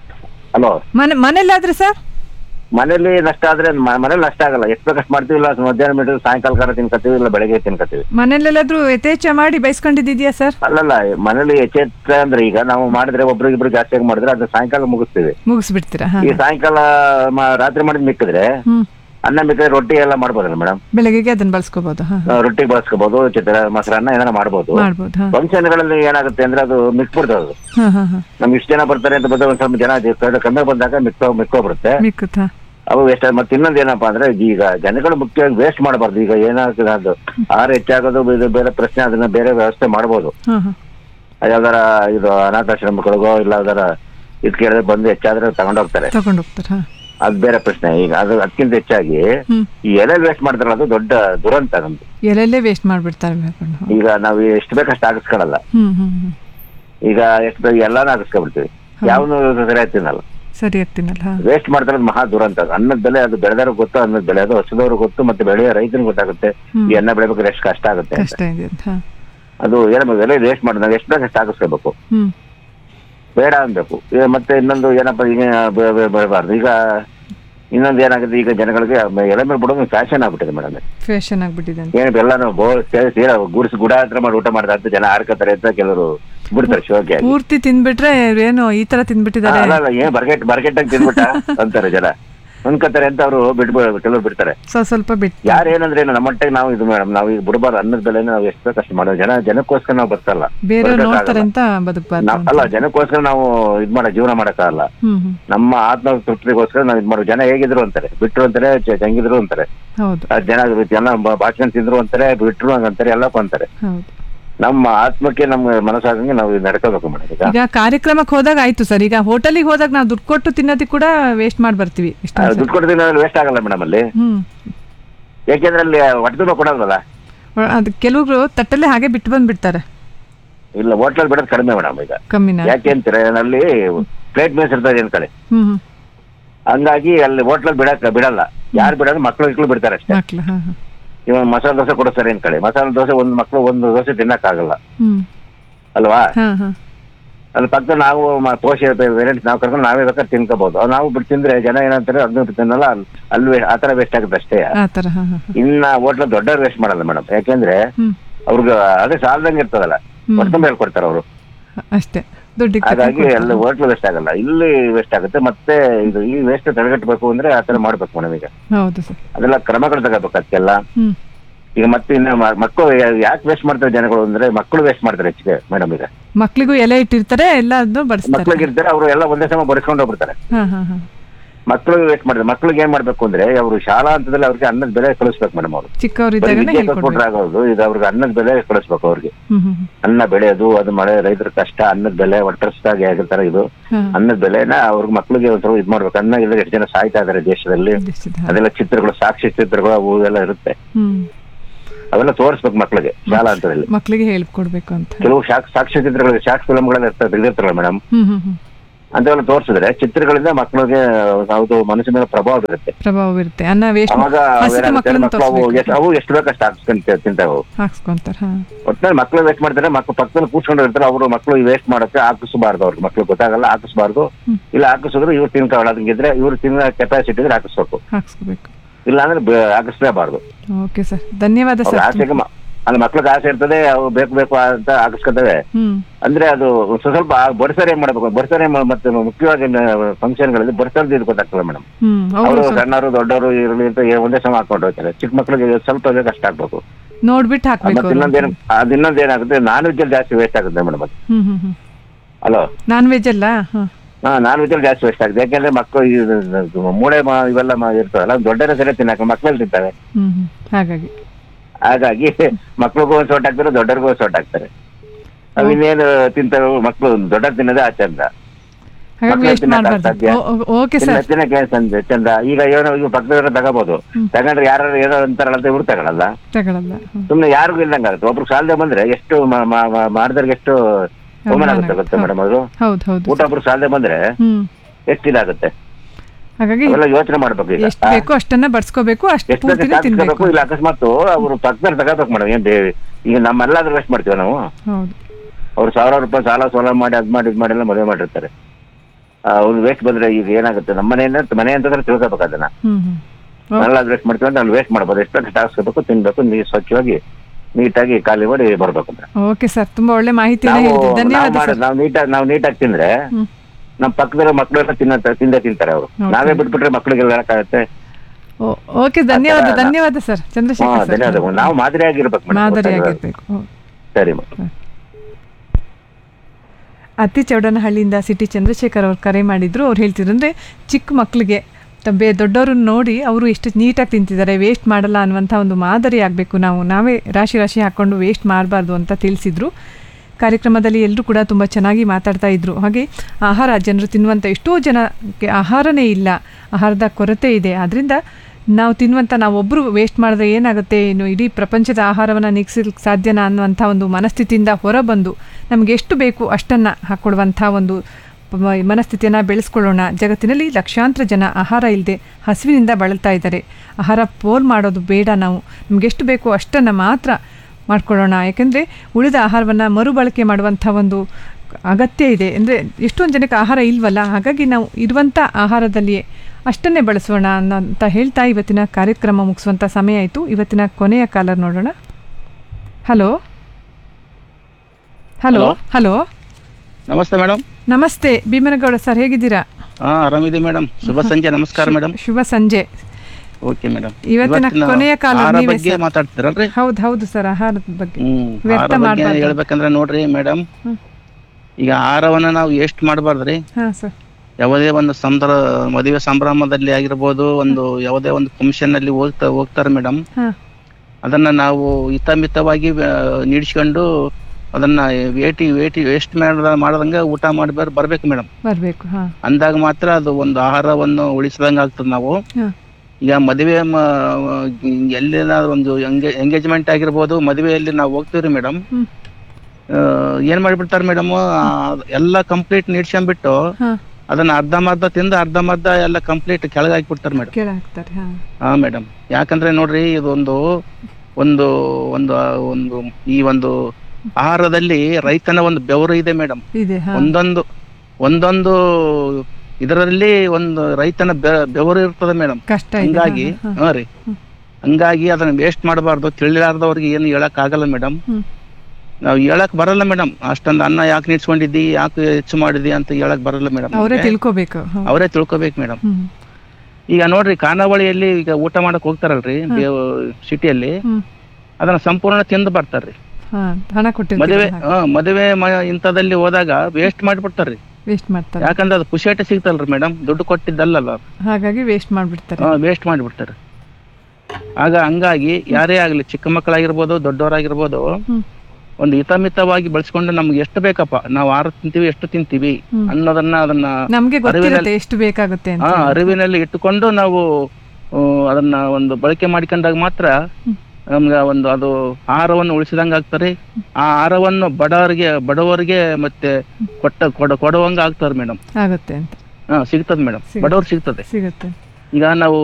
ಅಲೋ ಮನೆ ಮನೆಯಲ್ಲಾದ್ರೆ ಸರ್ ಮನೇಲಿ ನಷ್ಟ ಆದ್ರೆ ಮ- ಮನೇಲಿ ನಷ್ಟ ಆಗಲ್ಲ ಎಷ್ಟು ಬೇಕಷ್ಟು ಮಾಡ್ತೀವಿ ಇಲ್ಲ ಮಧ್ಯಾಹ್ನ ಬಿಟ್ಟು ಸಾಯಂಕಾಲ ಕಾರ ತಿನ್ಕತ್ತೀವಿ ಇಲ್ಲ ಬೆಳಗ್ಗೆ ತಿನ್ಕತ್ತೀವಿ ಮನೆಯಲ್ಲೆಲ್ಲಾದ್ರೂ ಯಥೇಚ್ಛ ಮಾಡಿ ಬೈಸ್ಕೊಂಡಿದ್ಯಾ ಸರ್ ಅಲ್ಲಲ್ಲ ಮನೇಲಿ ಎಚ್ಚೆತ್ತ ಅಂದ್ರೆ ಈಗ ನಾವು ಮಾಡಿದ್ರೆ ಒಬ್ರಿಗಿಬ್ರು ಜಾಸ್ತಿಯಾಗಿ ಮಾಡಿದ್ರೆ ಅದು ಸಾಯಂಕಾಲ ಮುಗಿಸ್ತೀವಿ ಮುಗಿಸ್ಬಿಡ್ತೀರಾ ಹಾ ಈ ಸಾಯಂಕಾಲ ಮ- ರಾತ್ರಿ ಮಾಡಿದ್ ಮಿಕ್ಕಿದ್ರೆ ಹ್ಮ್ ಅನ್ನ ಮಿಕ್ಕಿದ್ರೆ ರೊಟ್ಟಿ ಎಲ್ಲ ಮಾಡ್ಬೋದಲ್ಲ ಮೇಡಮ್ ಬೆಳಗ್ಗೆಗೆ ಅದನ್ನ ಬಳಸ್ಕೋಬಹುದು ಹಾ ರೊಟ್ಟಿ ಬಳಸ್ಕೋಬಹುದು ಚಿತ್ರ ಮೊಸರನ್ನ ಏನಾರ ಮಾಡ್ಬೋದು ಮಾಡ್ಬೋದು ಹಾ ಫಂಕ್ಷನ್ಗಳಲ್ಲಿ ಏನಾಗುತ್ತೆ ಅಂದ್ರೆ ಅದು ಮಿಕ್ಸ್ ಬಿಡ್ತದೆ ಅದು ಹಾ ಹಾ ಹಾ ನಮ್ಗೆ ಇಷ್ಟು ಜನ ಬರ್ತಾರೆ ಅಂತ ಬಂದ್ರೆ ಒಂದ್ ಸ್ವಲ್ಪ ಜನ ಜ- ಕಮ್ಮಿ ಬಂದಾಗ ಮಿಕ್ಕೋ ಮಿಕ್ಕೋಬಿಡುತ್ತೆ ಮಿಕ್ಕುತ್ತಾ ಅವು ವೇಸ್ಟ್ ಮತ್ತೆ ಇನ್ನೊಂದು ಏನಪ್ಪಾ ಅಂದ್ರೆ ಈಗ ಜನಗಳು ಮುಖ್ಯವಾಗಿ ವೇಸ್ಟ್ ಮಾಡಬಾರ್ದು ಈಗ ಏನಾಗ್ತದೆ ಅದು ಆಹಾರ ಹೆಚ್ಚಾಗೋದು ಇದು ಬೇರೆ ಪ್ರಶ್ನೆ ಅದನ್ನ ಬೇರೆ ವ್ಯವಸ್ಥೆ ಮಾಡ್ಬೋದು ಹಾ ಹಾ ಯಾವ್ದಾರ ಇದು ಅನಾಥಾಶ್ರಮಗಳಿಗೋ ಇಲ್ಲ ಯಾವ್ದಾರ ಇದ್ ಕೇಳಿದ್ರೆ ಬಂದು ಹೆಚ್ಚಾದ್ರೆ ತಗೊಂಡೋಗ್ತಾರೆ ತಗೊಂಡು ಹೋಗ್ತಾರೆ ಹಾ ಅದ್ ಬೇರೆ ಪ್ರಶ್ನೆ ಈಗ ಅದು ಅದಕ್ಕಿಂತ ಹೆಚ್ಚಾಗಿ ಹ್ಮ್ ಈ ಎಲೆ ವೇಸ್ಟ್ ಮಾಡ್ತಾರಲ್ಲ ಅದು ದೊಡ್ಡ ದುರಂತ ನಮ್ದು ಎಲ್ಲೆಲ್ಲೇ ವೇಸ್ಟ್ ಮಾಡ್ಬಿಡ್ತಾರೆ ಮೇಲ್ಕೊಂಡು. ಈಗ ನಾವು ಎಷ್ಟು ಬೇಕಷ್ಟು ಆಗಿಸ್ಕೊಳಲ್ಲ ಹ್ಮ್ ಹ್ಮ್ ಹ್ಮ್ ಈಗ ಎಷ್ಟು ಬೇಕು ಎಲ್ಲಾನು ಆಗಿಸ್ಕೊಬಿಡ್ತೀವಿ ಯಾವನು ಸರಿಯಾಗಿ ತಿನ್ನಲ್ಲ ಸರಿ ಆಗ್ತೀನಲ್ಲ ಹಾ ವೇಸ್ಟ್ ಮಾಡ್ತಾರೆ ಮಹಾ ದುರಂತ ಅದು. ಅನ್ನದ ಬೆಲೆ ಅದು ಬೆಳೆದವ್ರಿಗೆ ಗೊತ್ತು ಅನ್ನದ ಬೆಲೆ ಅದು ಹಸಿದವ್ರು ಗೊತ್ತು ಮತ್ತೆ ಬೆಳೆಯೋ ರೈತನಿಗೆ ಗೊತ್ತಾಗುತ್ತೆ ಹ್ಮ್. ಈ ಅನ್ನ ಬೆಳಿಬೇಕಾದ್ರೆ ಎಷ್ಟು ಕಷ್ಟ ಆಗುತ್ತೆ ಅಂತ ಕಷ್ಟ ಇದೆ ಅಂತ ಹಾ ಅದು ಏನಮ್ಮ ಬೆಲೆ ವೇಸ್ಟ್ ಮಾಡಿದ್ ನಾವು ಎಷ್ಟು ಬೇಕು ಅಷ್ಟು ಆಗಿಸ್ಕೋಬೇಕು ಹ್ಮ್ ಬೇಡ ಅನ್ಬೇಕು ಈಗ ಮತ್ತೆ ಇನ್ನೊಂದು ಏನಪ್ಪ ಈಗ ಬೆ- ಬೆ- ಬೆಳಬಾರ್ದು ಈಗ ಇನ್ನೊಂದು ಏನಾಗುತ್ತೆ ಈಗ ಜನಗಳಿಗೆ ಎಲೆ ಮೇಲೆ ಬಿಡೋದು ಫ್ಯಾಷನ್ ಆಗ್ಬಿಟ್ಟಿದೆ ಮೇಡಮ್ ಫ್ಯಾಷನ್ ಆಗ್ಬಿಟ್ಟಿದೆ ಅಂತ ಏನು ಎಲ್ಲಾನು ಬೋ ಸೇರ ಗುಡಿಸಿ ಗುಡ ಹತ್ರ ಮಾಡಿ ಊಟ ಮಾಡ್ತಾ ಅಂತ ಜನ ಆಡ್ಕೋತಾರೆ ಅಂತ ಕೆಲವರು ಬಿಡ್ತಾರೆ ಶಿವಕ್ಕೆ ಪೂರ್ತಿ ತಿಂದ್ಬಿಟ್ರೆ ಏನು ಈ ತರ ತಿಂದ್ಬಿಟ್ಟಿದ್ದಾರೆ ಅಲ್ಲ ಅಲ್ಲ ಏನ್ ಬರ್ಗೆಟ್ ಬರ್ಗೆಟ್ ಆಗಿ ತಿನ್ಬಿಟ್ಟ ಅಂತಾರೆ ಜನ ಅನ್ಕೋತಾರೆ ಅಂತ ಅವರು ಬಿಡ್ಬ ಕೆಲವರು ಬಿಡ್ತಾರೆ ಸ್ವಲ್ಪ ಸ್ವಲ್ಪ ಬಿಟ್ಟು ಯಾರು ಏನಂದ್ರೆ ಏನು ನಮ್ಮ ಮಟ್ಟಿಗೆ ನಾವು ಇದು ಮೇಡಮ್ ನಾವು ಈಗ ಬಿಡಬಾರ್ದು ಅನ್ನದ ಬೆಲೆ ನಾವು ಎಷ್ಟು ಬೇಕಷ್ಟು ಕಷ್ಟ ಮಾಡೋದು ಜನ ಜನಕ್ಕೋಸ್ಕರ ನಾವು ಬರ್ತಲ್ಲ ಬೇರೆ ಬದುಕಕ್ಕಾಗಲ್ಲ. ನೋಡ್ತಾರೆ ಅಂತ ಬದುಕಬಾರ್ದು ನಾವ್- ಅಲ್ಲ ಜನಕ್ಕೋಸ್ಕರ ನಾವು ಇದ್ ಮಾಡೋ ಜೀವನ ಮಾಡಕ್ಕಾಗಲ್ಲ ಹ್ಮ್ ಹ್ಮ್ ನಮ್ಮ ಆತ್ಮ ತೃಪ್ತಿಗೋಸ್ಕರ ನಾವು ಇದ್ ಮಾಡೋ ಜನ ಹೇಗಿದ್ರು ಅಂತಾರೆ ಬಿಟ್ರು ಅಂತಾರೆ ಚ- ಚಂಗಿದ್ರು ಅಂತಾರೆ ಹೌದು ಆ ಜನ ಜನ ಬಾಚ್ಕೊಂಡ್ ತಿಂದ್ರು ಅಂತಾರೆ ಬಿಟ್ರು ಹಂಗಂತಾರೆ ಎಲ್ಲಕ್ಕೂ ಅಂತಾರೆ ಹೌದು ನಮ್ಮ ಆತ್ಮಕ್ಕೆ ನಮ್ಮ ಮನಸ್ಸಾಗಂಗೆ ನಾವು ಇದು ನಡ್ಕೋಬೇಕು ಮೇಡಮ್ ಈಗ ಈಗ ಕಾರ್ಯಕ್ರಮಕ್ಕೆ ಹೋದಾಗ ಆಯ್ತು ಸರ್ ಈಗ ಹೋಟೆಲಿಗೆ ಹೋದಾಗ ನಾವು ದುಡ್ಡು ಕೊಟ್ಟು ತಿನ್ನೋದಕ್ಕೆ ಕೂಡ ವೇಸ್ಟ್ ಮಾಡಿ ಬರ್ತೀವಿ ಆ, ಇಷ್ಟೊಂದು ದುಡ್ಡು ಕೊಡ್ತೀನಿ ವೇಸ್ಟ್ ಆಗಲ್ಲ ಮೇಡಮ್ ಅಲ್ಲಿ ಹ್ಮ್ ಯಾಕೆಂದ್ರೆ ಅಲ್ಲಿ ಹೊಟ್ಟೆ ತುಂಬ ಕೊಡೋದಲ್ಲ ಅದು ಕೆಲವರು ತಟ್ಟಲ್ಲೇ ಹಾಗೆ ಬಿಟ್ಟು ಬಂದ್ಬಿಡ್ತಾರೆ ಇಲ್ಲ ಹೋಟ್ಲಲ್ಲಿ ಬಿಡೋದು ಕಡಿಮೆ ಮೇಡಮ್ ಈಗ ಕಮ್ಮಿನ ಯಾಕೆ ಅಂತಾರೆ ಅಲ್ಲಿ ಪ್ಲೇಟ್ ಮೇಸ್ ಇರ್ತದೆ ಏನ್ ಕಡೆ ಹ್ಮ್ ಹ್ಮ್ ಹಂಗಾಗಿ ಅಲ್ಲಿ ಹೋಟ್ಲಲ್ಲಿ ಬಿಡಕ್ ಬಿಡಲ್ಲ ಯಾರು ಬಿಡೋದು ಮಕ್ಳು ಮಕ್ಳು ಬಿಡ್ತಾರೆ ಅಷ್ಟೇ ಮಕ್ಳು ಹಾ ಹಾ ಇವಾಗ ಮಸಾಲೆ ದೋಸೆ ಕೊಡಿಸ್ತಾರೆ ಏನ್ ಕಡೆ ಮಸಾಲೆ ದೋಸೆ ಒಂದ್ ಮಕ್ಳು ಒಂದು ದೋಸೆ ತಿನ್ನಕ್ಕಾಗಲ್ಲ ಹ್ಮ್ ಅಲ್ವಾ ಹಾ ಹಾ ಅಲ್ಲಿ ಪಕ್ಕ ನಾವು ಮ- ಪೋಷ ವೆರೈಟಿ ನಾವು ಕರ್ಕೊಂಡು ನಾವೇ ಬೇಕಾದ್ರೆ ತಿನ್ಕೋಬಹುದು ನಾವು ಬಿಟ್ಟು ತಿಂದ್ರೆ ಜನ ಏನಂತಾರೆ ಅದನ್ನ ತಿನ್ನಲ್ಲ ಅಲ್ಲಿ- ಅಲ್ಲಿ ಆ ತರ ವೇಸ್ಟ್ ಆಗುತ್ತೆ ಅಷ್ಟೇ ಆ ತರ ಹಾ ಹಾ ಇನ್ನ ಹೋಟ್ಲ ದೊಡ್ಡವ್ರು ವೇಸ್ಟ್ ಮಾಡಲ್ಲ ಮೇಡಮ್ ಯಾಕೆಂದ್ರೆ ಹ್ಮ್ ಅವ್ರಿಗೆ ಅದೇ ಸಾಲದಂಗೆ ಇರ್ತದಲ್ಲ ಹ್ಮ್. ಹೊಟ್ಟೆ ಹೇಳ್ಕೊಡ್ತಾರೆ ಅವರು ಅಷ್ಟೇ ದುಡ್ಡಿಗೆ ಹಾಗಾಗಿ ತಕ್ಕ ಅಲ್ಲಿ ಹೋಟ್ಲು ವೇಸ್ಟ್ ಆಗಲ್ಲ ಇಲ್ಲಿ ವೇಸ್ಟ್ ಆಗುತ್ತೆ ಮತ್ತೆ ಇದು ಈ ವೇಸ್ಟ್ ತಡೆಗಟ್ಟಬೇಕು ಅಂದ್ರೆ ಆ ತರ ಮಾಡ್ಬೇಕು ಮೇಡಮ್ ಈಗ ಹೌದು ಸರ್ ಅದೆಲ್ಲ ಕ್ರಮಗಳು ತಗೋಬೇಕು ಅದಕ್ಕೆಲ್ಲ ಹ್ಮ್ ಈಗ ಮತ್ತೆ ಇನ್ನು ಮ- ಮಕ್ಕಳು ಯಾಕೆ ವೇಸ್ಟ್ ಮಾಡ್ತಾರೆ ಜನಗಳು ಅಂದ್ರೆ ಮಕ್ಕಳು ವೇಸ್ಟ್ ಮಾಡ್ತಾರೆ ಹೆಚ್ಚಿಗೆ ಮೇಡಮ್ ಈಗ ಮಕ್ಳಿಗೂ ಎಲೆ ಇಟ್ಟಿರ್ತಾರೆ ಎಲ್ಲದನ್ನು ಬಡಿಸ್ತಾರೆ ಮಕ್ಳಿಗೆ ಇರ್ತಾರೆ ಅವರು ಎಲ್ಲ ಒಂದೇ ಸಮ ಬಡಿಸ್ಕೊಂಡು ಹೋಗ್ಬಿಡ್ತಾರೆ ಹಾ ಹಾ ಹಾ ಮಕ್ಕಳು ವೇಸ್ಟ್ ಮಾಡಿದ್ರೆ ಮಕ್ಳಿಗೆ ಏನ್ ಮಾಡ್ಬೇಕು ಅಂದ್ರೆ ಅವರು ಶಾಲಾ ಹಂತದಲ್ಲಿ ಅವ್ರಿಗೆ ಅನ್ನದ ಬೆಲೆ ಕಳಿಸ್ಬೇಕು ಮೇಡಮ್ ಅವರು ಬರೀ ಚಿಕ್ಕವರಿದ್ದಾಗನೇ ವಿದ್ಯೆ ಹೇಳ್ಕೊಡ್ಬೇಕು ಕಲ್ಸ್ಕೊಟ್ರೆ ಆಗೋದು ಇದು ಅವ್ರಿಗೆ ಅನ್ನದ ಬೆಲೆ ಕಳಿಸ್ಬೇಕು ಅವ್ರಿಗೆ ಹ್ಮ್ ಹ್ಮ್ ಅನ್ನ ಬೆಳೆಯೋದು ಅದು ಮಳೆ ರೈತರ ಕಷ್ಟ ಅನ್ನದ ಬೆಲೆ ಒಟ್ಟರ್ಸ್ದಾಗೆ ಆಗಿರ್ತಾರೆ ಇದು ಹಾ. ಅನ್ನದ ಬೆಲೆನ ಅವ್ರಿಗೆ ಮಕ್ಳಿಗೆ ಒಂಥರ ಇದ್ ಮಾಡ್ಬೇಕು ಅನ್ನ ಇಲ್ಲದೆ ಎಷ್ಟು ಜನ ಸಾಯ್ತಾ ಇದಾರೆ ದೇಶದಲ್ಲಿ ಅದೆಲ್ಲ ಚಿತ್ರಗಳು ಸಾಕ್ಷಿ ಚಿತ್ರಗಳು ಅವು ಎಲ್ಲ ಇರುತ್ತೆ ಹ್ಮ್ ಅವೆಲ್ಲ ತೋರಿಸ್ಬೇಕು ಮಕ್ಳಿಗೆ ಶಾಲಾ ಹಂತದಲ್ಲಿ ಮಕ್ಳಿಗೆ ಹೇಳ್ಕೊಡ್ಬೇಕು ಅಂತ ಕೆಲವು ಶಾಕ್ ಸಾಕ್ಷ್ಯ ಚಿತ್ರಗಳು ಶಾರ್ಟ್ ಫಿಲ್ಮ್ಗಳೆಲ್ಲ ಇರ್ತದೆ ತೆಗೆದಿರ್ತಾರಲ್ಲ ಮೇಡಮ್ ಹ್ಮ್ ಹ್ಮ್ ಹ್ಮ್ ಅಂತವೆಲ್ಲ ತೋರಿಸಿದ್ರೆ ಚಿತ್ರಗಳಿಂದ ಮಕ್ಕಳಿಗೆ ಅದು ಮನಸ್ಸಿನ ಮೇಲೆ ಪ್ರಭಾವ ಬೀರುತ್ತೆ ಪ್ರಭಾವ ಇರುತ್ತೆ ಅನ್ನ ವೇಸ್ಟ್ ಅವಾಗ ಹಸಿರು ಅವೇನಾಗುತ್ತೆ ಮಕ್ಕಳನ್ನ ಮಕ್ಕಳು ಅವು ತೋರಿಸ್ಬೇಕು ಎಷ್ಟ್- ಅವು ಎಷ್ಟು ಬೇಕಷ್ಟು ಹಾಕ್ಸ್ಕೊಂತ ತಿಂತಾವು ಹಾಕ್ಸ್ಕೊಂತಾರ ಹಾ ಒಟ್ಟಿನಲ್ಲಿ ಮಕ್ಕಳು ವೇಸ್ಟ್ ಮಾಡ್ತಾರೆ ಮಕ್ಕಳು ಪಕ್ಕದಲ್ಲಿ ಕೂತ್ಕೊಂಡು ಇರ್ತಾರೆ ಅವರು ಮಕ್ಕಳು ವೇಸ್ಟ್ ಮಾಡಕ್ಕೆ ಹಾಕಿಸಬಾರ್ದು ಅವ್ರಿಗೆ ಮಕ್ಳು ಗೊತ್ತಾಗಲ್ಲ ಹಾಕಿಸಬಾರ್ದು ಇಲ್ಲ ಹಾಕಿಸಿದ್ರು ಇವ್ರು ತಿನ್ಕೊಳ್ಳೋದಂಗಿದ್ರೆ ಇವ್ರು ತಿನ್ನೋ ಕೆಪಾಸಿಟಿ ಇದ್ರೆ ಹಾಕಿಸ್ಬೇಕು ಹಾಕ್ಸ್ಕೋಬೇಕು ಇಲ್ಲ ಅಂದ್ರೆ ಬೆ- ಹಾಕಿಸ್ಲೇಬಾರ್ದು ಓಕೆ ಸರ್ ಧನ್ಯವಾದ ಅವ್ರ ಸರ್ ಆಸೆಗೆ ಮ- ಅಲ್ಲಿ ಮಕ್ಳಿಗೆ ಆಸೆ ಇರ್ತದೆ ಅವು ಬೇಕು ಬೇಕು ಅಂತ ಹಾಕಿಸ್ಕೊತವೆ ಹ್ಮ್ ಅಂದ್ರೆ ಅದು ಸ್ವಲ್ಪ ಸ್ವಲ್ಪ ಬಡ್ಸರ್ ಏನ್ ಮಾಡ್ಬೇಕು ಬಡ್ಸರ್ ಮತ್ತೆ ಮುಖ್ಯವಾಗಿ ಫಂಕ್ಷನ್ ಗಳಲ್ಲಿ ಬಡ್ಸರ್ದು ಇದು ಗೊತ್ತಾಗ್ತದೆ ಮೇಡಮ್ ಹ್ಮ್ ಅವರು ಅವರು ಸ್ವಲ್ಪ ಸಣ್ಣವರು ದೊಡ್ಡವರು ಇರಲಿ ಅಂತ ಏ- ಒಂದೇ ಸಮ ಹಾಕೊಂಡು ಹೋಗ್ತಾರೆ ಚಿಕ್ಕ ಮಕ್ಳಿಗೆ ಸ್ವಲ್ಪ ಕಷ್ಟ ಆಗ್ಬೇಕು ನೋಡ್ಬಿಟ್ಟು ಹಾಕ್ಬೇಕು ಮತ್ತೆ ಇನ್ನೊಂದೇನು ಅದು ಇನ್ನೊಂದ್ ಏನಾಗುತ್ತೆ ನಾನ್ ವೆಜ್ ಅಲ್ಲಿ ಜಾಸ್ತಿ ವೇಸ್ಟ್ ಆಗುತ್ತೆ ಮೇಡಮ್ ಅದು ಹ್ಮ್ ಹ್ಮ್ ಹ್ಮ್ ಹಲೋ ನಾನ್ ವೆಜ್ ಅಲ್ಲ ಹಾ ಹಾ ನಾನ್ ವೆಜ್ ಅಲ್ಲಿ ಜಾಸ್ತಿ ವೇಸ್ಟ್ ಆಗುತ್ತೆ ಯಾಕೆಂದ್ರೆ ಮಕ್ಕಳು ಈ ಮೂಳೆ ಮ- ಇವೆಲ್ಲ ಮ- ಇರ್ತವಲ್ಲ ದೊಡ್ಡರ ಸರಿ ತಿನ್ನಕ ಮಕ್ಳಲ್ಲಿ ತಿಂತಾರೆ ಹ್ಮ್ ಹ್ಮ್ ಹಾಗಾಗಿ ಹಾಗಾಗಿ ಮಕ್ಳಿಗೂ ಒಂದ್ ಸೊಟ್ ಹಾಕ್ತಾರೆ ದೊಡ್ಡರಿಗೂ ಒಂದ್ ಸೊಟ್ ಹಾಕ್ತಾರೆ ಅವ್ ಇನ್ನೇನು ತಿಂತಾರೆ ಮಕ್ಳು ದೊಡ್ಡ ತಿನ್ನೋದೇ ಆ ಚಂದ ಹಾಗಾಗಿ ಮಕ್ಳು ವೇಸ್ಟ್ ತಿನ್ನಕ್ ಮಾಡಬಾರ್ದು ಸಾಧ್ಯ? ಓಕೆ ತಿನ್ನ- ಸರ್ ತಿನ್ನಕ್ಕೆ ಏನ್ ಚಂದ ಚಂದ ಈಗ ಏನೋ ಈಗ ಪಕ್ಕದವ್ರ ತಗೋಬಹುದು ತಗೊಂಡ್ರೆ ಯಾರು ಏನೋ ಅಂತಾರಲ್ಲ ಅಂತ ಇವ್ರು ತಗೊಳಲ್ಲ ತಗೊಳಲ್ಲ ಹ್ಮ್. ಸುಮ್ನೆ ಯಾರಿಗೂ ಇಲ್ದಂಗ ಆಗುತ್ತೆ ಒಬ್ರು ಸಾಲದೆ ಬಂದ್ರೆ ಎಷ್ಟು ಮ- ಮ- ಮ- ಮಾಡಿದವ್ರಿಗೆ ಎಷ್ಟು ಅವಮಾನ ಆಗುತ್ತೆ ಗೊತ್ತಾ ಮೇಡಮ್ ಅದು ಹೌದು ಹೌದು ಊಟ ಒಬ್ರು ಸಾಲದೆ ಬಂದ್ರೆ ಹ್ಮ್ ಎಷ್ಟು ಇದಾಗುತ್ತೆ ಹಾಗಾಗಿ ಅವೆಲ್ಲ ಯೋಚನೆ ಮಾಡ್ಬೇಕು ಈಗ ಎಷ್ಟು ಬೇಕೋ ಅಷ್ಟನ್ನ ಬಡ್ಸ್ಕೋಬೇಕು ಅಷ್ಟು ಎಷ್ಟು ಬೇಕು ಪೂರ್ತಿನ ತಿನ್ಬೇಕು ಸಾಕಿಸ್ಕೋಬೇಕು ಇಲ್ಲ ಅಕಸ್ಮಾತ್ ಅವ್ರು ಪಕ್ಕದಲ್ಲಿ ತಗೋಬೇಕು ಮೇಡಮ್ ಏನ್ ಬೇ- ಈಗ ನಮ್ಮೆಲ್ಲಾದ್ರೂ ವೇಸ್ಟ್ ಮಾಡ್ತೀವಿ ನಾವು ಹೌದು ಅವ್ರು ಸಾವಿರಾರು ರೂಪಾಯಿ ಸಾಲ ಸೋಲ ಮಾಡಿ ಅದ್ ಮಾಡಿ ಇದ್ ಮಾಡಿ ಎಲ್ಲ ಮದುವೆ ಮಾಡಿರ್ತಾರೆ ಅವ್ರು ವೇಸ್ಟ್ ಬಂದ್ರೆ ಈಗ ಏನಾಗುತ್ತೆ ನಮ್ಮ ಮನೆಯಿಂದ ಮನೆ ಅಂತಂದ್ರೆ ತಿಳ್ಕೊಬೇಕು ಅದನ್ನ ಹ್ಮ್ ಹ್ಮ್ ನಾವೆಲ್ಲ ವೇಸ್ಟ್ ಮಾಡ್ತೀವಿ ಅಂತ ಅಲ್ಲಿ ವೇಸ್ಟ್ ಮಾಡ್ಬೋದು ಎಷ್ಟು ಬೇಕು ಹಾಕ್ಸ್ಕೋಬೇಕು ತಿನ್ಬೇಕು ನೀರು ಸ್ವಚ್ಛವಾಗಿ ನೀಟಾಗಿ ಖಾಲಿ ಮಾಡಿ ಬರ್ಬೇಕು ಅಂತ ಓಕೆ ಸರ್ ತುಂಬಾ ಒಳ್ಳೆ ಮಾಹಿತಿನ ನಾವು ಹೇಳಿದ್ರಿ ನಾವು ಧನ್ಯವಾದ ಮಾಡಿ ಸರ್ ನಾವು ನೀಟಾಗಿ ನಾವು ನೀಟಾಗಿ ತಿಂದ್ರೆ ಹ್ಮ್. ನಮ್ಮ ಪಕ್ಕದಲ್ಲಿರೋ ಮಕ್ಕಳೆಲ್ಲ ತಿನ್ನ ತಿಂದೇ ತಿಂತಾರೆ ಅವರು Okay. ನಾವೇ ಬಿಟ್ಬಿಟ್ರೆ ಮಕ್ಕಳಿಗೆಲ್ಲ ಹೇಳಕ್ಕಾಗತ್ತೆ ಓ- ಓಕೆ ಧನ್ಯವಾದ ಆ ಥರ- ಧನ್ಯವಾದ ಸರ್ ಹಾ ಚಂದ್ರಶೇಖರ್ ಸರ್ ಧನ್ಯವಾದಗಳು ನಾವು ಮಾದರಿಯಾಗಿರ್ಬೇಕು ಮೇಡಮ್ ಮಾದರಿಯಾಗಿರ್ಬೇಕು ಓ. ಸರಿ ಮೇಡಮ್ ಅತ್ತಿ ಚೌಡನಹಳ್ಳಿಯಿಂದ ಸಿಟಿ ಚಂದ್ರಶೇಖರ್ ಅವ್ರು ಕರೆ ಮಾಡಿದ್ರು ಅವ್ರು ಹೇಳ್ತಿದ್ರು ಅಂದರೆ ಚಿಕ್ಕ ಮಕ್ಕಳಿಗೆ ಬೇ ದೊಡ್ಡವ್ರನ್ನ ನೋಡಿ ಅವರು ಎಷ್ಟು ನೀಟಾಗಿ ತಿಂತಿದ್ದಾರೆ ವೇಸ್ಟ್ ಮಾಡಲ್ಲ ಅನ್ನುವಂಥ ಒಂದು ಮಾದರಿ ಆಗಬೇಕು ನಾವು ನಾವೇ ರಾಶಿ ರಾಶಿ ಹಾಕ್ಕೊಂಡು ವೇಸ್ಟ್ ಮಾಡಬಾರ್ದು ಅಂತ ತಿಳಿಸಿದ್ರು ಕಾರ್ಯಕ್ರಮದಲ್ಲಿ ಎಲ್ಲರೂ ಕೂಡ ತುಂಬ ಚೆನ್ನಾಗಿ ಮಾತಾಡ್ತಾ ಇದ್ರು ಹಾಗೆ ಆಹಾರ ಜನರು ತಿನ್ನುವಂಥ ಎಷ್ಟೋ ಜನಕ್ಕೆ ಆಹಾರನೇ ಇಲ್ಲ ಆಹಾರದ ಕೊರತೆ ಇದೆ ಆದ್ದರಿಂದ ನಾವು ತಿನ್ನುವಂಥ ನಾವೊಬ್ಬರು ವೇಸ್ಟ್ ಮಾಡಿದ್ರೆ ಏನಾಗುತ್ತೆ ಇನ್ನು ಇಡೀ ಪ್ರಪಂಚದ ಆಹಾರವನ್ನು ನಿಗ್ಸಲಿಕ್ಕೆ ಸಾಧ್ಯನಾ ಅನ್ನುವಂಥ ಒಂದು ಮನಸ್ಥಿತಿಯಿಂದ ಹೊರಬಂದು ನಮಗೆ ಎಷ್ಟು ಬೇಕು ಅಷ್ಟನ್ನು ಹಾಕ್ಕೊಡುವಂಥ ಒಂದು ಪ- ಮನಸ್ಥಿತಿಯನ್ನು ಬೆಳೆಸ್ಕೊಳ್ಳೋಣ ಜಗತ್ತಿನಲ್ಲಿ ಲಕ್ಷಾಂತರ ಜನ ಆಹಾರ ಇಲ್ಲದೆ ಹಸಿವಿನಿಂದ ಬಳಲ್ತಾ ಇದ್ದಾರೆ ಆಹಾರ ಪೋಲ್ ಮಾಡೋದು ಬೇಡ ನಾವು ನಮ್ಗೆ ಎಷ್ಟು ಬೇಕು ಅಷ್ಟನ್ನು ಮಾತ್ರ ಮಾಡ್ಕೊಳ್ಳೋಣ ಯಾಕೆಂದರೆ ಉಳಿದ ಆಹಾರವನ್ನು ಮರುಬಳಕೆ ಮಾಡುವಂಥ ಒಂದು ಅಗತ್ಯ ಇದೆ ಅಂದರೆ ಎಷ್ಟೊಂದು ಜನಕ್ಕೆ ಆಹಾರ ಇಲ್ವಲ್ಲ ಹಾಗಾಗಿ ನಾವು ಇರುವಂಥ ಆಹಾರದಲ್ಲಿಯೇ ಅಷ್ಟನ್ನೇ ಬಳಸೋಣ ಅನ್ನೋ ಅಂತ ಹೇಳ್ತಾ ಇವತ್ತಿನ ಕಾರ್ಯಕ್ರಮ ಮುಗಿಸುವಂಥ ಸಮಯ ಆಯಿತು ಇವತ್ತಿನ ಕೊನೆಯ ಕಾಲರ್ ನೋಡೋಣ ಹಲೋ ಹಲೋ ಹಲೋ ನಮಸ್ತೆ ಮೇಡಮ್ ನಮಸ್ತೆ ಭೀಮನಗೌಡ ಸರ್ ಹೇಗಿದ್ದೀರಾ ಹಾ ಆರಾಮಿದೆ ಮೇಡಮ್ ಶುಭ ಸಂಜೆ ನಮಸ್ಕಾರ ಮೇಡಮ್ ಶುಭ ಸಂಜೆ ಓಕೆ ಮೇಡಮ್ ಇವತ್ತಿನ ಕೊನೆಯ ಕಾಲ ಆಹಾರ ನೀವೇ ಬಗ್ಗೆ ಸರ್. ಮಾತಾಡ್ತೀರಲ್ರಿ ಹೌದು ಹೌದು ಸರ್ ಆಹಾರದ ಬಗ್ಗೆ ಹ್ಮ್ ವ್ಯರ್ಥ ಆಹಾರ ಬಗ್ಗೆ ಮಾಡ್ಬಾರ್ದು. ಹೇಳ್ಬೇಕಂದ್ರೆ ನೋಡ್ರಿ ಮೇಡಮ್ ಹ್ಮ್. ಈಗ ಆಹಾರವನ್ನ ನಾವು ಎಷ್ಟು ಮಾಡಬಾರ್ದ್ರಿ ಹಾಂ ಸರ್ ಯಾವುದೇ ಒಂದು ಸಂದ್ರ ಮದುವೆ ಸಂಭ್ರಮದಲ್ಲಿ ಆಗಿರ್ಬೋದು ಒಂದು ಯಾವುದೇ ಒಂದು ಫಂಕ್ಷನ್ ಅಲ್ಲಿ ಹೋಗ್ತಾ ಹೋಗ್ತಾರೆ ಮೇಡಮ್ ಹಾಂ ಅದನ್ನ ನಾವು ಹಿತಮಿತವಾಗಿ ಆ, ನೀಡ್ಸ್ಕೊಂಡು ಅದನ್ನ ವೇಟಿ ವೇಟಿ ವೇಸ್ಟ್ ಮಾಡದ ಮಾಡದಂಗ ಊಟ ಮಾಡಿ ಬರ್ ಬರ್ಬೇಕು ಮೇಡಮ್ ಬರಬೇಕು ಹಾಂ ಅಂದಾಗ ಮಾತ್ರ ಅದು ಒಂದು ಆಹಾರವನ್ನು ಉಳಿಸಿದಂಗ ಆಗ್ತದೆ ನಾವು ಹಾಂ ಈಗ ಮದುವೆ ಎಲ್ಲೇನಾದ್ರು ಒಂದು ಎಂಗೇಜ್ಮೆಂಟ್ ಆಗಿರ್ಬೋದು ಮದುವೆಯಲ್ಲಿ ನಾವು ಹೋಗ್ತೀವ್ರಿ ಮೇಡಮ್ ಹ್ಮ್. ಏನ್ ಮಾಡ್ಬಿಡ್ತಾರೆ ಮೇಡಮ್ ಎಲ್ಲ ಕಂಪ್ಲೀಟ್ ನೀಡ್ಸ್ಕೊಂಡ್ಬಿಟ್ಟು ಹಾಂ ಅದನ್ನ ಅರ್ಧಂಬರ್ಧ ತಿಂದು ಅರ್ಧಂಬರ್ಧ ಎಲ್ಲ ಕಂಪ್ಲೀಟ್ ಕೆಳಗೆ ಹಾಕ್ಬಿಡ್ತಾರೆ ಮೇಡಮ್ ಕೆಳ ಹಾಕ್ತಾರೆ ಹಾಂ ಹಾ ಮೇಡಮ್ ಯಾಕಂದ್ರೆ ನೋಡ್ರಿ ಇದೊಂದು ಒಂದು ಒಂದು ಒಂದು ಈ ಒಂದು ಆಹಾರದಲ್ಲಿ ರೈತನ ಒಂದು ಬೆವರು ಇದೆ ಮೇಡಮ್ ಇದೆ ಹಾಂ ಒಂದೊಂದು ಒಂದೊಂದು ಇದರಲ್ಲಿ ಒಂದು ರೈತನ ಬೆ- ಬೆವರು ಇರ್ತದೆ ಮೇಡಮ್ ಕಷ್ಟ ಇದೆ ಹಂಗಾಗಿ ಹಾಂ, ಹಾ ರೀ ಹಂಗಾಗಿ ಅದನ್ನ ವೇಸ್ಟ್ ಮಾಡಬಾರ್ದು ತಿಳಿಲಾರ್ದವ್ರಿಗೆ ಏನು ಹೇಳಕ್ ಆಗಲ್ಲ ಮೇಡಮ್ ಹ್ಮ್. ನಾವು ಹೇಳಕ್ ಬರಲ್ಲ ಮೇಡಮ್ ಅಷ್ಟೊಂದು ಅನ್ನ ಯಾಕೆ ನಿಡ್ಸ್ಕೊಂಡಿದ್ದಿ ಯಾಕೆ ಹೆಚ್ಚು ಮಾಡಿದಿ ಅಂತ ಹೇಳಕ್ ಬರಲ್ಲ ಮೇಡಮ್ ಅವರೇ ತಿಳ್ಕೋಬೇಕು ಹೌದು. ಅವರೇ ತಿಳ್ಕೊಬೇಕು ಮೇಡಮ್ ಹ್ಮ್. ಈಗ ನೋಡ್ರಿ ಖಾನಾವಳಿಯಲ್ಲಿ ಈಗ ಊಟ ಮಾಡಕ್ ಹೋಗ್ತಾರಲ್ರಿ ಸಿಟಿಯಲ್ಲಿ ಹ್ಮ್. ಅದನ್ನ ಸಂಪೂರ್ಣ ತಿಂದು ಬರ್ತಾರ್ರಿ ಹಾ ಹಣ ಕೊಟ್ಟಿರ್ತೀವಿ ಮದುವೆ ಹಾ ಮದುವೆ ಮ- ಇಂಥದಲ್ಲಿ ಹೋದಾಗ ವೇಸ್ಟ್ ಮಾಡಿಬಿಡ್ತಾರ್ರಿ ವೇಸ್ಟ್ ಮಾಡ್ತಾರೆ ಯಾಕಂದ್ರೆ ಅದು ಪುಷೇಟ ಸಿಗ್ತಲ್ರಿ ಮೇಡಮ್ ದುಡ್ಡು ಕೊಟ್ಟಿದ್ದಲ್ಲಲ್ಲ ಹಾಗಾಗಿ ವೇಸ್ಟ್ ಮಾಡ್ಬಿಡ್ತಾರೆ ವೇಸ್ಟ್ ಮಾಡಿಬಿಡ್ತಾರೆ ಆಗ ಹಂಗಾಗಿ ಯಾರೇ ಆಗ್ಲಿ ಚಿಕ್ಕ ಮಕ್ಕಳಾಗಿರ್ಬೋದು ದೊಡ್ಡವರಾಗಿರ್ಬೋದು ಹ್ಮ್. ಒಂದು ಹಿತಮಿತವಾಗಿ ಬಳಸ್ಕೊಂಡು ನಮ್ಗೆ ಎಷ್ಟು ಬೇಕಪ್ಪ ನಾವು ಆರು ತಿಂತೀವಿ ಎಷ್ಟು ತಿಂತೀವಿ ಹ್ಮ್. ಅನ್ನೋದನ್ನ ಅದನ್ನ ನಮ್ಗೆ ಗೊತ್ತಿರುತ್ತೆ ಅರಿವಿನಲ್ಲಿ- ಎಷ್ಟು ಬೇಕಾಗುತ್ತೆ ಅಂತ ಹಾ ಅರಿವಿನಲ್ಲಿ ಇಟ್ಟುಕೊಂಡು ನಾವು ಆ, ಅದನ್ನ ಒಂದು ಬಳಕೆ ಮಾಡ್ಕೊಂಡಾಗ ಮಾತ್ರ ನಮ್ಗೆ ಒಂದು ಅದು ಆಹಾರವನ್ನು ಉಳಿಸಿದಂಗ ಆಗ್ತಾರೆ ಆ ಆಹಾರವನ್ನು ಬಡವರಿಗೆ ಬಡವರಿಗೆ ಮತ್ತೆ ಕೊಟ್ಟ ಕೊಡ ಕೊಡುವಂಗ ಆಗ್ತಾರೆ ಮೇಡಮ್ ಆಗುತ್ತೆ ಅಂತ ಹಾ ಸಿಗ್ತದೆ ಮೇಡಮ್ ಸಿಗುತ್ತೆ. ಬಡವ್ರು ಸಿಗ್ತದೆ ಸಿಗುತ್ತೆ ಈಗ ನಾವು